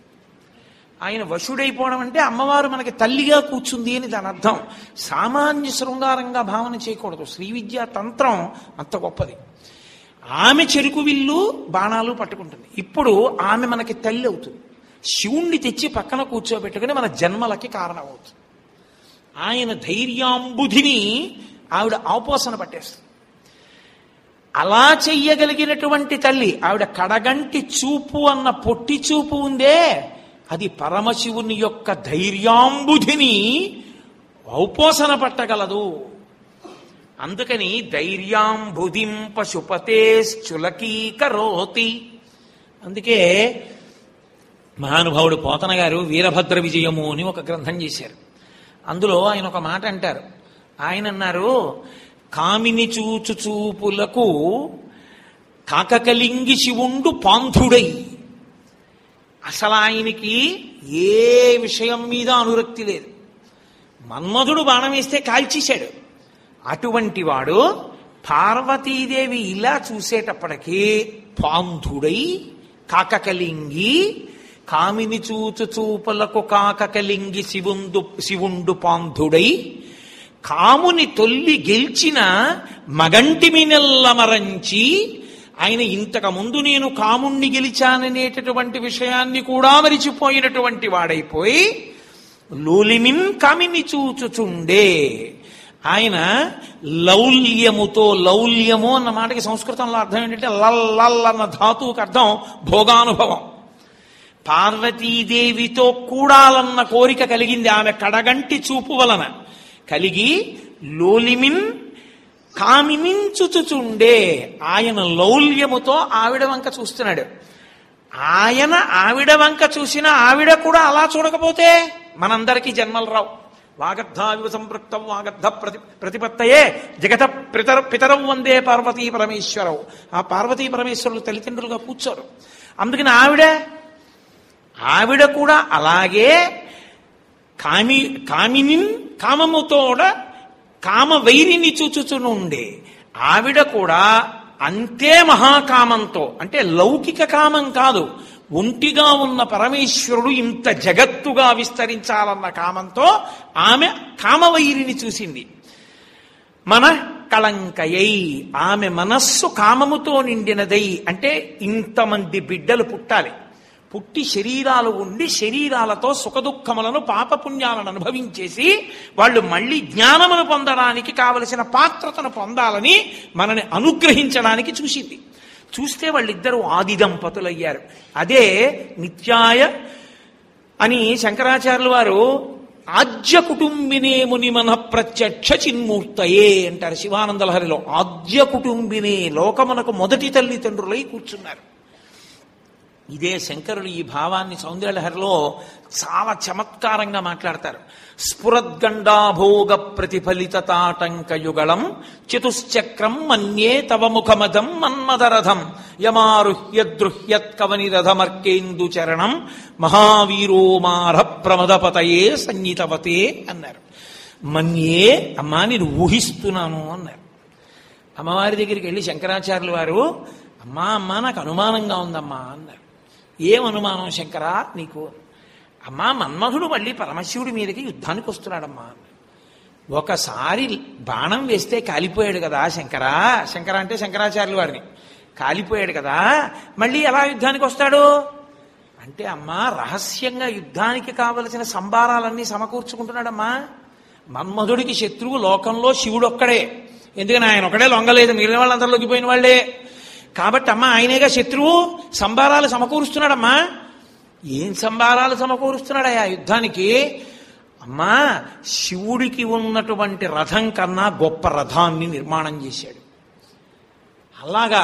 ఆయన వశుడైపోవడం అంటే అమ్మవారు మనకి తల్లిగా కూర్చుంది అని దాని అర్థం సామాన్య శృంగారంగా భావన చేయకూడదు శ్రీ విద్యా తంత్రం అంత గొప్పది ఆమె చెరుకు విల్లు బాణాలు పట్టుకుంటుంది ఇప్పుడు ఆమె మనకి తల్లి అవుతుంది శివుణ్ణి తెచ్చి పక్కన కూర్చోబెట్టుకుని మన జన్మలకి కారణం అవుతుంది ఆయన ధైర్యాంబుధిని ఆవిడ ఆపోసన పట్టేస్తుంది అలా చెయ్యగలిగినటువంటి తల్లి ఆవిడ కడగంటి చూపు అన్న పొట్టి చూపు ఉందే అది పరమశివుని యొక్క ధైర్యాంబుధిని ఔపోసన పట్టగలదు అందుకని ధైర్యాంబుధిం పశుపతేశ్చులకీకరోతి అందుకే మహానుభావుడు పోతన గారు వీరభద్ర విజయము అని ఒక గ్రంథం చేశారు అందులో ఆయన ఒక మాట అంటారు ఆయన అన్నారు కామిని చూచు చూపులకు కాకకలింగి శివుండు పాంధుడై అసలు ఆయనకి ఏ విషయం మీద అనురక్తి లేదు మన్మధుడు బాణం వేస్తే కాల్చేశాడు అటువంటి వాడు పార్వతీదేవి ఇలా చూసేటప్పటికీ పాంధుడై కాకకలింగి కామిని చూచు చూపులకు కాకకలింగి శివుండు శివుండు పాంధుడై కాముని తొల్లి గెల్చిన మగంటిమి నెల్లమరంచి ఆయన ఇంతకు ముందు నేను కాముణ్ణి గెలిచాననేటటువంటి విషయాన్ని కూడా మరిచిపోయినటువంటి వాడైపోయి లూలిమిన్ కామిని చూచుచుండే ఆయన లౌల్యముతో లౌల్యము అన్న మాటకి సంస్కృతంలో అర్థం ఏంటంటే లల్ లల్ అన్న ధాతువుకి అర్థం భోగానుభవం పార్వతీదేవితో కూడాలన్న కోరిక కలిగింది ఆమె కడగంటి చూపు వలన కలిగి లోలిమిన్ కామినించుచుచుండే ఆయన లౌల్యముతో ఆవిడ వంక చూస్తున్నాడు ఆయన ఆవిడ వంక చూసిన ఆవిడ కూడా అలా చూడకపోతే మనందరికీ జన్మలు రావు వాగర్ధావివ సంపృక్తం వాగర్ధ ప్రతి ప్రతిపత్తయే జగత పితర పితరం వందే పార్వతీ పరమేశ్వరవు ఆ పార్వతీ పరమేశ్వరులు తల్లిదండ్రులుగా కూర్చోరు అందుకని ఆవిడ ఆవిడ కూడా అలాగే కామి కామిని కామముతోడ కామ వైరిని చూచుచునుండే ఆవిడ కూడా అంతే మహాకామంతో అంటే లౌకిక కామం కాదు ఒంటిగా ఉన్న పరమేశ్వరుడు ఇంత జగత్తుగా విస్తరించాలన్న కామంతో ఆమె కామవైరిని చూసింది మన కళంకయై ఆమె మనస్సు కామముతో నిండినదై అంటే ఇంతమంది బిడ్డలు పుట్టాలి పుట్టి శరీరాలు ఉండి శరీరాలతో సుఖదుఖములను పాపపుణ్యాలను అనుభవించేసి వాళ్ళు మళ్ళీ జ్ఞానమును పొందడానికి కావలసిన పాత్రతను పొందాలని మనని అనుగ్రహించడానికి చూసింది చూస్తే వాళ్ళిద్దరూ ఆది దంపతులయ్యారు అదే నిత్యాయ అని శంకరాచార్యుల వారు ఆద్య కుటుంబినే ముని మన ప్రత్యక్ష చిన్మూర్తయే అంటారు శివానందలహరిలో ఆద్య కుటుంబినే లోకమునకు మొదటి తల్లిదండ్రులై కూర్చున్నారు ఇదే శంకరులు ఈ భావాన్ని సౌందర్యలహరిలో చాలా చమత్కారంగా మాట్లాడతారు స్ఫురద్గండాభోగ ప్రతిఫలిత తాటంకయుగళం చతుశ్చక్రం మన్యే తవ ముఖమదం మన్మదరథం యమారుహ్యదృహ్యత్ కవనిరథమర్కేందు చరణం మహావీరోమార ప్రమదపతయే సంగీతవతే అన్నారు మన్యే అమ్మా నేను ఊహిస్తున్నాను అన్నారు అమ్మవారి దగ్గరికి వెళ్ళి శంకరాచార్యులు వారు అమ్మా అమ్మా నాకు అనుమానంగా ఉందమ్మా అన్నారు ఏం అనుమానం శంకరా నీకు అమ్మా మన్మధుడు మళ్ళీ పరమశివుడి మీదకి యుద్ధానికి వస్తున్నాడమ్మా అన్నారు. ఒకసారి బాణం వేస్తే కాలిపోయాడు కదా శంకరా శంకర అంటే శంకరాచార్యుల వారిని కాలిపోయాడు కదా మళ్ళీ ఎలా యుద్ధానికి వస్తాడు అంటే అమ్మా రహస్యంగా యుద్ధానికి కావలసిన సంబారాలన్నీ సమకూర్చుకుంటున్నాడమ్మా మన్మధుడికి శత్రువు లోకంలో శివుడు ఒక్కడే ఎందుకని ఆయన ఒకడే లొంగలేదు మిగిలిన వాళ్ళందరూ లొంగిపోయిన వాళ్ళే కాబట్టి అమ్మ ఆయనేగా శత్రువు సంబారాలు సమకూరుస్తున్నాడమ్మా ఏం సంబారాలు సమకూరుస్తున్నాడయ్యా యుద్ధానికి అమ్మా శివుడికి ఉన్నటువంటి రథం కన్నా గొప్ప రథాన్ని నిర్మాణం చేశాడు అలాగా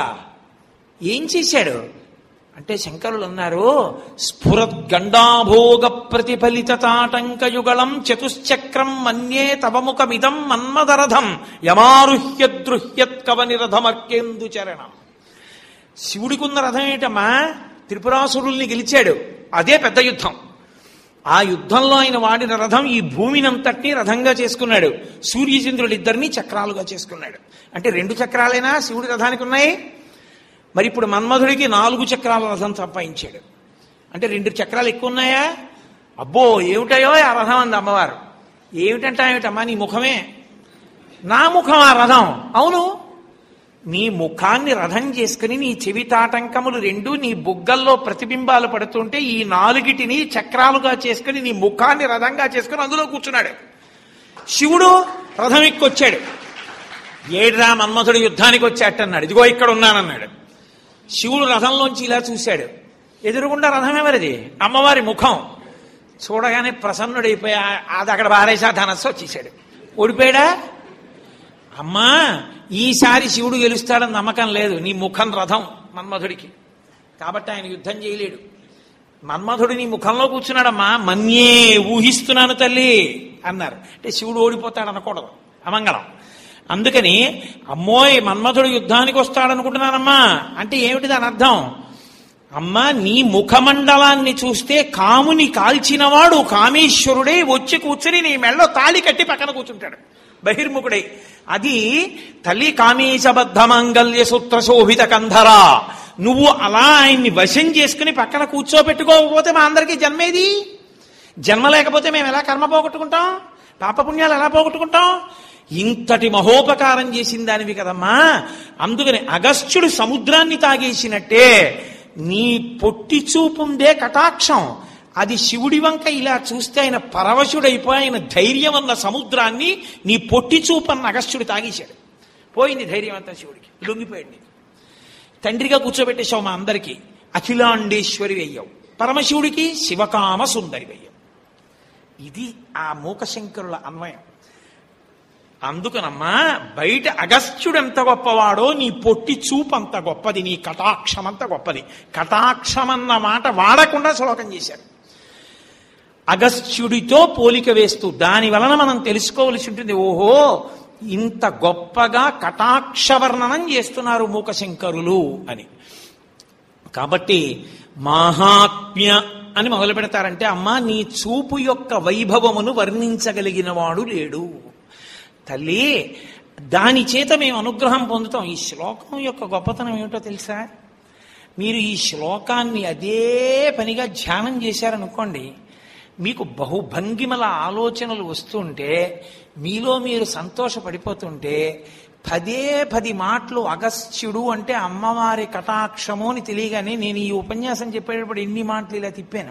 ఏం చేశాడు అంటే శంకరులు అన్నారు స్ఫురద్గండాభోగ ప్రతిఫలిత తాటంకయుగళం చతుశ్చక్రం మన్యే తవముఖమిదం మన్మదరథం యమారుహ్యదృహ్యత్ కవనిరథమర్కేందు చరణం శివుడికి ఉన్న రథం ఏంటమ్మా త్రిపురాసురుల్ని గెలిచాడు అదే పెద్ద యుద్ధం ఆ యుద్ధంలో ఆయన వాడిన రథం ఈ భూమినంతటినీ రథంగా చేసుకున్నాడు సూర్యచంద్రుడిద్దరినీ చక్రాలుగా చేసుకున్నాడు అంటే రెండు చక్రాలైనా శివుడి రథానికి ఉన్నాయి మరి ఇప్పుడు మన్మధుడికి నాలుగు చక్రాల రథం సంపాదించాడు అంటే రెండు చక్రాలు ఎక్కువ ఉన్నాయా అబ్బో ఏమిటయో ఆ రథం అంది అమ్మవారు ఏమిటంటా ఏమిటమ్మా నీ ముఖమే నా ముఖం ఆ రథం అవును నీ ముఖాన్ని రథం చేసుకుని నీ చెవి తాటంకములు రెండు నీ బుగ్గల్లో ప్రతిబింబాలు పడుతుంటే ఈ నాలుగిటిని చక్రాలుగా చేసుకుని నీ ముఖాన్ని రథంగా చేసుకుని అందులో కూర్చున్నాడు శివుడు రథం ఎక్కొచ్చాడు ఏడ్రా మన్మథుడు యుద్ధానికి వచ్చాటన్నాడు ఇదిగో ఇక్కడ ఉన్నానన్నాడు శివుడు రథంలోంచి ఇలా చూశాడు ఎదురుగుండా రథం ఎవరిది అమ్మవారి ముఖం చూడగానే ప్రసన్నుడైపోయి ఆ- అది అక్కడ బారేసా ధనస్సు వచ్చేసాడు ఓడిపోయాడా అమ్మా ఈసారి శివుడు గెలుస్తాడని నమ్మకం లేదు నీ ముఖం రథం మన్మధుడికి కాబట్టి ఆయన యుద్ధం చేయలేడు మన్మధుడు నీ ముఖంలో కూర్చున్నాడమ్మా మన్యే ఊహిస్తున్నాను తల్లి అన్నారు అంటే శివుడు ఓడిపోతాడు అనకూడదు అమంగళం అందుకని అమ్మోయ్ మన్మధుడు యుద్ధానికి వస్తాడనుకుంటున్నానమ్మా అంటే ఏమిటి దాని అర్థం అమ్మా నీ ముఖమండలాన్ని చూస్తే కాముని కాల్చినవాడు కామేశ్వరుడే వచ్చి కూర్చుని నీ మెళ్ళో తాళి కట్టి పక్కన కూర్చుంటాడు బహిర్ముఖుడై అది తల్లి కామేశబద్ధ మాంగల్య సూత్ర శోభిత కంధరా నువ్వు అలా ఆయన్ని వశం చేసుకుని పక్కన కూర్చోబెట్టుకోకపోతే మా అందరికీ జన్మేది జన్మ లేకపోతే మేము ఎలా కర్మ పోగొట్టుకుంటాం పాపపుణ్యాలు ఎలా పోగొట్టుకుంటాం ఇంతటి మహోపకారం చేసిన దానివి కదమ్మా అందుకని అగస్త్యుడు సముద్రాన్ని తాగేసినట్టే నీ పొట్టి చూపుందే కటాక్షం అది శివుడి వంక ఇలా చూస్తే ఆయన పరవశుడైపోయి ఆయన ధైర్యం అన్న సముద్రాన్ని నీ పొట్టి చూపు అన్న అగస్త్యుడు తాగేశాడు పోయింది ధైర్యం అంతా శివుడికి లొంగిపోయాడు నీకు తండ్రిగా కూర్చోబెట్టేశావు మా అందరికీ అఖిలాండేశ్వరి అయ్యావు పరమశివుడికి శివకామ సుందరి అయ్యావు ఇది ఆ మూకశంకరుల అన్వయం అందుకనమ్మా బయట అగస్త్యుడు ఎంత గొప్పవాడో నీ పొట్టి చూపు అంత గొప్పది నీ కటాక్షం అంత గొప్పది కటాక్షం అన్న మాట వాడకుండా శ్లోకం చేశారు అగస్త్యుడితో పోలిక వేస్తూ దాని వలన మనం తెలుసుకోవలసి ఉంటుంది ఓహో ఇంత గొప్పగా కటాక్షవర్ణనం చేస్తున్నారు మూకశంకరులు అని కాబట్టి మాహాత్మ్య అని మొదలు పెడతారంటే అమ్మా నీ చూపు యొక్క వైభవమును వర్ణించగలిగిన వాడు లేడు తల్లి దాని చేత మేము అనుగ్రహం పొందుతాం ఈ శ్లోకం యొక్క గొప్పతనం ఏమిటో తెలుసా మీరు ఈ శ్లోకాన్ని అదే పనిగా ధ్యానం చేశారనుకోండి మీకు బహుభంగిమల ఆలోచనలు వస్తుంటే మీలో మీరు సంతోషపడిపోతుంటే పదే పది మాటలు అగస్త్యుడు అంటే అమ్మవారి కటాక్షము అని తెలియగానే నేను ఈ ఉపన్యాసం చెప్పేటప్పుడు ఎన్ని మాటలు ఇలా తిప్పాను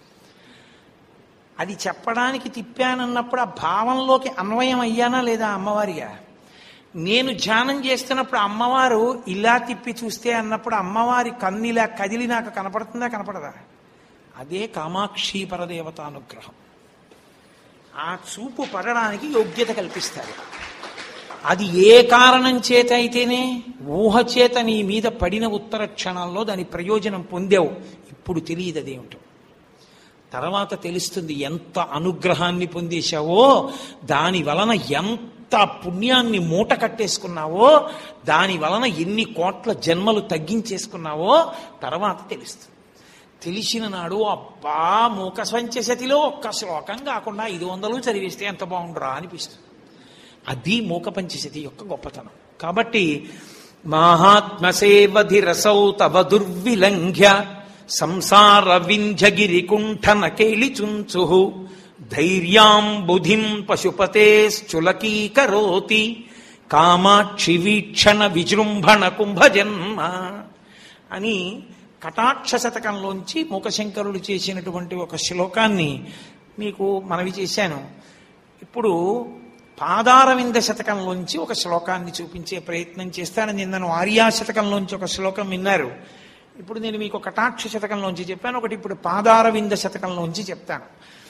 అది చెప్పడానికి తిప్పానన్నప్పుడు ఆ భావంలోకి అన్వయం అయ్యానా లేదా అమ్మవారిగా నేను ధ్యానం చేస్తున్నప్పుడు అమ్మవారు ఇలా తిప్పి చూస్తే అన్నప్పుడు అమ్మవారి కన్నిలా కదిలి నాకు కనపడుతుందా కనపడదా అదే కామాక్షి పరదేవత అనుగ్రహం ఆ చూపు పడడానికి యోగ్యత కల్పిస్తారు అది ఏ కారణం చేత అయితేనే ఊహ చేత నీ మీద పడిన ఉత్తర క్షణాల్లో దాని ప్రయోజనం పొందావు ఇప్పుడు తెలియదు అదేమిటో తర్వాత తెలుస్తుంది ఎంత అనుగ్రహాన్ని పొందేశావో దాని వలన ఎంత పుణ్యాన్ని మూట కట్టేసుకున్నావో దాని వలన ఎన్ని కోట్ల జన్మలు తగ్గించేసుకున్నావో తర్వాత తెలుస్తుంది తెలిసిన నాడు అబ్బా మూక స్వంచశతిలో ఒక్క శ్లోకం కాకుండా ఐదు వందలు చదివిస్తే ఎంత బాగుండురా అనిపిస్తుంది అది మూక పంచశతి యొక్క గొప్పతనం కాబట్టి మాహాత్మసేవధిరసౌ తవ దుర్విలంఘ్య సంసార వింధ్యగిరి కుంఠన కేళిచుంచు ధైర్యాం బుధిం పశుపతేశ్చులకీకరోతి కామాక్షి వీక్షణ విజృంభణ కుంభజన్మ అని కటాక్ష శతకంలోంచి మూకశంకరుడు చేసినటువంటి ఒక శ్లోకాన్ని మీకు మనవి చేశాను ఇప్పుడు పాదారవింద శతకంలోంచి ఒక శ్లోకాన్ని చూపించే ప్రయత్నం చేస్తానని నిన్నను ఆర్యా శతకంలోంచి ఒక శ్లోకం విన్నారు ఇప్పుడు నేను మీకు కటాక్ష శతకంలోంచి చెప్పాను ఒకటి ఇప్పుడు పాదారవింద శతకంలోంచి చెప్తాను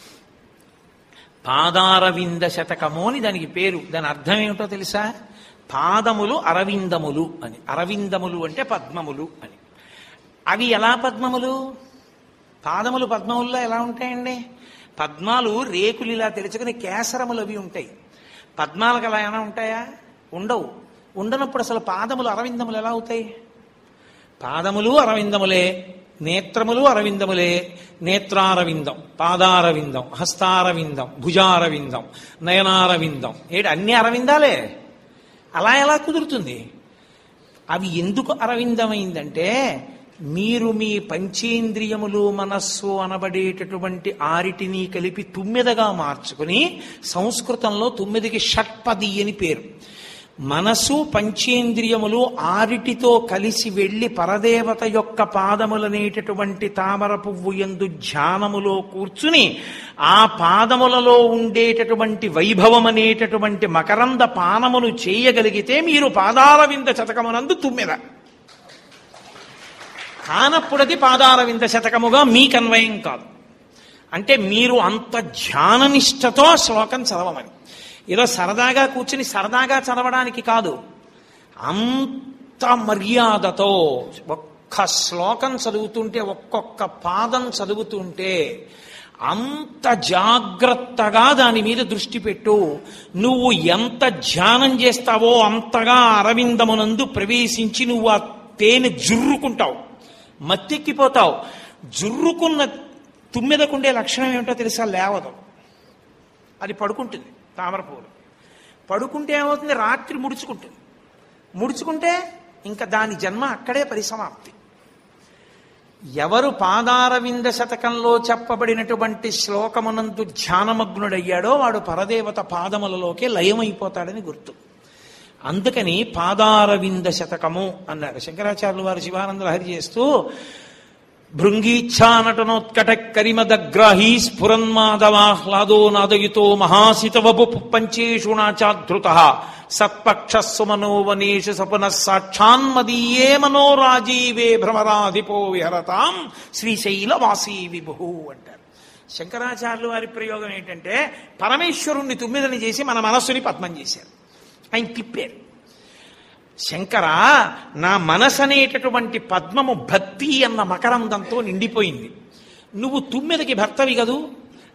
పాదారవింద శతకము అని దానికి పేరు దాని అర్థం ఏమిటో తెలుసా పాదములు అరవిందములు అని అరవిందములు అంటే పద్మములు అని అవి ఎలా పద్మములు పాదములు పద్మముల్లో ఎలా ఉంటాయండి పద్మాలు రేకులు ఇలా తెరుచుకుని కేసరములు అవి ఉంటాయి పద్మాలకు అలా ఏమైనా ఉంటాయా ఉండవు ఉండనప్పుడు అసలు పాదములు అరవిందములు ఎలా అవుతాయి పాదములు అరవిందములే నేత్రములు అరవిందములే నేత్రారవిందం పాదారవిందం హస్తారవిందం భుజారవిందం నయనారవిందం ఏడు అన్ని అరవిందాలే అలా ఎలా కుదురుతుంది అవి ఎందుకు అరవిందమైందంటే మీరు మీ పంచేంద్రియములు మనస్సు అనబడేటటువంటి ఆరిటిని కలిపి తుమ్మెదగా మార్చుకుని సంస్కృతంలో తుమ్మెదికి షట్పది అని పేరు మనసు పంచేంద్రియములు ఆరిటితో కలిసి వెళ్ళి పరదేవత యొక్క పాదములనేటటువంటి తామర పువ్వు ఎందు ధ్యానములో కూర్చుని ఆ పాదములలో ఉండేటటువంటి వైభవం అనేటటువంటి మకరంద పానమును చేయగలిగితే మీరు పాదారవింద శతకమునందు తుమ్మెద కానప్పుడది పాదారవింద శతకముగా మీకు అన్వయం కాదు అంటే మీరు అంత ధ్యాననిష్టతో ఆ శ్లోకం చదవమని ఏదో సరదాగా కూర్చుని సరదాగా చదవడానికి కాదు అంత మర్యాదతో ఒక్క శ్లోకం చదువుతుంటే ఒక్కొక్క పాదం చదువుతుంటే అంత జాగ్రత్తగా దాని మీద దృష్టి పెట్టు నువ్వు ఎంత ధ్యానం చేస్తావో అంతగా అరవిందమునందు ప్రవేశించి నువ్వు ఆ తేనె జుర్రుకుంటావు మత్తెక్కిపోతావు జుర్రుకున్న తుమ్మెదకుండే లక్షణం ఏమిటో తెలుసా లేవదు అది పడుకుంటుంది తామర పువ్వులు పడుకుంటే ఏమవుతుంది రాత్రి ముడుచుకుంటుంది ముడుచుకుంటే ఇంకా దాని జన్మ అక్కడే పరిసమాప్తి ఎవరు పాదారవింద శతకంలో చెప్పబడినటువంటి శ్లోకమునందు ధ్యానమగ్నుడయ్యాడో వాడు పరదేవత పాదములలోకే లయమైపోతాడని గుర్తు అందుకని పాదారవింద శతకము అన్నారు శంకరాచార్యులు వారు శివానంద లహరి చేస్తూ భృంగీచ్ఛానటనోత్కట కరిమదగ్రాహీ స్ఫురన్మాధవాహ్లాదో నాదయుతో మహాసితవపు పంచేషు నాచాధృత సత్పక్షస్సు మనోవనేషు సపున సాక్షాన్మదీయే మనోరాజీవే భ్రమరాధిపో విహరతాం శ్రీశైలవాసీ విభు అంటారు శంకరాచార్యులు వారి ప్రయోగం ఏంటంటే పరమేశ్వరుణ్ణి తుమ్మిదని చేసి మన మనస్సుని పద్మం చేశారు ఆయన తిప్పారు శంకర నా మనసు అనేటటువంటి పద్మము భక్తి అన్న మకరందంతో నిండిపోయింది నువ్వు తుమ్మెదకి భర్తవి కదూ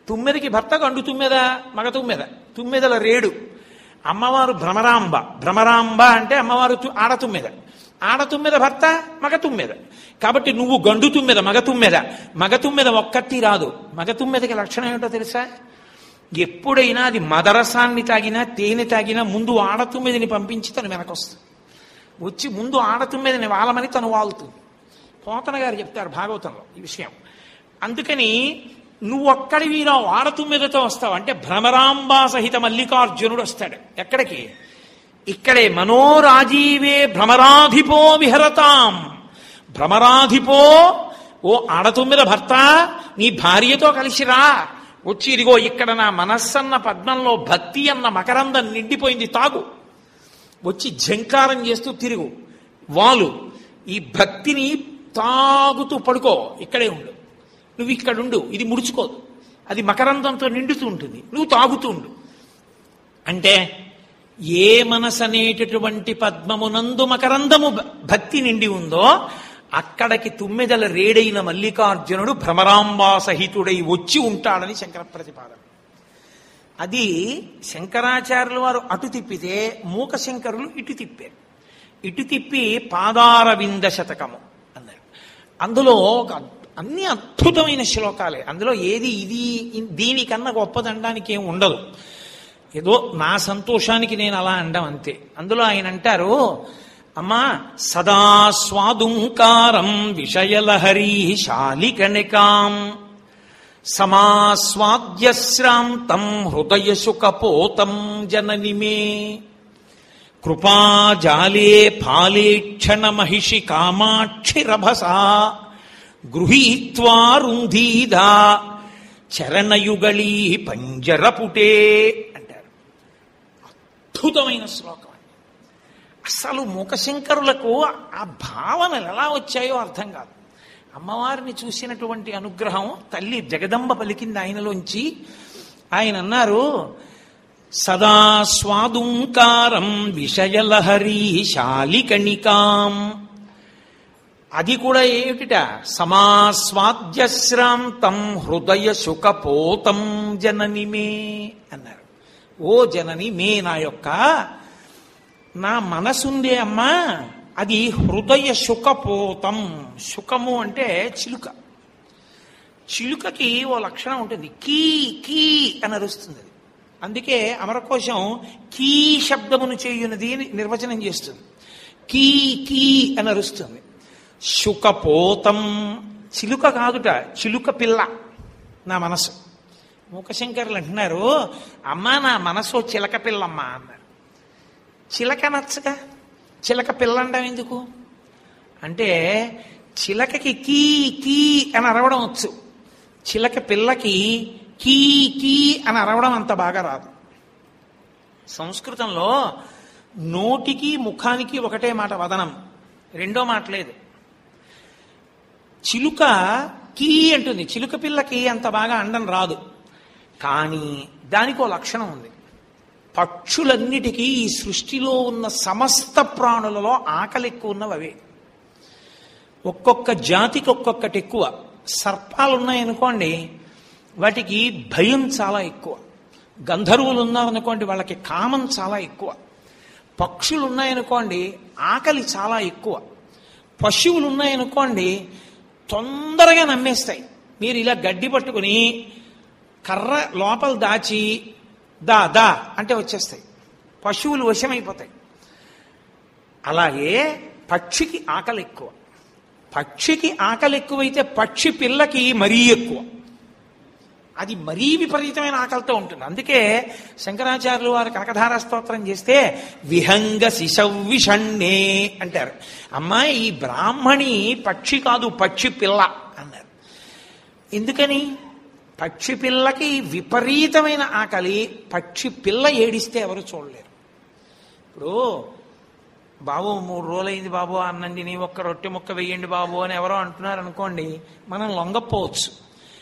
తుమ్మెదకి భర్త గండు తుమ్మెద మగ తుమ్మెద తుమ్మెదల రేడు అమ్మవారు భ్రమరాంబ భ్రమరాంబ అంటే అమ్మవారు తు- ఆడ తుమ్మెద ఆడ తుమ్మెద భర్త మగ తుమ్మెద కాబట్టి నువ్వు గండు తుమ్మెద మగ తుమ్మెద మగ తుమ్మెద ఒక్కటి రాదు మగ తుమ్మెదకి లక్షణం ఏమిటో తెలుసా ఎప్పుడైనా అది మదరసాన్ని తాగినా తేనె తాగినా ముందు ఆడతుమ్మెదిని పంపించి తను వెనకొస్తుంది వచ్చి ముందు ఆడతుమ్మెదిని వాలమని తను వాలుతుంది పోతన గారు చెప్తారు భాగవతంలో ఈ విషయం అందుకని నువ్వు ఒక్కడివి రావు ఆడతుమ్మెదతో వస్తావు అంటే భ్రమరాంబా సహిత మల్లికార్జునుడు వస్తాడు ఎక్కడికి ఇక్కడే మనోరాజీవే భ్రమరాధిపో విహరతాం భ్రమరాధిపో ఓ ఆడతుమ్మిద భర్త నీ భార్యతో కలిసి రా వచ్చి ఇదిగో ఇక్కడ నా మనస్సన్న పద్మంలో భక్తి అన్న మకరందం నిండిపోయింది తాగు వచ్చి ఝంకారం చేస్తూ తిరుగు వాలు ఈ భక్తిని తాగుతూ పడుకో ఇక్కడే ఉండు నువ్వు ఇక్కడ ఉండు ఇది ముడుచుకోదు అది మకరందంతో నిండుతూ ఉంటుంది నువ్వు తాగుతూ ఉండు అంటే ఏ మనసు అనేటటువంటి పద్మమునందు మకరందము భ- భక్తి నిండి ఉందో అక్కడికి తుమ్మెదల రేడైన మల్లికార్జునుడు భ్రమరాంబా సహితుడై వచ్చి ఉంటాడని శంకర ప్రతిపాదన అది శంకరాచార్యుల వారు అటు తిప్పితే మూక శంకరులు ఇటు తిప్పారు ఇటు తిప్పి పాదారవింద శతకము అన్నారు అందులో ఒక అద్- అన్ని అద్భుతమైన శ్లోకాలే అందులో ఏది ఇది ఇ- దీనికన్నా గొప్పదనడానికి ఏం ఉండదు ఏదో నా సంతోషానికి నేను అలా అండం అంతే అందులో ఆయన అంటారు అమ్మా సదా స్వాదుంకారం విషయలహరీ శాలికణికాం సమాస్వాద్యశ్రాంతం హృదయశుకపోతం జనని మే కృపాజాలే ఫాలేక్షణ మహిషి కామాక్షిరభసా గృహీత్వారుంధీదా చరణయుగళీ పంజరపుటే అంటారు అద్భుతమైన శ్లోకం అండి అసలు మూకశంకరులకు ఆ భావనలు ఎలా వచ్చాయో అర్థం కాదు అమ్మవారిని చూసినటువంటి అనుగ్రహం తల్లి జగదంబ పలికింది ఆయనలోంచి ఆయన అన్నారు సదా స్వాదుంకారం విషయలహరీ శాలికణికాం అది కూడా ఏమిటిట సమాస్వాద్యశ్రాంతం హృదయ శుకపోతం జనని మే అన్నారు ఓ జనని మే నా యొక్క నా మనసుందే అమ్మా అది హృదయ శుకపోతం శుకము అంటే చిలుక చిలుకకి ఓ లక్షణం ఉంటుంది కీ కీ అని అరుస్తుంది అది అందుకే అమరకోశం కీ శబ్దమును చేయునది అని నిర్వచనం చేస్తుంది కీ కీ అని అరుస్తుంది శుకపోతం చిలుక కాదుట చిలుక పిల్ల నా మనసు మూకశంకర్లు అంటున్నారు అమ్మా నా మనసు చిలక పిల్లమ్మా అన్నారు చిలక నచ్చగా చిలక పిల్ల అండం ఎందుకు అంటే చిలకకి కీ కీ అని అరవడం వచ్చు చిలక పిల్లకి కీ కీ అని అరవడం అంత బాగా రాదు సంస్కృతంలో నోటికి ముఖానికి ఒకటే మాట వదనం రెండో మాట లేదు చిలుక కీ అంటుంది చిలుక పిల్లకి అంత బాగా అండం రాదు కానీ దానికి ఓ లక్షణం ఉంది పక్షులన్నిటికీ ఈ సృష్టిలో ఉన్న సమస్త ప్రాణులలో ఆకలి ఎక్కువ ఉన్నవి అవే ఒక్కొక్క జాతికి ఒక్కొక్కటి ఎక్కువ సర్పాలు ఉన్నాయనుకోండి వాటికి భయం చాలా ఎక్కువ గంధర్వులు ఉన్నారనుకోండి వాళ్ళకి కామం చాలా ఎక్కువ పక్షులు ఉన్నాయనుకోండి ఆకలి చాలా ఎక్కువ పశువులు ఉన్నాయనుకోండి తొందరగా నమ్మేస్తాయి మీరు ఇలా గడ్డి పట్టుకుని కర్ర లోపల దాచి దా దా అంటే వచ్చేస్తాయి పశువులు వశమైపోతాయి అలాగే పక్షికి ఆకలి ఎక్కువ పక్షికి ఆకలి ఎక్కువైతే పక్షి పిల్లకి మరీ ఎక్కువ అది మరీ విపరీతమైన ఆకలితో ఉంటుంది అందుకే శంకరాచార్యులు వారు కనకధార స్తోత్రం చేస్తే విహంగ శిశవ్విషణ్ణే అంటారు అమ్మాయి ఈ బ్రాహ్మణి పక్షి కాదు పక్షి పిల్ల అన్నారు ఎందుకని పక్షి పిల్లకి విపరీతమైన ఆకలి పక్షి పిల్ల ఏడిస్తే ఎవరు చూడలేరు ఇప్పుడు బాబు మూడు రోజులైంది బాబు అన్నండి నీ ఒక్క రొట్టె ముక్క వెయ్యండి బాబు అని ఎవరో అంటున్నారు అనుకోండి మనం లొంగపోవచ్చు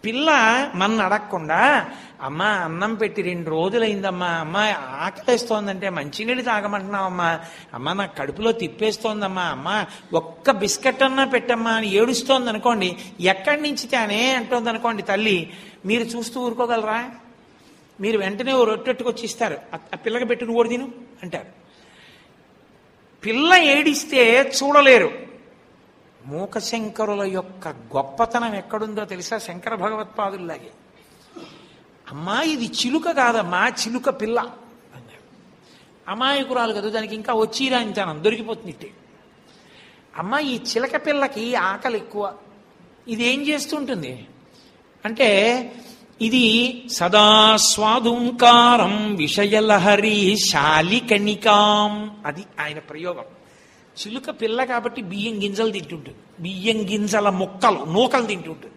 పిల్ల మన అడగకుండా అమ్మా అన్నం పెట్టి రెండు రోజులైందమ్మా అమ్మా ఆకలేస్తోందంటే మంచినీళ్ళు తాగమంటున్నావమ్మా అమ్మా నాకు కడుపులో తిప్పేస్తోందమ్మా అమ్మా ఒక్క బిస్కెట్ అన్నా పెట్టమ్మా అని ఏడుస్తోంది అనుకోండి ఎక్కడి నుంచి తానే అంటోంది అనుకోండి తల్లి మీరు చూస్తూ ఊరుకోగలరా మీరు వెంటనే ఓ రొట్టెట్టుకొచ్చి ఇస్తారు "ఆ- ఆ పిల్లకి పెట్టి నువ్వు తిను అంటారు పిల్ల ఏడిస్తే చూడలేరు మూకశంకరుల యొక్క గొప్పతనం ఎక్కడుందో తెలుసా శంకర భగవత్పాదుల్లాగే అమ్మా ఇది చిలుక కాదమ్మా చిలుక పిల్ల అన్నారు అమాయకురాలు కదా దానికి ఇంకా వచ్చిరా ఇంతాను దొరికిపోతుంది ఇట్టే అమ్మా ఈ చిలక పిల్లకి ఆకలి ఎక్కువ ఇది ఏం చేస్తుంటుంది అంటే ఇది సదా స్వాదుంకారం విషయలహరి శాలికణికాం అది ఆయన ప్రయోగం చిలుక పిల్ల కాబట్టి బియ్యం గింజలు తింటుంటుంది బియ్యం గింజల మొక్కలు నూకలు తింటుంటుంది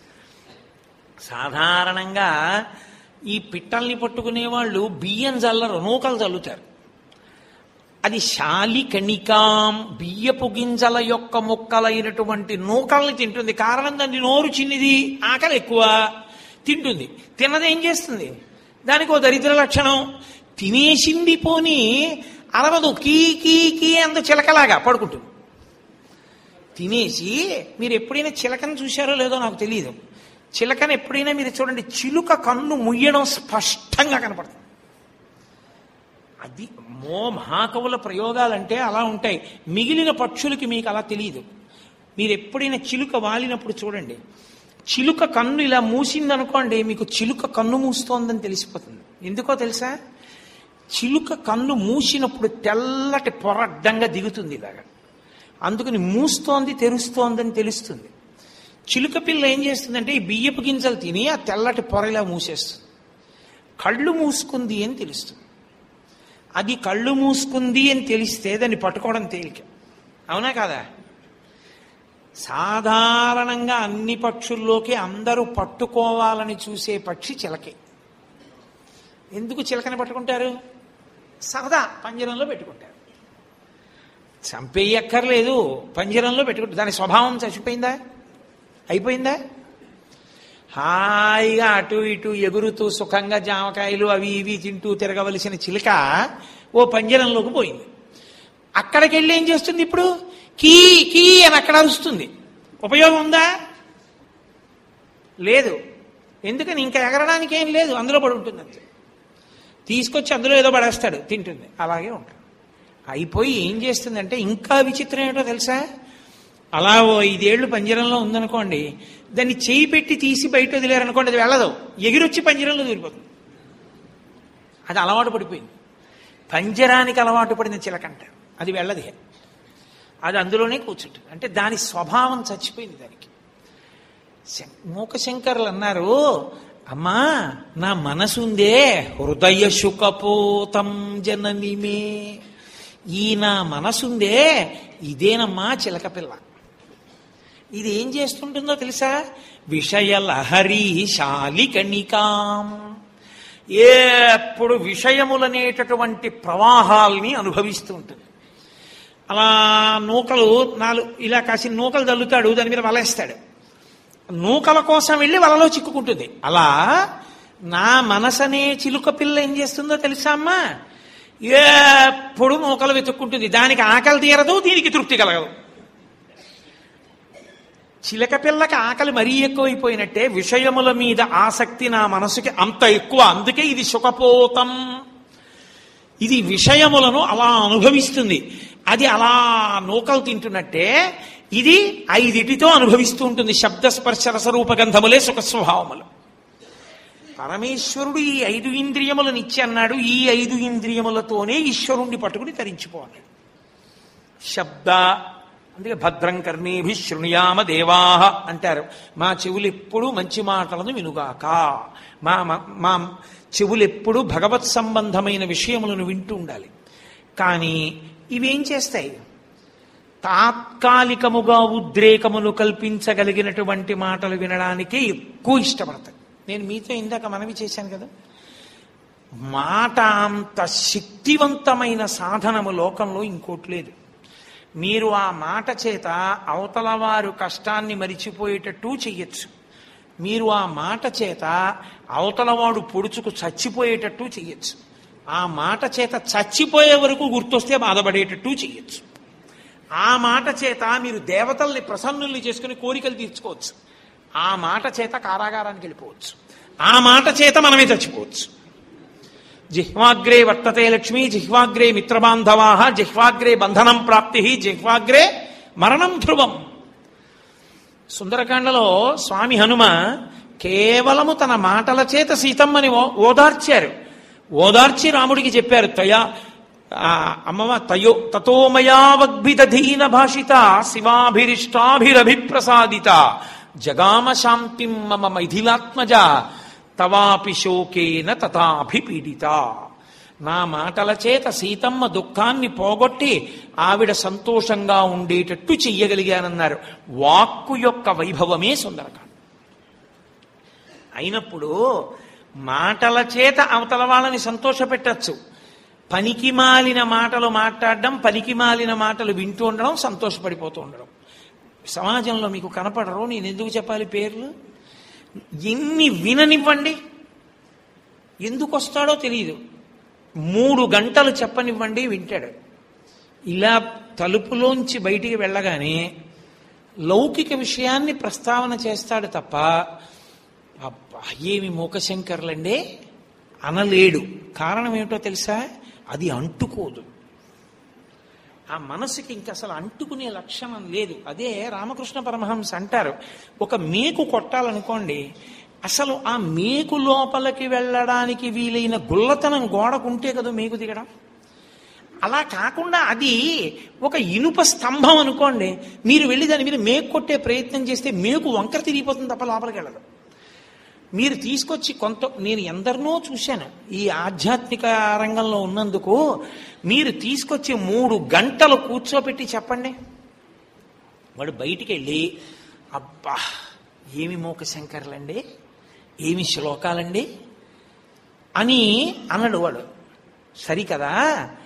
సాధారణంగా ఈ పిట్టల్ని పట్టుకునే వాళ్ళు బియ్యం చల్లరు నూకలు చల్లుతారు అది శాలికణికాం బియ్యపు గింజల యొక్క మొక్కలైనటువంటి నూకల్ని తింటుంది కారణం దాన్ని నోరు చిన్నిది ఆకలి ఎక్కువ తింటుంది తిన్నది ఏం చేస్తుంది దానికి ఓ దరిద్ర లక్షణం తినేసింది పోని అరవదు కీ కీ కీ అంత చిలకలాగా పడుకుంటుంది తినేసి మీరు ఎప్పుడైనా చిలకను చూశారో లేదో నాకు తెలియదు చిలకను ఎప్పుడైనా మీరు చూడండి చిలుక కన్ను ముయ్యడం స్పష్టంగా కనపడుతుంది అది మో మహాకవుల ప్రయోగాలంటే అలా ఉంటాయి మిగిలిన పక్షులకి మీకు అలా తెలియదు మీరు ఎప్పుడైనా చిలుక వాలినప్పుడు చూడండి చిలుక కన్ను ఇలా మూసిందనుకోండి మీకు చిలుక కన్ను మూస్తోందని తెలిసిపోతుంది ఎందుకో తెలుసా చిలుక కన్ను మూసినప్పుడు తెల్లటి పొర అడ్డంగా దిగుతుంది ఇలాగా అందుకని మూస్తోంది తెరుస్తోందని తెలుస్తుంది చిలుక పిల్ల ఏం చేస్తుందంటే ఈ బియ్యపు గింజలు తిని ఆ తెల్లటి పొర ఇలా మూసేస్తుంది కళ్ళు మూసుకుంది అని తెలుస్తుంది అది కళ్ళు మూసుకుంది అని తెలిస్తే దాన్ని పట్టుకోవడం తేలిక అవునా కాదా సాధారణంగా అన్ని పక్షుల్లోకి అందరూ పట్టుకోవాలని చూసే పక్షి చిలకే ఎందుకు చిలకని పట్టుకుంటారు సరదా పంజరంలో పెట్టుకుంటారు చంపేయక్కర్లేదు పంజరంలో పెట్టుకుంటారు దాని స్వభావం చచ్చిపోయిందా అయిపోయిందా హాయిగా అటు ఇటు ఎగురుతూ సుఖంగా జామకాయలు అవి ఇవి తింటూ తిరగవలసిన చిలుక ఓ పంజరంలోకి పోయింది అక్కడికి వెళ్ళి ఏం చేస్తుంది ఇప్పుడు కీ కీ అని అక్కడ అరుస్తుంది ఉపయోగం ఉందా లేదు ఎందుకని ఇంకా ఎగరడానికి ఏం లేదు అందులో పడి ఉంటుంది అంతే తీసుకొచ్చి అందులో ఏదో పడేస్తాడు తింటుంది అలాగే ఉంటుంది అయిపోయి ఏం చేస్తుందంటే ఇంకా విచిత్రం ఏంటో తెలుసా అలా ఓ ఐదేళ్లు పంజరంలో ఉందనుకోండి దాన్ని చేయి పెట్టి తీసి బయట వదిలేరనుకోండి అది వెళ్ళదు ఎగిరొచ్చి పంజరంలో దూరిపోతుంది అది అలవాటు పడిపోయింది పంజరానికి అలవాటు పడిన చిలకంట అది వెళ్ళదు అది అందులోనే కూర్చుంటుంది అంటే దాని స్వభావం చచ్చిపోయింది దానికి శం- మూకశంకర్లు అన్నారు అమ్మా నా మనసుందే హృదయ శుకపోతం జననిమే ఈ నా మనసుందే ఇదేనమ్మా చిలక పిల్ల ఇది ఏం చేస్తుంటుందో తెలుసా విషయలహరి శాలికణికాం ఎప్పుడు విషయములనేటటువంటి ప్రవాహాల్ని అనుభవిస్తూ ఉంటుంది అలా నూకలు నాలుగు ఇలా కాసి నూకలు చల్లుతాడు దాని మీద వలేస్తాడు నూకల కోసం వెళ్ళి వలలో చిక్కుకుంటుంది అలా నా మనసనే చిలుక పిల్ల ఏం చేస్తుందో తెలుసా అమ్మా ఎప్పుడు నూకలు వెతుక్కుంటుంది దానికి ఆకలి తీరదు దీనికి తృప్తి కలగదు చిలక పిల్లకి ఆకలి మరీ ఎక్కువైపోయినట్టే విషయముల మీద ఆసక్తి నా మనసుకి అంత ఎక్కువ అందుకే ఇది సుఖపోతం ఇది విషయములను అలా అనుభవిస్తుంది అది అలా నూకలు తింటున్నట్టే ఇది ఐదిటితో అనుభవిస్తూ ఉంటుంది శబ్ద స్పర్శ రసరూపగంధములే సుఖ స్వభావములు పరమేశ్వరుడు ఈ ఐదు ఇంద్రియములను ఇచ్చి అన్నాడు ఈ ఐదు ఇంద్రియములతోనే ఈశ్వరుణ్ణి పట్టుకుని తరించిపోవాలి శబ్ద అందుకే భద్రం కర్ణేభి శృణుయామ దేవాహ అంటారు మా చెవులు ఎప్పుడు మంచి మాటలను వినుగాక మా మా- మా చెవులు ఎప్పుడు భగవత్ సంబంధమైన విషయములను వింటూ ఉండాలి కానీ ఇవేం చేస్తాయి తాత్కాలికముగా ఉద్రేకములు కల్పించగలిగినటువంటి మాటలు వినడానికే ఎక్కువ ఇష్టపడతాయి నేను మీతో ఇందాక మనవి చేశాను కదా మాట అంత శక్తివంతమైన సాధనము లోకంలో ఇంకోటి లేదు మీరు ఆ మాట చేత అవతల వారు కష్టాన్ని మరిచిపోయేటట్టు చెయ్యొచ్చు మీరు ఆ మాట చేత అవతలవాడు పొడుచుకు చచ్చిపోయేటట్టు చెయ్యొచ్చు ఆ మాట చేత చచ్చిపోయే వరకు గుర్తొస్తే బాధపడేటట్టు చెయ్యొచ్చు ఆ మాట చేత మీరు దేవతల్ని ప్రసన్నుల్ని చేసుకుని కోరికలు తీర్చుకోవచ్చు ఆ మాట చేత కారాగారానికి వెళ్ళిపోవచ్చు ఆ మాట చేత మనమే చచ్చిపోవచ్చు జిహ్వాగ్రే వర్తతే లక్ష్మి జిహ్వాగ్రే మిత్రబాంధవా జిహ్వాగ్రే బంధనం ప్రాప్తి జిహ్వాగ్రే మరణం ధ్రువం సుందరకాండలో స్వామి హనుమ కేవలము తన మాటల చేత సీతమ్మని ఓ- ఓదార్చారు ఓదార్చి రాముడికి చెప్పారు తయా ఆ, అమ్మవ తయో తతోమయావద్భిదధీన భాషిత శివాభిరిష్టాభిరభిప్రసాదిత జగామ శాంతిం మమ మైథిలాత్మజ తవాపి శోకేన తథాభిపీడిత నా మాటల చేత సీతమ్మ దుఃఖాన్ని పోగొట్టి ఆవిడ సంతోషంగా ఉండేటట్టు చెయ్యగలిగానన్నారు వాక్కు యొక్క వైభవమే సుందరకాండ అయినప్పుడు మాటల చేత అవతల వాళ్ళని సంతోషపెట్టచ్చు పనికి మాలిన మాటలు మాట్లాడడం పనికి మాలిన మాటలు వింటూ ఉండడం సంతోషపడిపోతూ ఉండడం సమాజంలో మీకు కనపడరు నేను ఎందుకు చెప్పాలి పేర్లు ఎన్ని విననివ్వండి ఎందుకు వస్తాడో తెలియదు మూడు గంటలు చెప్పనివ్వండి వింటాడు ఇలా తలుపులోంచి బయటికి వెళ్ళగానే లౌకిక విషయాన్ని ప్రస్తావన చేస్తాడు తప్ప అబ్బా ఏమి మూకశంకర్లండే అనలేడు కారణం ఏమిటో తెలుసా అది అంటుకోదు ఆ మనసుకి ఇంక అసలు అంటుకునే లక్షణం లేదు అదే రామకృష్ణ పరమహంస అంటారు ఒక మేకు కొట్టాలనుకోండి అసలు ఆ మేకు లోపలికి వెళ్ళడానికి వీలైన గుల్లతనం గోడకుంటే కదా మేకు దిగడం అలా కాకుండా అది ఒక ఇనుప స్తంభం అనుకోండి మీరు వెళ్ళి దాని మీద మేకు కొట్టే ప్రయత్నం చేస్తే మేకు వంకర తిరిగిపోతుంది తప్ప లోపలికి వెళ్ళదు మీరు తీసుకొచ్చి కొంత నేను ఎందరినో చూశాను ఈ ఆధ్యాత్మిక రంగంలో ఉన్నందుకు మీరు తీసుకొచ్చి మూడు గంటలు కూర్చోపెట్టి చెప్పండి వాడు బయటికి వెళ్ళి అబ్బా ఏమి మోక శంకర్లండి ఏమి శ్లోకాలండి అని అన్నాడు వాడు సరికదా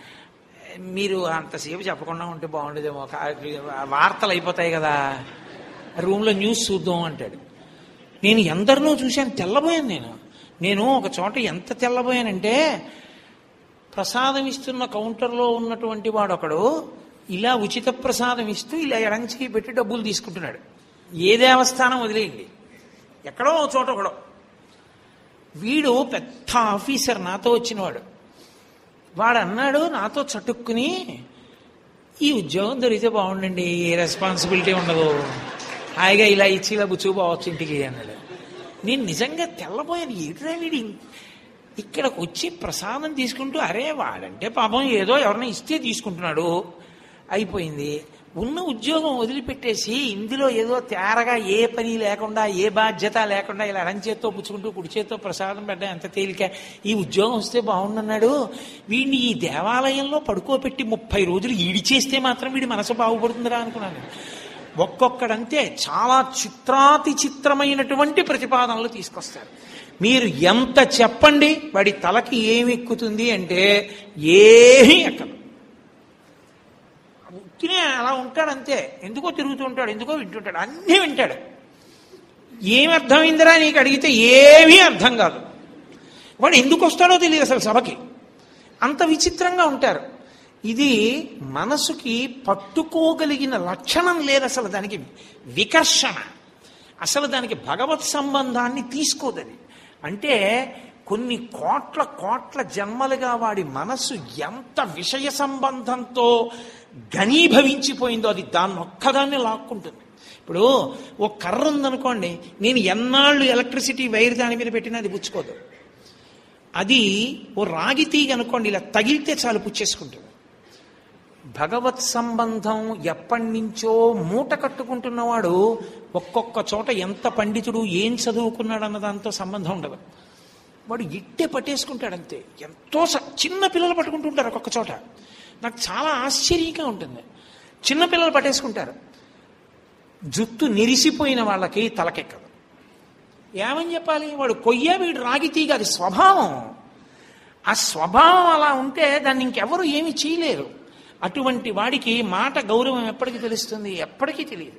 మీరు అంతసేపు చెప్పకుండా ఉంటే బాగుండేదేమో కా- వార్తలు అయిపోతాయి కదా రూమ్లో న్యూస్ చూద్దాం అంటాడు నేను ఎందరినో చూశాను తెల్లబోయాను నేను నేను ఒక చోట ఎంత తెల్లబోయానంటే ప్రసాదం ఇస్తున్న కౌంటర్లో ఉన్నటువంటి వాడు ఒకడు ఇలా ఉచిత ప్రసాదం ఇస్తూ ఇలా ఎడంచి పెట్టి డబ్బులు తీసుకుంటున్నాడు ఏ దేవస్థానం వదిలేయండి ఎక్కడో ఓ చోట ఒకడో వీడు పెద్ద ఆఫీసర్ నాతో వచ్చినవాడు వాడు అన్నాడు నాతో చటుక్కుని ఈ ఉద్యోగం దొరికితే బాగుండండి ఏ రెస్పాన్సిబిలిటీ ఉండదు హాయిగా ఇలా ఇచ్చి ఇలా బుచ్చుకుపోవచ్చు ఇంటికి అన్నాడు నేను నిజంగా తెల్లబోయాను ఏట్రా వీడి ఇక్కడికి వచ్చి ప్రసాదం తీసుకుంటూ అరే వాడంటే పాపం ఏదో ఎవరైనా ఇస్తే తీసుకుంటున్నాడు అయిపోయింది ఉన్న ఉద్యోగం వదిలిపెట్టేసి ఇందులో ఏదో తేరగా ఏ పని లేకుండా ఏ బాధ్యత లేకుండా ఇలా ఎడం చేత్తో పుచ్చుకుంటూ కుడి చేత్తో ప్రసాదం పెట్టడం ఎంత తేలిక ఈ ఉద్యోగం వస్తే బాగుండన్నాడు వీడిని ఈ దేవాలయంలో పడుకోబెట్టి ముప్పై రోజులు ఈడిచేస్తే మాత్రం వీడి మనసు బాగుపడుతుందిరా అనుకున్నాను ఒక్కొక్కడంతే చాలా చిత్రాతి చిత్రమైనటువంటి ప్రతిపాదనలు తీసుకొస్తారు మీరు ఎంత చెప్పండి వాడి తలకి ఏమి ఎక్కుతుంది అంటే ఏమీ ఎక్కదు ఉత్తినే అలా ఉంటాడు అంతే ఎందుకో తిరుగుతూ ఉంటాడు ఎందుకో వింటుంటాడు అన్నీ వింటాడు ఏమి అర్థమైందిరా నీకు అడిగితే ఏమీ అర్థం కాదు వాడు ఎందుకు వస్తాడో తెలియదు అసలు సభకి అంత విచిత్రంగా ఉంటారు ఇది మనసుకి పట్టుకోగలిగిన లక్షణం లేదు అసలు దానికి వికర్షణ అసలు దానికి భగవత్ సంబంధాన్ని తీసుకోదని అంటే కొన్ని కోట్ల కోట్ల జన్మలుగా వాడి మనస్సు ఎంత విషయ సంబంధంతో ఘనీభవించిపోయిందో అది దాన్ని ఒక్కదాన్ని లాక్కుంటుంది ఇప్పుడు ఓ కర్ర ఉందనుకోండి నేను ఎన్నాళ్ళు ఎలక్ట్రిసిటీ వైర్ దాని మీద పెట్టినా అది పుచ్చుకోదు అది ఓ రాగి తీగ అనుకోండి ఇలా తగిలితే చాలు పుచ్చేసుకుంటుంది భగవత్ సంబంధం ఎప్పటి నుంచో మూట కట్టుకుంటున్నవాడు ఒక్కొక్క చోట ఎంత పండితుడు ఏం చదువుకున్నాడు అన్న దాంతో సంబంధం ఉండదు వాడు ఇట్టే పట్టేసుకుంటాడు అంతే ఎంతో స- చిన్న పిల్లలు పట్టుకుంటుంటారు ఒక్కొక్క చోట నాకు చాలా ఆశ్చర్యంగా ఉంటుంది చిన్న పిల్లలు పట్టేసుకుంటారు జుత్తు నెరిసిపోయిన వాళ్ళకి తలకెక్కదు ఏమని చెప్పాలి వాడు కొయ్య వీడు రాగి తీగ అది స్వభావం ఆ స్వభావం అలా ఉంటే దాన్ని ఇంకెవరు ఏమి చేయలేరు అటువంటి వాడికి మాట గౌరవం ఎప్పటికీ తెలుస్తుంది ఎప్పటికీ తెలియదు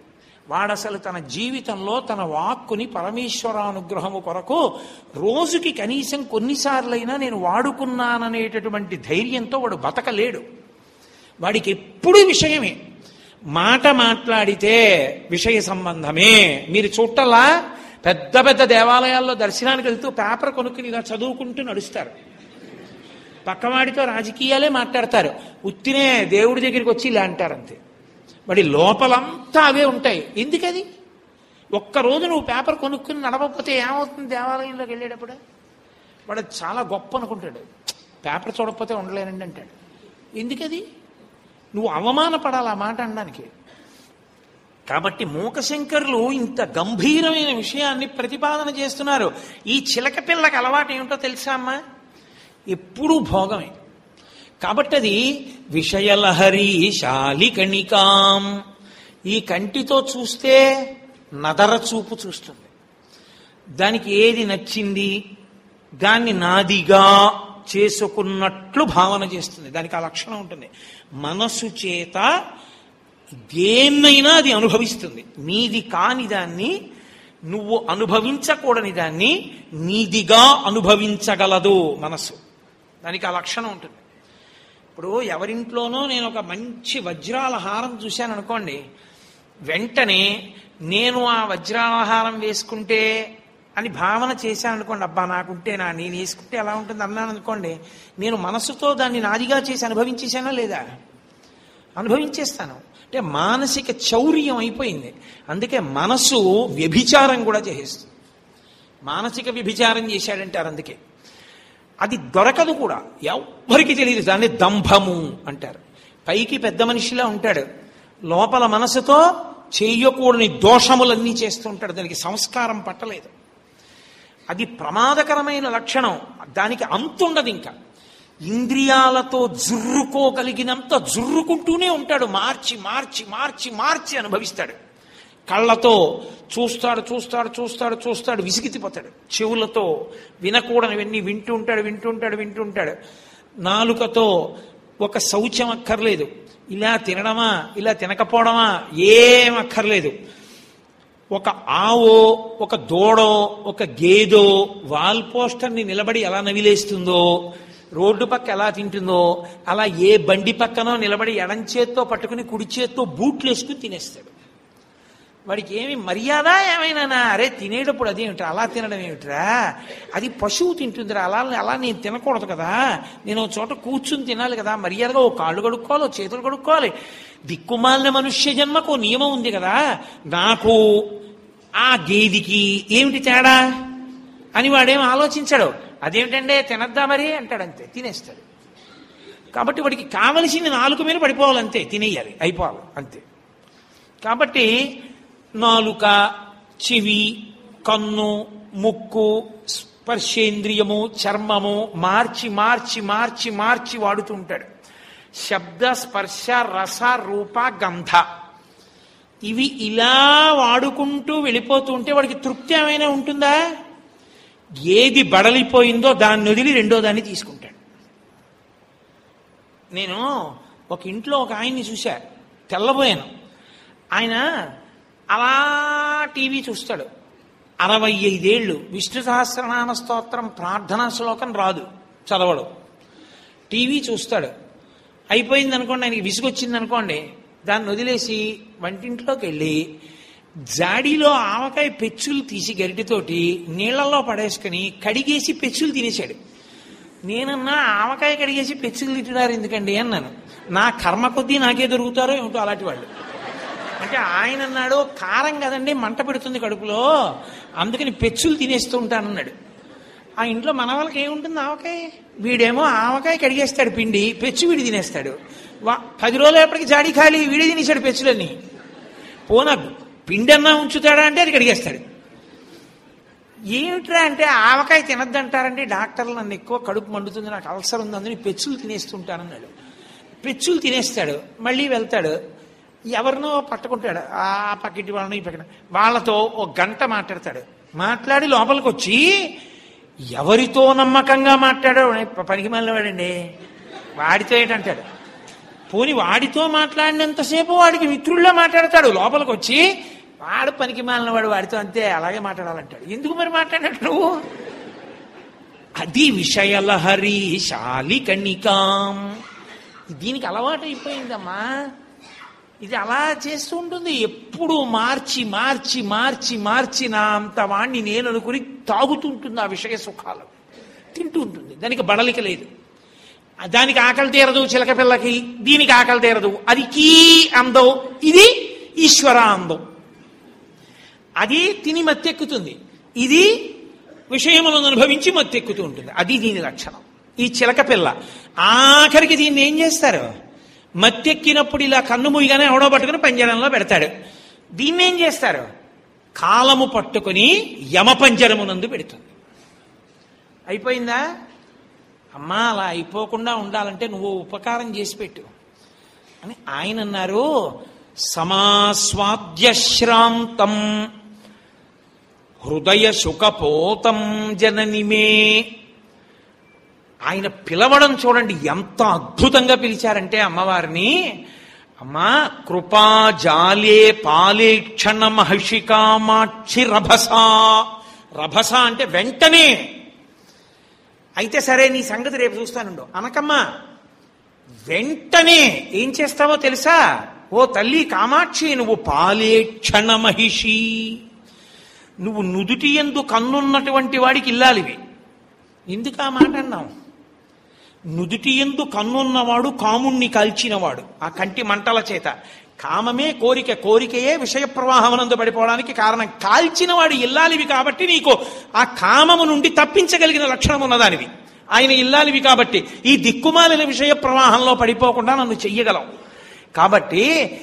వాడు అసలు తన జీవితంలో తన వాక్కుని పరమేశ్వరానుగ్రహము కొరకు రోజుకి కనీసం కొన్నిసార్లైనా నేను వాడుకున్నాననేటటువంటి ధైర్యంతో వాడు బతకలేడు వాడికి ఎప్పుడు విషయమే మాట మాట్లాడితే విషయ సంబంధమే మీరు చూడటలా పెద్ద పెద్ద దేవాలయాల్లో దర్శనానికి వెళ్తూ పేపర్ కొనుక్కుని ఇలా చదువుకుంటూ నడుస్తారు పక్కవాడితో రాజకీయాలే మాట్లాడతారు ఉత్తినే దేవుడి దగ్గరికి వచ్చి ఇలా అంటారు అంతే వాడి లోపలంతా అవే ఉంటాయి ఎందుకది ఒక్కరోజు నువ్వు పేపర్ కొనుక్కుని నడవకపోతే ఏమవుతుంది దేవాలయంలోకి వెళ్ళేటప్పుడు వాడు అది చాలా గొప్ప అనుకుంటాడు పేపర్ చూడకపోతే ఉండలేనండి అంటాడు ఎందుకది నువ్వు అవమానపడాలి ఆ మాట అనడానికి కాబట్టి మూకశంకరులు ఇంత గంభీరమైన విషయాన్ని ప్రతిపాదన చేస్తున్నారు ఈ చిలక పిల్లకి అలవాటు ఏమిటో తెలుసా అమ్మా ఎప్పుడూ భోగమే కాబట్టి అది విషయలహరి శాలికణికాం ఈ కంటితో చూస్తే నదర చూపు చూస్తుంది దానికి ఏది నచ్చింది దాన్ని నాదిగా చేసుకున్నట్లు భావన చేస్తుంది దానికి ఆ లక్షణం ఉంటుంది మనసు చేత దేన్నైనా అది అనుభవిస్తుంది నీది కాని దాన్ని నువ్వు అనుభవించకూడని దాన్ని నీదిగా అనుభవించగలదు మనసు దానికి ఆ లక్షణం ఉంటుంది ఇప్పుడు ఎవరింట్లోనో నేను ఒక మంచి వజ్రాల హారం చూశాను అనుకోండి వెంటనే నేను ఆ వజ్రాల హారం వేసుకుంటే అని భావన చేశాను అనుకోండి అబ్బా నాకుంటేనా నేను వేసుకుంటే ఎలా ఉంటుంది అన్నాను అనుకోండి నేను మనసుతో దాన్ని నాదిగా చేసి అనుభవించేశానా లేదా అనుభవించేస్తాను అంటే మానసిక చౌర్యం అయిపోయింది అందుకే మనసు వ్యభిచారం కూడా చేసేస్తుంది మానసిక వ్యభిచారం చేశాడంటారు అందుకే అది దొరకదు కూడా ఎవ్వరికి తెలియదు దాన్ని దంభము అంటారు పైకి పెద్ద మనిషిలా ఉంటాడు లోపల మనసుతో చేయకూడని దోషములన్నీ చేస్తూ ఉంటాడు దానికి సంస్కారం పట్టలేదు అది ప్రమాదకరమైన లక్షణం దానికి అంతుండదు ఇంకా ఇంద్రియాలతో జుర్రుకోగలిగినంత జుర్రుకుంటూనే ఉంటాడు మార్చి మార్చి మార్చి మార్చి అనుభవిస్తాడు కళ్ళతో చూస్తాడు చూస్తాడు చూస్తాడు చూస్తాడు విసిగితిపోతాడు చెవులతో వినకూడనివన్నీ వింటూ ఉంటాడు వింటూ ఉంటాడు వింటూ ఉంటాడు నాలుకతో ఒక శౌచం అక్కర్లేదు ఇలా తినడమా ఇలా తినకపోవడమా ఏం అక్కర్లేదు ఒక ఆవో ఒక దూడో ఒక గేదో వాల్ పోస్టర్ని నిలబడి ఎలా నవిలేస్తుందో రోడ్డు పక్క ఎలా తింటుందో అలా ఏ బండి పక్కనో నిలబడి ఎడం చేత్తో పట్టుకుని కుడి చేత్తో బూట్లు వేసుకుని తినేస్తాడు వాడికి ఏమి మర్యాద ఏమైనా అరే తినేటప్పుడు అదేమిట్రా అలా తినడం ఏమిట్రా అది పశువు తింటుందిరా అలా అలా నేను తినకూడదు కదా నేను ఒక చోట కూర్చుని తినాలి కదా మర్యాదగా ఓ కాళ్ళు కడుక్కోవాలి ఓ చేతులు కడుక్కోవాలి దిక్కుమాలిన మనుష్య జన్మకు ఓ నియమం ఉంది కదా నాకు ఆ గేదికి ఏమిటి తేడా అని వాడేం ఆలోచించాడు అదేమిటంటే తినద్దా మరి అంటాడు అంతే తినేస్తాడు కాబట్టి వాడికి కావలసింది నాలుగు మీద పడిపోవాలంతే తినేయాలి అయిపోవాలి అంతే కాబట్టి నాలుక చెవి కన్ను ముక్కు స్పర్శేంద్రియము చర్మము మార్చి మార్చి మార్చి మార్చి వాడుతూ ఉంటాడు శబ్ద స్పర్శ రస రూప గంధ ఇవి ఇలా వాడుకుంటూ వెళ్ళిపోతూ ఉంటే వాడికి తృప్తి ఏమైనా ఉంటుందా ఏది బడలిపోయిందో దాన్ని వదిలి రెండో దాన్ని తీసుకుంటాడు నేను ఒక ఇంట్లో ఒక ఆయన్ని చూశా తెల్లబోయాను ఆయన అలా టీవీ చూస్తాడు అరవై ఐదేళ్ళు విష్ణు సహస్రనామ స్తోత్రం ప్రార్థనా శ్లోకం రాదు చదవడు టీవీ చూస్తాడు అయిపోయింది అనుకోండి ఆయనకి విసుగొచ్చింది అనుకోండి దాన్ని వదిలేసి వంటింట్లోకి వెళ్ళి జాడీలో ఆవకాయ పెచ్చులు తీసి గరిటితోటి నీళ్లలో పడేసుకుని కడిగేసి పెచ్చులు తినేశాడు నేనన్నా ఆవకాయ కడిగేసి పెచ్చులు తింటున్నారు ఎందుకండి అన్నాను నా కర్మ కొద్దీ నాకే దొరుకుతారో ఏమిటో అలాంటి వాళ్ళు అంటే ఆయన అన్నాడు కారం కదండి మంట పెడుతుంది కడుపులో అందుకని పెచ్చులు తినేస్తూ ఉంటానన్నాడు ఆ ఇంట్లో మన వాళ్ళకి ఏముంటుంది ఆవకాయ వీడేమో ఆవకాయ కడిగేస్తాడు పిండి పెచ్చు వీడి తినేస్తాడు వా- పది రోజులప్పటికి జాడి ఖాళీ వీడి తినేశాడు పెచ్చులన్నీ పోనా పిండి అన్నా ఉంచుతాడా అంటే అది కడిగేస్తాడు ఏమిట్రా అంటే ఆవకాయ తినద్దంటారండి డాక్టర్లు నన్ను ఎక్కువ కడుపు మండుతుంది నాకు అల్సర్ ఉంది అందుని పెచ్చులు తినేస్తుంటానన్నాడు పెచ్చులు తినేస్తాడు మళ్ళీ వెళ్తాడు ఎవరినో పట్టుకుంటాడు ఆ పక్కింటి వాళ్ళని ఈ పక్కన వాళ్ళతో ఒక గంట మాట్లాడతాడు మాట్లాడి లోపలికి వచ్చి ఎవరితో నమ్మకంగా మాట్లాడో పనికి వాడండి వాడితో ఏంటంటాడు పోని వాడితో మాట్లాడినంతసేపు వాడికి మిత్రుల్లో మాట్లాడతాడు లోపలికి వచ్చి వాడు పనికి మాలిన వాడు వాడితో అంతే అలాగే మాట్లాడాలంటాడు ఎందుకు మరి మాట్లాడినట్టు నువ్వు అది విషయలహరి శాలికణికాం దీనికి అలవాటు అయిపోయిందమ్మా ఇది అలా చేస్తూ ఉంటుంది ఎప్పుడు మార్చి మార్చి మార్చి మార్చి నా అంత వాణ్ణి నేను అనుకుని తాగుతుంటుంది ఆ విషయ సుఖాలు తింటూ ఉంటుంది దానికి బడలిక లేదు దానికి ఆకలి తీరదు చిలక పిల్లకి దీనికి ఆకలి తీరదు అది కీ అందం ఇది ఈశ్వర అందం అది తిని మత్తెక్కుతుంది ఇది విషయములను అనుభవించి మత్తెక్కుతూ ఉంటుంది అది దీని లక్షణం ఈ చిలక పిల్ల ఆఖరికి దీన్ని ఏం చేస్తారు మత్తెక్కినప్పుడు ఇలా కన్ను మూయగానే ఎవడో పట్టుకుని పంజరంలో పెడతాడు దీన్ని ఏం చేస్తారు కాలము పట్టుకుని యమపంజరమునందు పెడుతుంది అయిపోయిందా అమ్మా అలా అయిపోకుండా ఉండాలంటే నువ్వు ఉపకారం చేసి పెట్టు అని ఆయన అన్నారు సమాస్వాద్యశ్రాంతం హృదయ సుఖపోతం జననిమే ఆయన పిలవడం చూడండి ఎంత అద్భుతంగా పిలిచారంటే అమ్మవారిని అమ్మా కృపా జాలే పాలేక్షణ మహర్షికామాక్షి రభస రభస అంటే వెంటనే అయితే సరే నీ సంగతి రేపు చూస్తానుండు అనకమ్మా వెంటనే ఏం చేస్తావో తెలుసా ఓ తల్లి కామాక్షి నువ్వు పాలేక్షణ మహిషి నువ్వు నుదుటి ఎందు కన్నున్నటువంటి వాడికి ఇల్లాలివి ఎందుకు ఆ మాట అన్నావు నుదుటి ఎందు కన్నున్నవాడు కాముణ్ణి కాల్చినవాడు ఆ కంటి మంటల చేత కామమే కోరిక కోరికయే విషయ ప్రవాహమునందు పడిపోవడానికి కారణం కాల్చినవాడు ఇల్లాలివి కాబట్టి నీకు ఆ కామము నుండి తప్పించగలిగిన లక్షణం ఉన్నదానివి ఆయన ఇల్లాలివి కాబట్టి ఈ దిక్కుమాలిన విషయ ప్రవాహంలో పడిపోకుండా నన్ను చెయ్యగలవు కాబట్టి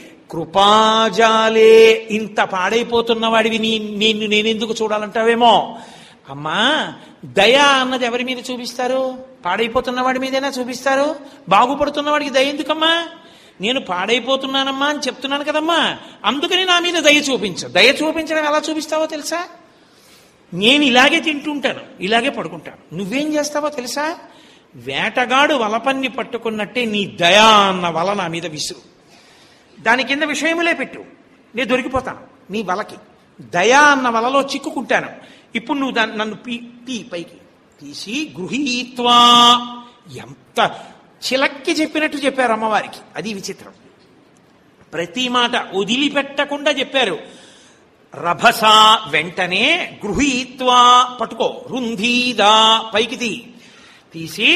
కృపాజాలే ఇంత పాడైపోతున్న వాడివి నీ నిన్ను నేనెందుకు చూడాలంటావేమో అమ్మా దయ అన్నది ఎవరి మీద చూపిస్తారు పాడైపోతున్న వాడి మీదైనా చూపిస్తారు బాగుపడుతున్న వాడికి దయ ఎందుకమ్మా నేను పాడైపోతున్నానమ్మా అని చెప్తున్నాను కదమ్మా అందుకని నా మీద దయ చూపించు దయ చూపించడం ఎలా చూపిస్తావో తెలుసా నేను ఇలాగే తింటుంటాను ఇలాగే పడుకుంటాను నువ్వేం చేస్తావో తెలుసా వేటగాడు వలపన్ని పట్టుకున్నట్టే నీ దయా అన్న వల నా మీద విసురు దాని కింద విషయములే పెట్టు నేను దొరికిపోతాను నీ వలకి దయా అన్న వలలో చిక్కుకుంటాను ఇప్పుడు నువ్వు దాన్ని నన్ను పీ తీ పైకి తీసి గృహీత్వా ఎంత చిలక్కి చెప్పినట్టు చెప్పారు అమ్మవారికి అది విచిత్రం ప్రతి మాట వదిలిపెట్టకుండా చెప్పారు రభస వెంటనే గృహీత్వా పట్టుకో రుంధీదా పైకి తీ తీసి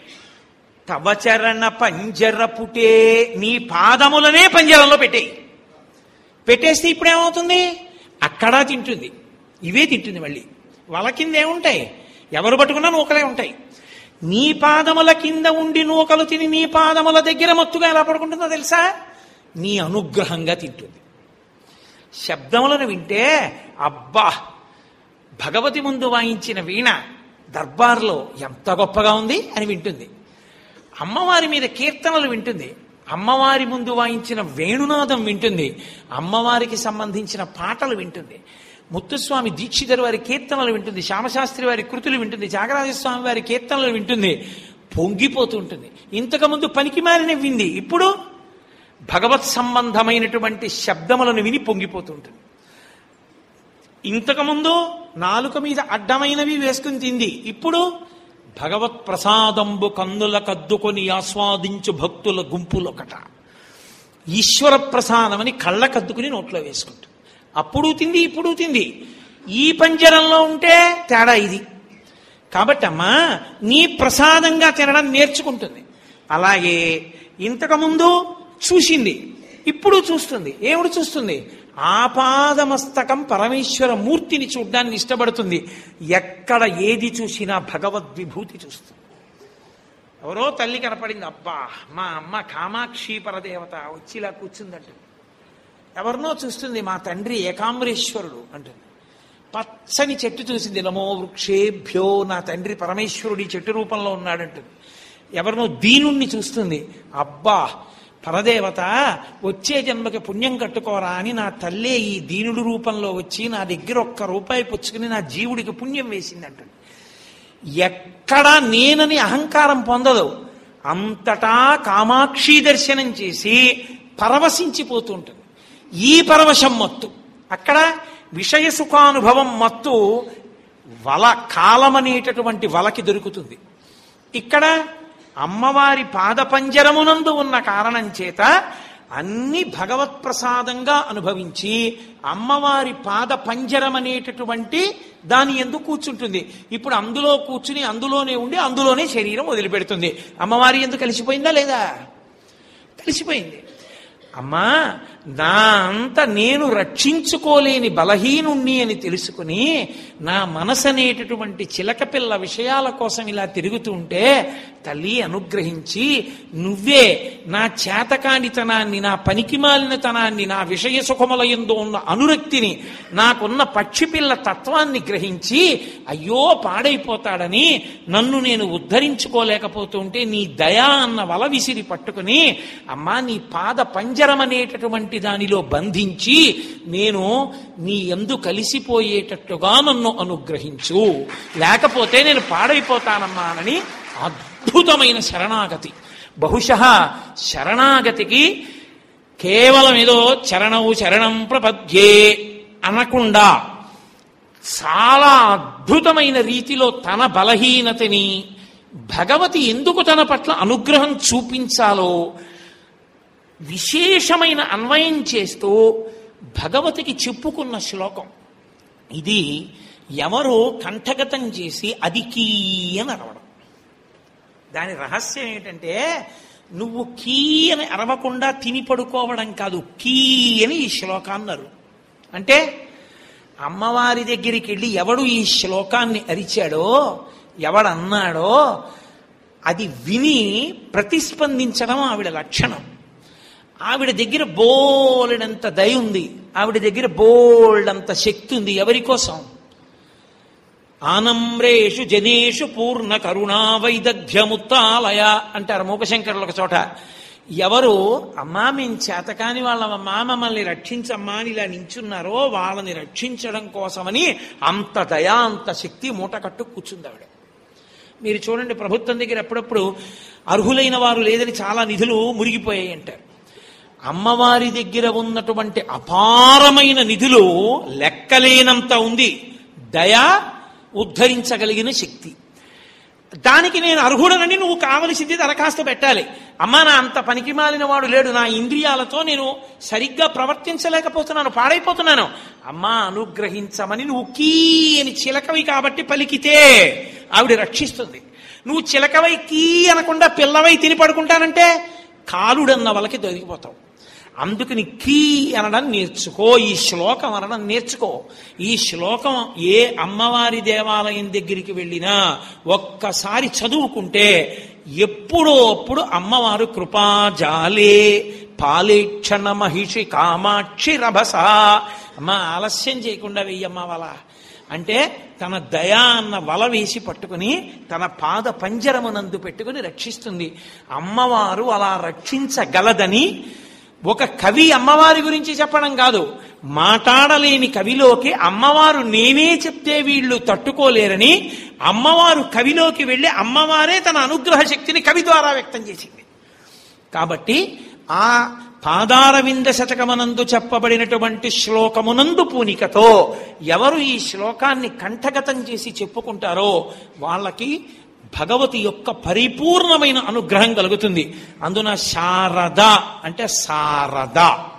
తవచరణ పంజరపుటే నీ పాదములనే పంజరంలో పెట్టేయి పెట్టేస్తే ఇప్పుడు ఏమవుతుంది అక్కడా తింటుంది ఇవే తింటుంది మళ్ళీ వాళ్ళ కింద ఏముంటాయి ఎవరు పట్టుకున్నా నూకలే ఉంటాయి నీ పాదముల కింద ఉండి నూకలు తిని నీ పాదముల దగ్గర మత్తుగా ఎలా పడుకుంటుందో తెలుసా నీ అనుగ్రహంగా తింటుంది శబ్దములను వింటే అబ్బా భగవతి ముందు వాయించిన వీణ దర్బార్లో ఎంత గొప్పగా ఉంది అని వింటుంది అమ్మవారి మీద కీర్తనలు వింటుంది అమ్మవారి ముందు వాయించిన వేణునాదం వింటుంది అమ్మవారికి సంబంధించిన పాటలు వింటుంది ముత్తుస్వామి దీక్షితర్ వారి కీర్తనలు వింటుంది శ్యామశాస్త్రి వారి కృతులు వింటుంది త్యాగరాజస్వామి వారి కీర్తనలు వింటుంది పొంగిపోతూ ఉంటుంది ఇంతకుముందు పనికి మారిన వింది ఇప్పుడు భగవత్ సంబంధమైనటువంటి శబ్దములను విని పొంగిపోతూ ఉంటుంది ఇంతకుముందు నాలుక మీద అడ్డమైనవి వేసుకుని తింది ఇప్పుడు భగవత్ ప్రసాదంబు కన్నుల కద్దుకొని ఆస్వాదించు భక్తుల గుంపులొకట ఈశ్వర ప్రసాదమని కళ్ళ కద్దుకుని నోట్లో వేసుకుంటుంది అప్పుడు తింది ఇప్పుడు తింది ఈ పంజరంలో ఉంటే తేడా ఇది కాబట్టి అమ్మా నీ ప్రసాదంగా తినడం నేర్చుకుంటుంది అలాగే ఇంతకుముందు చూసింది ఇప్పుడు చూస్తుంది ఏమిడు చూస్తుంది ఆపాదమస్తకం పరమేశ్వర మూర్తిని చూడ్డాన్ని ఇష్టపడుతుంది ఎక్కడ ఏది చూసినా భగవద్విభూతి చూస్తుంది ఎవరో తల్లి కనపడింది అబ్బా మా అమ్మ కామాక్షి పరదేవత వచ్చి ఇలా కూర్చుందంట ఎవరినో చూస్తుంది మా తండ్రి ఏకాంబరేశ్వరుడు అంటుంది పచ్చని చెట్టు చూసింది నమో వృక్షేభ్యో నా తండ్రి పరమేశ్వరుడు ఈ చెట్టు రూపంలో ఉన్నాడంటుంది ఎవరినో దీనుణ్ణి చూస్తుంది అబ్బా పరదేవత వచ్చే జన్మకి పుణ్యం కట్టుకోరా అని నా తల్లే ఈ దీనుడు రూపంలో వచ్చి నా దగ్గర ఒక్క రూపాయి పుచ్చుకుని నా జీవుడికి పుణ్యం వేసిందంటుంది ఎక్కడా నేనని అహంకారం పొందదు అంతటా కామాక్షి దర్శనం చేసి పరవశించిపోతూ ఉంటుంది ఈ పరవశం మత్తు అక్కడ విషయ సుఖానుభవం మత్తు వల కాలమనేటటువంటి వలకి దొరుకుతుంది ఇక్కడ అమ్మవారి పాదపంజరమునందు ఉన్న కారణం చేత అన్ని భగవత్ ప్రసాదంగా అనుభవించి అమ్మవారి పాద పంజరం అనేటటువంటి దాని ఎందుకు కూర్చుంటుంది ఇప్పుడు అందులో కూర్చుని అందులోనే ఉండి అందులోనే శరీరం వదిలిపెడుతుంది అమ్మవారి ఎందుకు కలిసిపోయిందా లేదా కలిసిపోయింది అమ్మా నా అంత నేను రక్షించుకోలేని బలహీనుణ్ణి అని తెలుసుకుని నా మనసు అనేటటువంటి చిలక పిల్ల విషయాల కోసం ఇలా తిరుగుతుంటే తల్లి అనుగ్రహించి నువ్వే నా చేతకానితనాన్ని నా పనికిమాలినతనాన్ని నా విషయ సుఖముల ఎందు ఉన్న అనురక్తిని నాకున్న పక్షి పిల్ల తత్వాన్ని గ్రహించి అయ్యో పాడైపోతాడని నన్ను నేను ఉద్ధరించుకోలేకపోతుంటే నీ దయా అన్న వల విసిరి పట్టుకుని అమ్మా నీ పాద పంజరం అనేటటువంటి దానిలో బంధించి నేను నీ ఎందు కలిసిపోయేటట్టుగా నన్ను అనుగ్రహించు లేకపోతే నేను పాడైపోతానమ్మా అని అద్భుతమైన శరణాగతి బహుశ శరణాగతికి కేవలం ఏదో చరణవు శరణం ప్రపద్యే అనకుండా చాలా అద్భుతమైన రీతిలో తన బలహీనతని భగవతి ఎందుకు తన పట్ల అనుగ్రహం చూపించాలో విశేషమైన అన్వయం చేస్తూ భగవతికి చెప్పుకున్న శ్లోకం ఇది ఎవరు కంఠగతం చేసి అది కీ అని అరవడం దాని రహస్యం ఏంటంటే నువ్వు కీ అని అరవకుండా తిని పడుకోవడం కాదు కీ అని ఈ శ్లోకాన్నారు అంటే అమ్మవారి దగ్గరికి వెళ్ళి ఎవడు ఈ శ్లోకాన్ని అరిచాడో ఎవడన్నాడో అది విని ప్రతిస్పందించడం ఆవిడ లక్షణం ఆవిడ దగ్గర బోలెడంత దయ ఉంది ఆవిడ దగ్గర బోల్డంత శక్తి ఉంది ఎవరి కోసం ఆనమ్రేషు జనేషు పూర్ణ కరుణా వైదగ్ధ్యముత్తాలయ అంటారు మూకశంకరులు ఒక చోట ఎవరు అమ్మా మేము చేతకాని వాళ్ళమమ్మా మమ్మల్ని రక్షించమ్మా అని ఇలా నించున్నారో వాళ్ళని రక్షించడం కోసమని అంత దయా అంత శక్తి మూట కట్టు కూర్చుంది ఆవిడ మీరు చూడండి ప్రభుత్వం దగ్గర ఎప్పుడప్పుడు అర్హులైన వారు లేదని చాలా నిధులు మురిగిపోయాయి అంటారు అమ్మవారి దగ్గర ఉన్నటువంటి అపారమైన నిధులు లెక్కలేనంత ఉంది దయ ఉద్ధరించగలిగిన శక్తి దానికి నేను అర్హుడనని నువ్వు కావలసింది దరఖాస్తు పెట్టాలి అమ్మా నా అంత పనికి మాలిన వాడు లేడు నా ఇంద్రియాలతో నేను సరిగ్గా ప్రవర్తించలేకపోతున్నాను పాడైపోతున్నాను అమ్మా అనుగ్రహించమని నువ్వు కీ అని చిలకవి కాబట్టి పలికితే ఆవిడ రక్షిస్తుంది నువ్వు చిలకవై కీ అనకుండా పిల్లవై తిని పడుకుంటానంటే కాలుడన్న వాళ్ళకి దొరికిపోతావు అందుకని కీ అనడం నేర్చుకో ఈ శ్లోకం అనడం నేర్చుకో ఈ శ్లోకం ఏ అమ్మవారి దేవాలయం దగ్గరికి వెళ్ళినా ఒక్కసారి చదువుకుంటే ఎప్పుడో అప్పుడు అమ్మవారు కృపాజాలే పాలేక్షణ మహిషి కామాక్షి రభస అమ్మ ఆలస్యం చేయకుండా వెయ్యమ్మ వల అంటే తన దయా అన్న వల వేసి పట్టుకుని తన పాద పంజరమునందు పెట్టుకుని రక్షిస్తుంది అమ్మవారు అలా రక్షించగలదని ఒక కవి అమ్మవారి గురించి చెప్పడం కాదు మాట్లాడలేని కవిలోకి అమ్మవారు నేనే చెప్తే వీళ్ళు తట్టుకోలేరని అమ్మవారు కవిలోకి వెళ్ళి అమ్మవారే తన అనుగ్రహ శక్తిని కవి ద్వారా వ్యక్తం చేసింది కాబట్టి ఆ పాదారవింద శతకమనందు చెప్పబడినటువంటి శ్లోకమునందు పూనికతో ఎవరు ఈ శ్లోకాన్ని కంఠగతం చేసి చెప్పుకుంటారో వాళ్ళకి భగవతి యొక్క పరిపూర్ణమైన అనుగ్రహం కలుగుతుంది అందున శారద అంటే శారద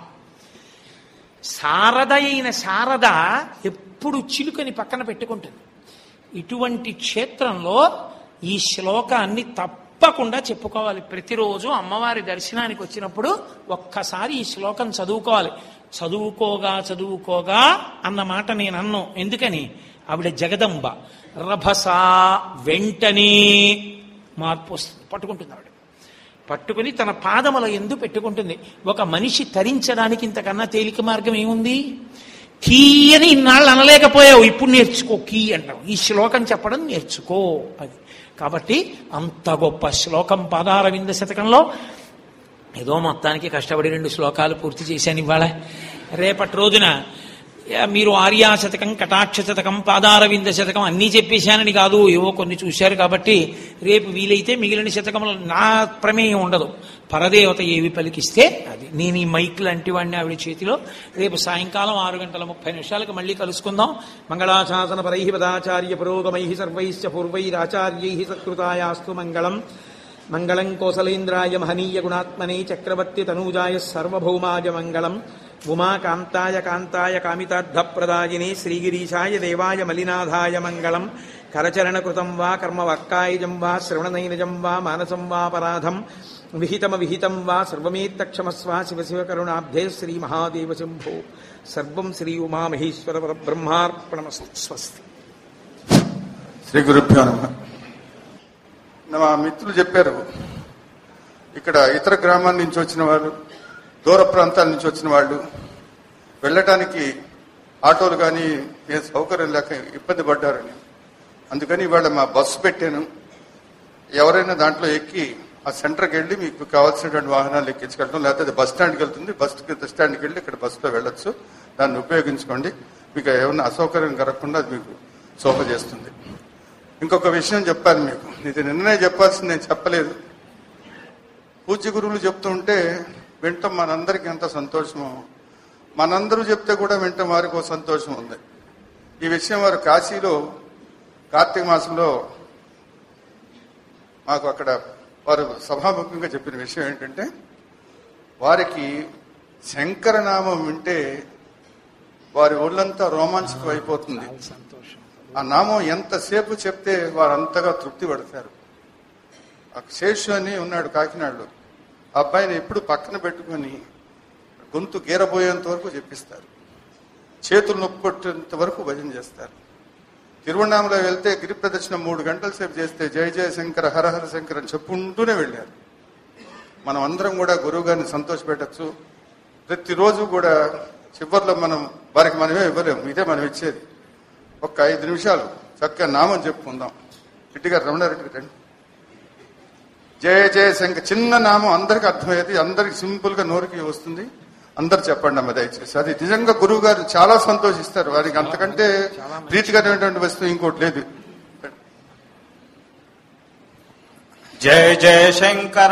శారద అయిన శారద ఎప్పుడు చిలుకని పక్కన పెట్టుకుంటుంది ఇటువంటి క్షేత్రంలో ఈ శ్లోకాన్ని తప్పకుండా చెప్పుకోవాలి ప్రతిరోజు అమ్మవారి దర్శనానికి వచ్చినప్పుడు ఒక్కసారి ఈ శ్లోకం చదువుకోవాలి చదువుకోగా చదువుకోగా అన్న మాట నేను అన్ను ఎందుకని ఆవిడ జగదంబ రభస వెంటనే మార్పు వస్తుంది పట్టుకుంటుంది ఆవిడ పట్టుకుని తన పాదముల ఎందు పెట్టుకుంటుంది ఒక మనిషి తరించడానికి ఇంతకన్నా తేలిక మార్గం ఏముంది కీ అని ఇన్నాళ్ళు అనలేకపోయావు ఇప్పుడు నేర్చుకో కీ అంటావు ఈ శ్లోకం చెప్పడం నేర్చుకో అది కాబట్టి అంత గొప్ప శ్లోకం పాదారవింద శతకంలో ఏదో మొత్తానికి కష్టపడి రెండు శ్లోకాలు పూర్తి చేశాను ఇవాళ రేపటి రోజున యా, మీరు ఆర్యా శతకం కటాక్ష శతకం పాదారవింద శతకం అన్నీ చెప్పేశానని కాదు ఏవో కొన్ని చూశారు కాబట్టి రేపు వీలైతే మిగిలిన శతకములు నా ప్రమేయం ఉండదు పరదేవత ఏవి పలికిస్తే అది నేను ఈ మైక్ లాంటి వాడిని ఆవిడ చేతిలో రేపు సాయంకాలం ఆరు గంటల ముప్పై నిమిషాలకు మళ్ళీ కలుసుకుందాం మంగళాశాసన పరై పదాచార్య పురోగమై సర్వైశ్చ పూర్వైరాచార్యై సత్కృతాయాస్తు మంగళం మంగళం కోసలేంద్రాయ మహనీయ గుణాత్మనే చక్రవర్తి తనూజాయ సర్వభౌమాయ మంగళం ఉమాకాంతాయ కాంతాయ కామితార్థప్రదాయినే శ్రీగిరీశాయ దేవాయ మలినాథాయ మంగళం కరచరణకృతం వా కర్మవక్కాయజం వా శ్రవణనైనజం వా మానసం వాపరాధం విహితమ విహితం వా సర్వమేత్తక్షమస్వ శివ శివ కరుణాబ్ధే శ్రీ మహాదేవ శంభో సర్వం శ్రీ ఉమామహేశ్వర బ్రహ్మార్పణమస్తు స్వస్తి శ్రీ గురుభ్యో నమ మా మిత్రులు చెప్పారు ఇక్కడ ఇతర గ్రామాల నుంచి వచ్చిన వాళ్ళు దూర ప్రాంతాల నుంచి వచ్చిన వాళ్ళు వెళ్ళటానికి ఆటోలు కానీ ఏ సౌకర్యం లేక ఇబ్బంది పడ్డారని అందుకని ఇవాళ మా బస్సు పెట్టాను ఎవరైనా దాంట్లో ఎక్కి ఆ సెంటర్కి వెళ్ళి మీకు కావాల్సినటువంటి వాహనాలు ఎక్కించుకెళ్ళడం లేకపోతే అది బస్ స్టాండ్కి వెళ్తుంది బస్ స్టాండ్కి వెళ్ళి ఇక్కడ బస్సులో వెళ్ళొచ్చు దాన్ని ఉపయోగించుకోండి మీకు ఏమైనా అసౌకర్యం కలగకుండా అది మీకు శోభ చేస్తుంది ఇంకొక విషయం చెప్పాను మీకు ఇది నిన్ననే చెప్పాల్సింది నేను చెప్పలేదు పూజ్య గురువులు చెప్తుంటే వింటాం మనందరికీ ఎంత సంతోషమో మనందరూ చెప్తే కూడా వింటాం వారికి ఒక సంతోషం ఉంది ఈ విషయం వారు కాశీలో కార్తీక మాసంలో మాకు అక్కడ వారు సభాముఖంగా చెప్పిన విషయం ఏంటంటే వారికి శంకరనామం వింటే వారి ఒళ్ళంతా రోమాంచకం అయిపోతుంది సంతోషం ఆ నామం ఎంతసేపు చెప్తే వారు అంతగా తృప్తి పడతారు ఆ శేషు అని ఉన్నాడు కాకినాడలో ఆ అబ్బాయిని ఎప్పుడు పక్కన పెట్టుకొని గొంతు గీరబోయేంత వరకు చెప్పిస్తారు చేతులు నొప్పి కొట్టేంత వరకు భజన చేస్తారు తిరువണ്ണామలో వెళ్తే గిరి ప్రదక్షిణ మూడు గంటల సేపు చేస్తే జయ జయ శంకర హరహర శంకర్ అని చెప్పుకుంటూనే వెళ్ళారు మనం అందరం కూడా గురువు గారిని సంతోషపెట్టచ్చు ప్రతిరోజు కూడా చివరిలో మనం వారికి మనమే ఇవ్వలేము ఇదే మనం ఇచ్చేది ఒక్క ఐదు నిమిషాలు చక్కగా నామం చెప్పుకుందాం రెడ్డి గారు రమణారెడ్డి గారు రండి జయ జయ శంకర్ చిన్న నామం అందరికి అర్థమయ్యేది అందరికి సింపుల్ గా నోరికి వస్తుంది అందరు చెప్పండి అమ్మ దయచేసి అది నిజంగా గురువు గారు చాలా సంతోషిస్తారు వారికి అంతకంటే ప్రీతికరమైనటువంటి వస్తువు ఇంకోటి లేదు జయ జయ శంకర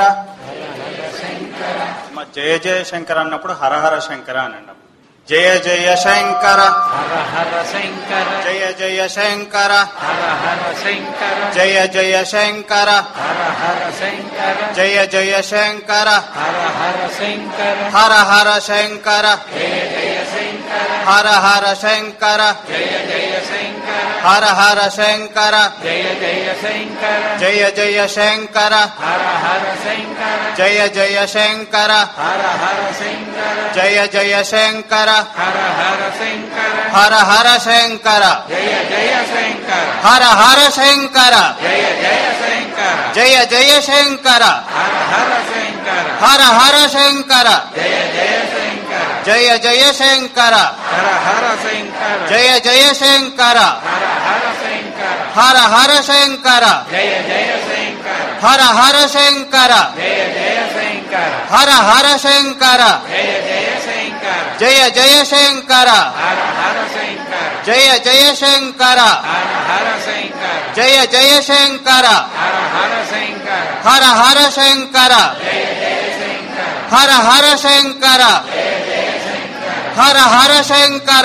మ- జయ జయ శంకర అన్నప్పుడు హరహర శంకర అని అన్నాం జయ జయ శంకర హర హర శంకర జయ జయ శంకర హర హర శంకర జయ జయ శంకర హర హర శంకర జయ జయ శంకర హర హర శంకర హర హర శంకర జయ జయ శంకర హర హర శంకర జయ జయ శంకర హర హర శంకర జయ జయ శంకర జయ జయ శంకర హర హర శంకర జయ జయ శంకర హర హర శంకర జయ జయ శంకర హర హర శంకర హర హర శంకర జయ జయ శంకర హర హర శంకర జయ జయ శంకర జయ జయ శంకర హర హర శంకర హర హర శంకర జయ జయ శంకర జయ జయ శంకర హర హర శంకర జయ జయ శంకర హర హర శంకర హర హర శంకర జయ జయ శంకర హర హర శంకర జయ జయ శంకర హర హర శంకర జయ జయ శంకర జయ జయ శంకర హర హర శంకర జయ జయ శంకర హర హర శంకర జయ జయ శంకర హర హర శంకర హర హర శంకర జయ జయ శంకర హర హర శంకర హర హర శంకర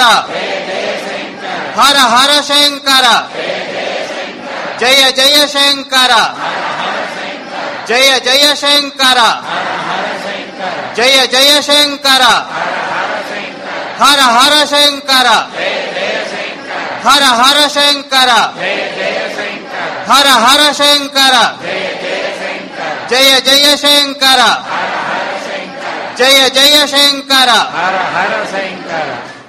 హర హర శంకర జయ జయ శంకర జయ జయ శంకర జయ జయ శంకర హర హర శంకర హర హర శంకర హర హర శంకర జయ జయ శంకర జయ జయ శంకర హర హర శంకర